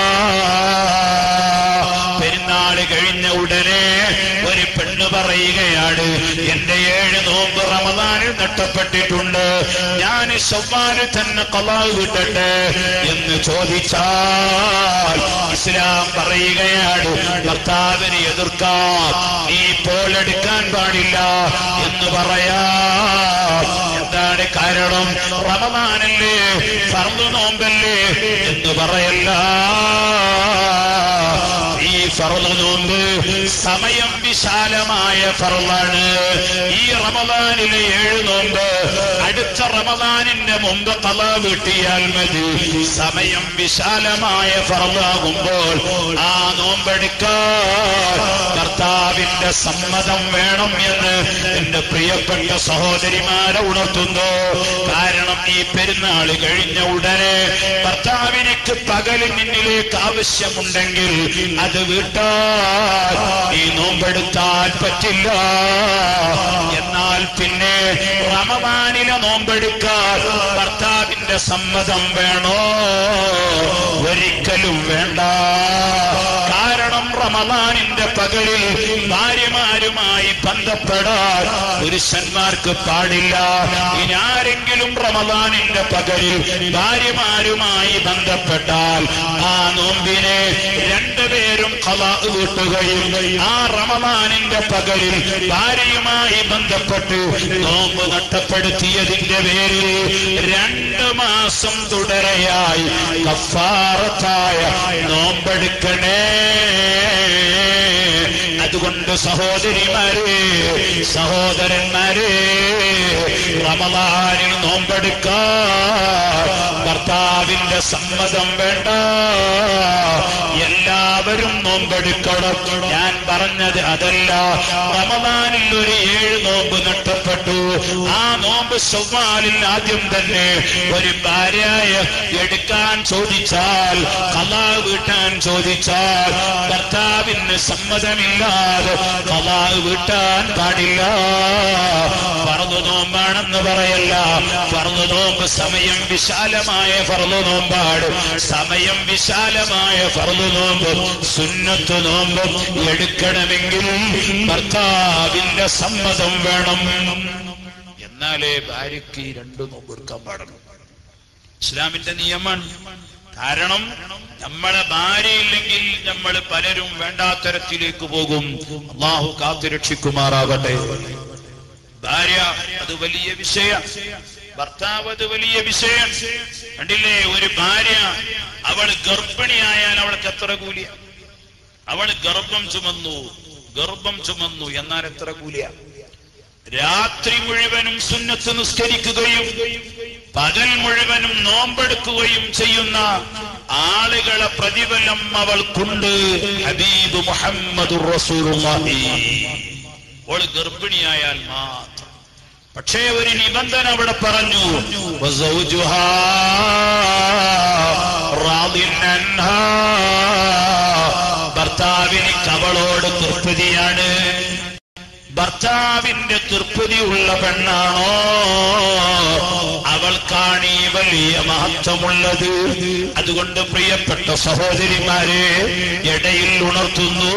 A: പെരുന്നാള് കഴിഞ്ഞ ഉടനെ ഒരു പെണ്ണ് പറയുകയാണ് എന്റെ ഏഴ് നോമ്പ് റമദാനിൽ നഷ്ടപ്പെട്ടിട്ടുണ്ട് ഞാൻ ചൊവ്വാല് തന്നെ കലാവ് വിട്ടട്ടെ എന്ന് ചോദിച്ചാൽ ഇസ്ലാം പറയുകയാണ് ഭർത്താവിനെ എതിർക്കാം നീ പോലെടുക്കാൻ പാടില്ല എന്ന് പറയാ എന്താണ് കാരണം റമദാനല്ലേ ഫർദ് നോമ്പല്ലേ എന്ന് പറയല്ല ഈ ഫറദ് നോമ്പ് സമയം വിശാലമായ ഫറലാണ് ഈ റമദാനിലെ ഏഴ് നോമ്പ് അടുത്ത റമദാനിന്റെ മുമ്പ് തല വീട്ടിയാൽ മതി സമയം വിശാലമായ ഫറലാകുമ്പോൾ ആ നോമ്പെടുക്കാൻ ഭർത്താവിന്റെ സമ്മതം വേണം എന്ന് എന്റെ പ്രിയപ്പെട്ട സഹോദരിമാരെ ഉണർത്തുന്നു കാരണം ഈ പെരുന്നാൾ കഴിഞ്ഞ ഉടനെ ഭർത്താവിനിക്ക് പകല് നിന്നിലേക്ക് ആവശ്യമുണ്ടെങ്കിൽ അത് വീട്ടാൻ ഈ നോമ്പെടുത്താൻ പറ്റില്ല എന്നാൽ പിന്നെ റമദാനിലെ നോമ്പെടുക്കാൻ ഭർത്താവിന്റെ സമ്മതം വേണോ ഒരിക്കലും വേണ്ട കാരണം റമദാനിന്റെ പകലിൽ ഭാര്യമാരുമായി ബന്ധപ്പെടാൻ പുരുഷന്മാർക്ക് പാടില്ല ഇനി ആരെങ്കിലും റമദാനിന്റെ പകലിൽ ഭാര്യമാരുമായി ബന്ധപ്പെട്ടാൽ ആ നോമ്പിനെ രണ്ടുപേരും കലാ വീട്ടുകയും ആ റമദാനിന്റെ പകലിൽ ഭാര്യയുമായി ബന്ധപ്പെട്ട് നോമ്പ് നഷ്ടപ്പെടുത്തിയതിന്റെ പേരിൽ രണ്ട് മാസം തുടരെയായി കഫാറത്തായ നോമ്പെടുക്കണേ അതുകൊണ്ട് സഹോദരിമാരെ സഹോദരന്മാരെ റമദാനിൽ നോമ്പെടുക്കാൻ ഭർത്താവിന്റെ സമ്മതം വേണ്ട എല്ലാവരും നോമ്പെടുക്കണം ഞാൻ പറഞ്ഞത് അതല്ല റമദാനിൽ ഒരു ഏഴ് നോമ്പ് നഷ്ടപ്പെട്ടു ആ നോമ്പ് ചൊവ്വാലിൽ ആദ്യം തന്നെ ഒരു ഭാര്യയെ എടുക്കാൻ ചോദിച്ചാൽ കലാ വീട്ടാൻ ചോദിച്ചാൽ ഭർത്താവിന് സമ്മതമില്ലാതെ കലാ വീട്ടാൻ പാടില്ല പറന്നു നോമ്പാണെന്ന് പറയല്ല പറന്നു നോമ്പ് സമയം വിശാലമായ ഫറു നോമ്പാട് സമയം വിശാലമായ ഫറു നോമ്പ് സുന്നത്ത് നോമ്പ് എടുക്കണമെങ്കിൽ ഭർത്താവിന്റെ സമ്മതം വേണം എന്നാലേ ഭാര്യയ്ക്ക് ഈ രണ്ടു നോമ്പ് എടുക്കാൻ പാടണം ഇസ്ലാമിന്റെ നിയമമാണ് കാരണം നമ്മളെ ഭാര്യയില്ലെങ്കിൽ നമ്മൾ പലരും വേണ്ടാത്തരത്തിലേക്ക് പോകും അള്ളാഹു കാത്തുരക്ഷിക്കുമാറാകട്ടെ ഭാര്യ അത് വലിയ വിഷയം ഭർത്താവ് അത് വലിയ വിഷയം കണ്ടില്ലേ ഒരു ഭാര്യ അവൾ ഗർഭിണിയായാൽ അവൾക്ക് എത്ര കൂലിയ അവൾ ഗർഭം ചുമന്നു ഗർഭം ചുമന്നു എന്നാൽ എത്ര കൂലിയ രാത്രി മുഴുവനും സുന്നത്ത് നിസ്കരിക്കുകയും പകൽ മുഴുവനും നോമ്പെടുക്കുകയും ചെയ്യുന്ന ആളുകളെ പ്രതിഫലം അവൾക്കുണ്ട് ഹബീബ് മുഹമ്മദ് റസൂലുള്ളാഹി ഓൾ ഗർഭിണിയായാൽ മാത്രം പക്ഷേ ഒരു നിബന്ധന അവിടെ പറഞ്ഞു വസൗജുഹാ റാദിൻ അൻഹാ. ഭർത്താവിന് അവളോട് തൃപ്തിയാണ് ഭർത്താവിന്റെ തൃപ്തിയുള്ള പെണ്ണാണോ അവൾക്കാണ് ഈ വലിയ മഹത്വമുള്ളത് അതുകൊണ്ട് പ്രിയപ്പെട്ട സഹോദരിമാരെ ഇടയിൽ ഉണർത്തുന്നു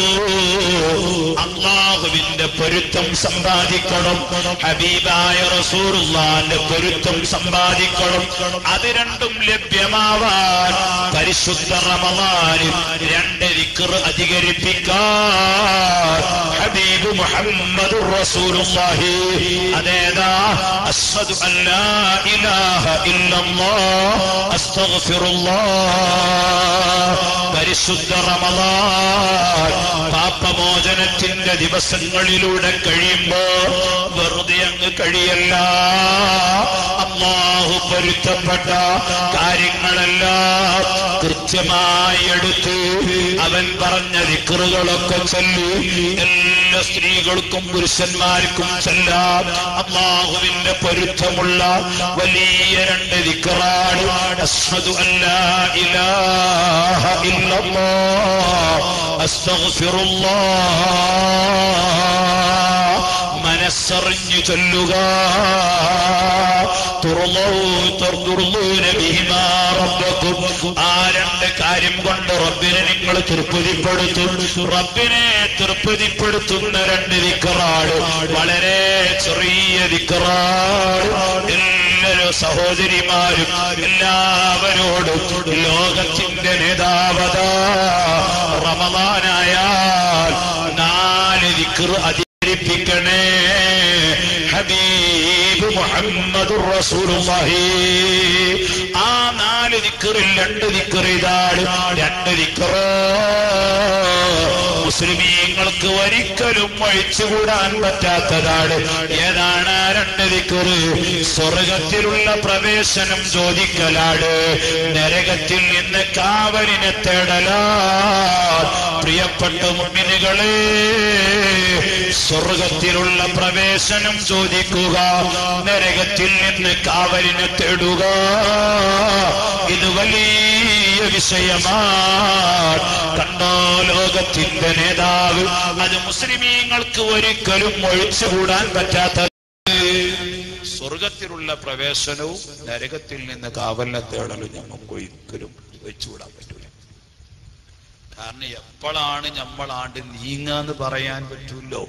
A: അള്ളാഹുവിന്റെ പൊരുത്തം സമ്പാദിക്കണം ഹബീബായ റസൂറുള്ളാന്റെ പൊരുത്തം സമ്പാദിക്കണം അത് രണ്ടും ലഭ്യമാവാൻ പരിശുദ്ധ റമദാനിൽ രണ്ട് ദിക്ർ അധികരിപ്പിക്കാൻ ഹബീബ് മുഹമ്മദ് റസൂലുള്ളാഹി അതേതാ അഷ്ഹദു അൻ ലാ ഇലാഹ ഇല്ലല്ലാഹ് അസ്തഗ്ഫിറുല്ലാഹ് പരിശുദ്ധ റമദാൻ പാപമോചനത്തിന്റെ ദിവസങ്ങളിലൂടെ കഴിയുമ്പോ വെറുതെ അങ്ങ് കഴിയല്ല അള്ളാഹു പൊരുത്തപ്പെട്ട കാര്യങ്ങളെല്ലാം കൃത്യമായി എടുത്ത് അവൻ പറഞ്ഞ ദിക്കറുകളൊക്കെ ചൊല്ലി എല്ലാ സ്ത്രീകൾക്കും പുരുഷന്മാർക്കും ചെല്ലാം അള്ളാഹുവിന്റെ പൊരുത്തമുള്ള വലിയ രണ്ട് ദിക്കറാണ് അസ്ഹദു അല്ലാ ഇലാഹ ഇല്ലല്ലാഹ് അസ്തഗ്ഫിറുല്ലാഹ് മനസ്സറിഞ്ഞു ചൊല്ലുക തുറന്നൂ- തുറന്നൂന ബിഹിമാ റബ്ബക്കും. ആ രണ്ട് കാര്യം കൊണ്ട് റബ്ബിനെ നിങ്ങൾ തൃപ്തിപ്പെടുത്തും റബ്ബിനെ തൃപ്തിപ്പെടുത്തുന്ന രണ്ട് ദിക്കറാണ് വളരെ ചെറിയ ദിക്കറാണ് എല്ലാവരും സഹോദരിമാരും എല്ലാവരോടും ലോകത്തിന്റെ നേതാവത റമദാനായാൽ നാല് ദിക്കർ അധികരിപ്പിക്കണേ ഹബീബ് മുഹമ്മദ് റസൂലുള്ളാഹി ആ നാല് ദിക്കറിൽ രണ്ട് ദിക്കർ ഇതാണ് രണ്ട് ദിക്കറോ മുസ്ലിമീങ്ങൾക്ക് ഒരിക്കലും ഒഴിച്ചുകൂടാൻ പറ്റാത്തതാണ് ഏതാണ് ആ രണ്ട് ദിക്കറ് സ്വർഗത്തിലുള്ള പ്രവേശനം ചോദിക്കലാണ് നരകത്തിൽ നിന്ന് കാവലിനെ തേടലാ പ്രിയപ്പെട്ട മുമ്മിനുകളെ സ്വർഗത്തിലുള്ള പ്രവേശനം ചോദിക്കുക നരകത്തിൽ നിന്ന് കാവലിനെ തേടുക ഇത് വലിയ വിഷയമാണ് കണ്ടോ ലോകത്തിന്റെ നേതാവ് അത് മുസ്ലിമീങ്ങൾക്ക് ഒരിക്കലും ഒഴിച്ചുകൂടാൻ പറ്റാത്ത സ്വർഗത്തിലുള്ള പ്രവേശനവും നരകത്തിൽ നിന്ന് കാവലിനെ തേടലും നമുക്ക് ഒരിക്കലും വെച്ചുകൂടാൻ പറ്റൂല കാരണം എപ്പോഴാണ് നമ്മളാണ്ട് നീങ്ങാന്ന് പറയാൻ പറ്റൂല്ലോ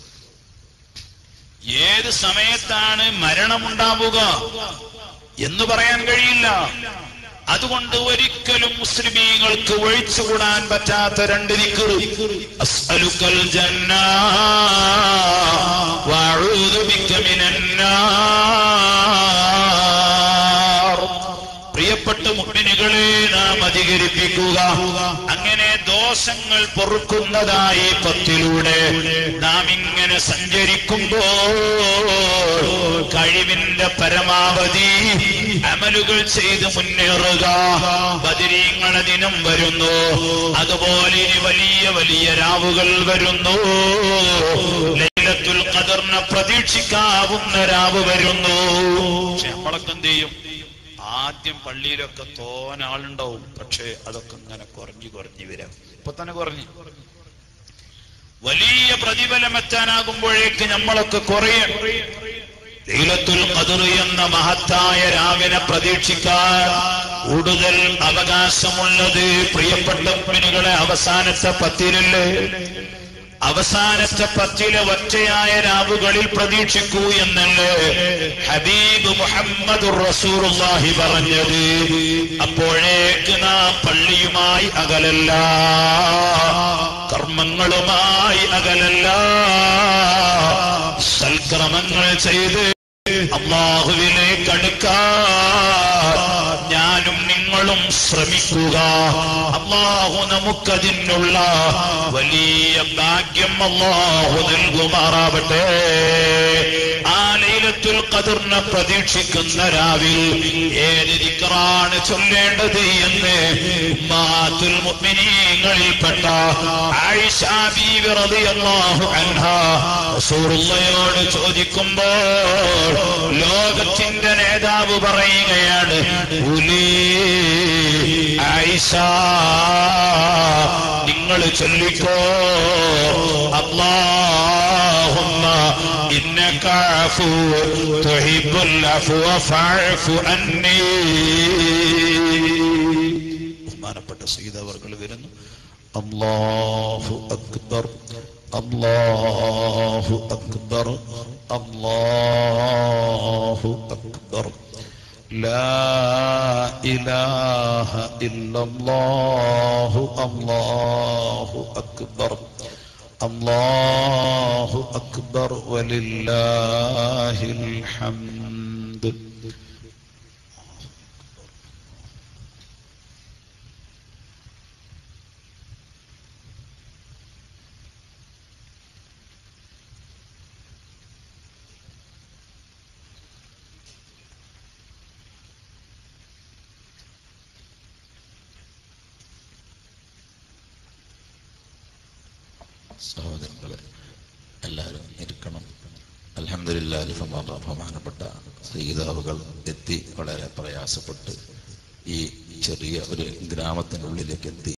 A: ഏത് സമയത്താണ് മരണമുണ്ടാവുക എന്ന് പറയാൻ കഴിയില്ല അതുകൊണ്ട് ഒരിക്കലും മുസ്ലിമീങ്ങൾക്ക് ഒഴിച്ചുകൂടാൻ പറ്റാത്ത രണ്ട് ദിക്റ് അസ്അലുക്കൽ ജന്ന വഅഊദു ബിക മിനന്നാർ പ്രിയപ്പെട്ട മുഅ്മിനുകളെ നാം അധികരിപ്പിക്കുക അങ്ങനെ ദോ ദോഷങ്ങൾ പൊറുക്കുന്നതായി പത്തിലൂടെ നാം ഇങ്ങനെ സഞ്ചരിക്കുമ്പോൾ കഴിവിന്റെ പരമാവധി അമലുകൾ ചെയ്ത് മുന്നേറുക ബദിരീങ്ങള ദിനം വരുന്നു അതുപോലെ ഇനി വലിയ വലിയ രാവുകൾ വരുന്നു ലൈലത്തുൽ ഖദറിനെ പ്രതീക്ഷിക്കാവുന്ന രാവ് വരുന്നു പക്ഷെ നമ്മളൊക്കെ എന്ത് ചെയ്യും ആദ്യം പള്ളിയിലൊക്കെ തോന ആളുണ്ടാവും പക്ഷേ അതൊക്കെ ഇങ്ങനെ കുറഞ്ഞു കുറഞ്ഞു വരാം ഇപ്പൊ തന്നെ കുറഞ്ഞു വലിയ പ്രതിഫലം എത്താനാകുമ്പോഴേക്ക് നമ്മളൊക്കെ കുറയും ലൈലത്തുൽ ഖദർ എന്ന മഹത്തായ രാവിനെ പ്രതീക്ഷിക്കാൻ കൂടുതൽ അവകാശമുള്ളത് പ്രിയപ്പെട്ട മുഅ്മിനുകളെ അവസാനത്തെ പത്തിലല്ലേ അവസാനത്തെ പത്തിലെ ഒറ്റയായ രാവുകളിൽ പ്രതീക്ഷിക്കൂ എന്നല്ലേ ഹബീബ് മുഹമ്മദ് റസൂറുല്ലാഹി പറഞ്ഞത് അപ്പോഴേക്ക് നാം പള്ളിയുമായി അകലല്ല കർമ്മങ്ങളുമായി അകലല്ല സൽക്രമങ്ങൾ ചെയ്ത് അള്ളാഹുവിലേക്ക് അടുക്കാൻ ഞാനും നിങ്ങളും ശ്രമിക്കുക അള്ളാഹു നമുക്കതിനുള്ള വലിയ ഭാഗ്യം അള്ളാഹു നൽകുമാറാവട്ടെ ആ ലൈലത്തുൽ ഖദറിനെ പ്രതീക്ഷിക്കുന്ന രാവിൽ ഏത് ദിക്റാണ് ചൊല്ലേണ്ടത് എന്ന് ഉമ്മാത്തുൽ മുഅ്മിനീങ്ങളിൽപ്പെട്ട ആയിഷ ബീവി റളിയല്ലാഹു അൻഹാ റസൂലുള്ളയോട് ചോദിക്കുമ്പോൾ ലോകത്തിന്റെ നേതാവ് പറയുകയാണ് ഉലീ ആയിഷ നിങ്ങൾ ചൊല്ലിക്കോ അല്ലാഹുമ്മ إنك عفو تحب العفو فاعف عني ബഹുമാനപ്പെട്ട സീതാവർകൾ വരുന്നു അല്ലാഹു അക്ബർ അല്ലാഹു അക്ബർ അല്ലാഹു അക്ബർ لا إله إلا الله الله أكبر الله أكبر ولله الحمد
B: സഹോദരങ്ങളെ എല്ലാവരും ഇരിക്കണം അലഹമില്ല ബഹുമാനപ്പെട്ട ശ്രീതാവുകൾ എത്തി വളരെ പ്രയാസപ്പെട്ട് ഈ ചെറിയ ഒരു ഗ്രാമത്തിനുള്ളിലേക്ക് എത്തി